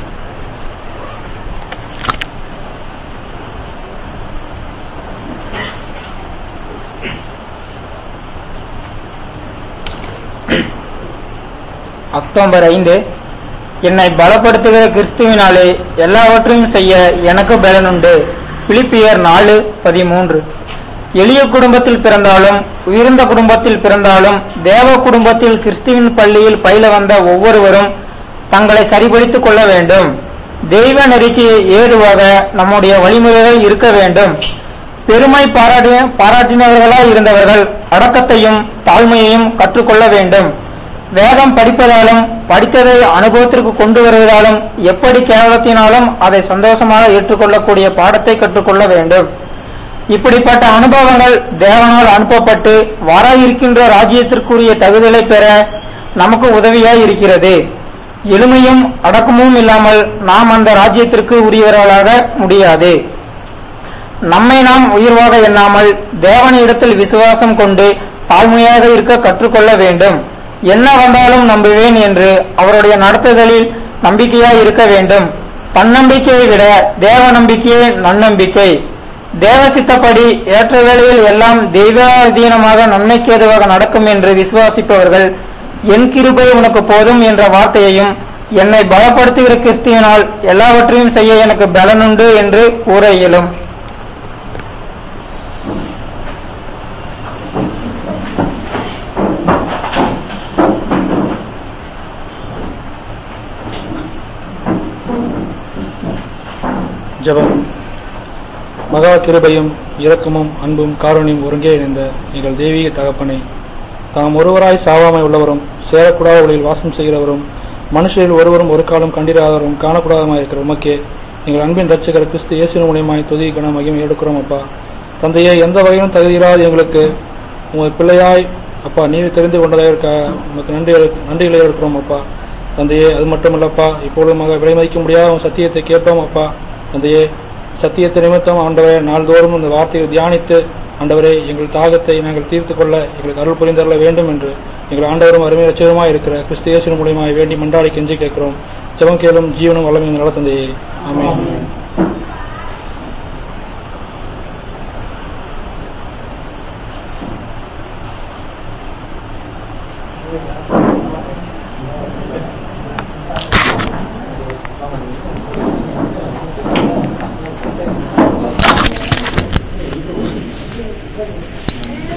அக்டோபர் ஐந்து என்னை பலப்படுத்துகிற கிறிஸ்துவினாலே எல்லாவற்றையும் செய்ய எனக்கு பலனுண்டு பிலிப்பியர் நாலு பதிமூன்று எளிய குடும்பத்தில் பிறந்தாலும் உயர்ந்த குடும்பத்தில் பிறந்தாலும் தேவ குடும்பத்தில் கிறிஸ்துவின் பள்ளியில் பயில வந்த ஒவ்வொருவரும் தங்களை சரிபடுத்திக் கொள்ள வேண்டும் தெய்வ நெறிக்கு ஏதுவாக நம்முடைய வழிமுறைகள் இருக்க வேண்டும் பெருமை பாராட்டிய பாராட்டினவர்களாய் இருந்தவர்கள் அடக்கத்தையும் தாழ்மையையும் கற்றுக்கொள்ள வேண்டும் வேதம் படிப்பதாலும் படித்ததை அனுபவத்திற்கு கொண்டு வருவதாலும் எப்படி கேவலத்தினாலும் அதை சந்தோஷமாக ஏற்றுக்கொள்ளக்கூடிய பாடத்தை கற்றுக்கொள்ள வேண்டும் இப்படிப்பட்ட அனுபவங்கள் தேவனால் அனுப்பப்பட்டு வர இருக்கின்ற ராஜ்யத்திற்குரிய தகுதிகளை பெற நமக்கு உதவியாய் இருக்கிறது எளிமையும் அடக்கமும் இல்லாமல் நாம் அந்த ராஜ்யத்திற்கு உரியவர்களாக முடியாது நம்மை நாம் உயர்வாக எண்ணாமல் தேவனிடத்தில் விசுவாசம் கொண்டு தாழ்மையாக இருக்க கற்றுக்கொள்ள வேண்டும் என்ன வந்தாலும் நம்புவேன் என்று அவருடைய நடத்துதலில் நம்பிக்கையாய் இருக்க வேண்டும் தன்னம்பிக்கையை விட தேவ நம்பிக்கையே நன்னம்பிக்கை தேவ சித்தப்படி ஏற்ற வேளையில் எல்லாம் தெய்வாதீனமாக நன்மைக்கு ஏதுவாக நடக்கும் என்று விசுவாசிப்பவர்கள் என் கிருபை உனக்கு போதும் என்ற வார்த்தையையும் என்னை பலப்படுத்துகிற கிறிஸ்துவினால் எல்லாவற்றையும் செய்ய எனக்கு பலனுண்டு என்று கூற இயலும் ஜெபம் மகா கிருபையும் இரக்கமும் அன்பும் காருண்யம் ஒருங்கே இணைந்த எங்கள் தெய்வீக தகப்பனை தாம் ஒருவராய் சாவாமை உள்ளவரும் சேரக்கூடாத வழியில் வாசம் செய்கிறவரும் மனுஷரில் ஒருவரும் ஒரு காலம் கண்டிராதவரும் காணக்கூடாதமாய் இருக்கிற உமக்கே எங்கள் அன்பின் ரட்சகர் கிறிஸ்து இயேசுவின் மூலியமாய் துதி கன மகிமை எடுக்கிறோம் அப்பா தந்தையே எந்த வகையிலும் தகுதியில்லாத எங்களுக்கு உங்கள் பிள்ளையாய் அப்பா நீர் தெரிந்து கொண்டதாக உமக்கு நன்றி நன்றிகளை இருக்கிறோம் அப்பா தந்தையே அது மட்டுமல்லப்பா இப்பொழுதுமாக விலை மதிக்க முடியாத உன் சத்தியத்தை கேட்போம் அப்பா தந்தையே சத்தியத்தை நிமித்தம் ஆண்டவரே நாள்தோறும் இந்த வார்த்தையை தியானித்து ஆண்டவரே எங்கள் தாகத்தை நாங்கள் தீர்த்துக் கொள்ள எங்களுக்கு அருள் புரிந்தருள வேண்டும் என்று எங்கள் ஆண்டவரும் அருமை லட்சியமாய் இருக்கிற கிறிஸ்து இயேசுவின் மூலியமாய் வேண்டி மன்றாடி கெஞ்சி கேட்கிறோம் ஜெபம் கேளும் ஜீவனும் வல்லமையும் நல்ல தந்தையே ஆமென்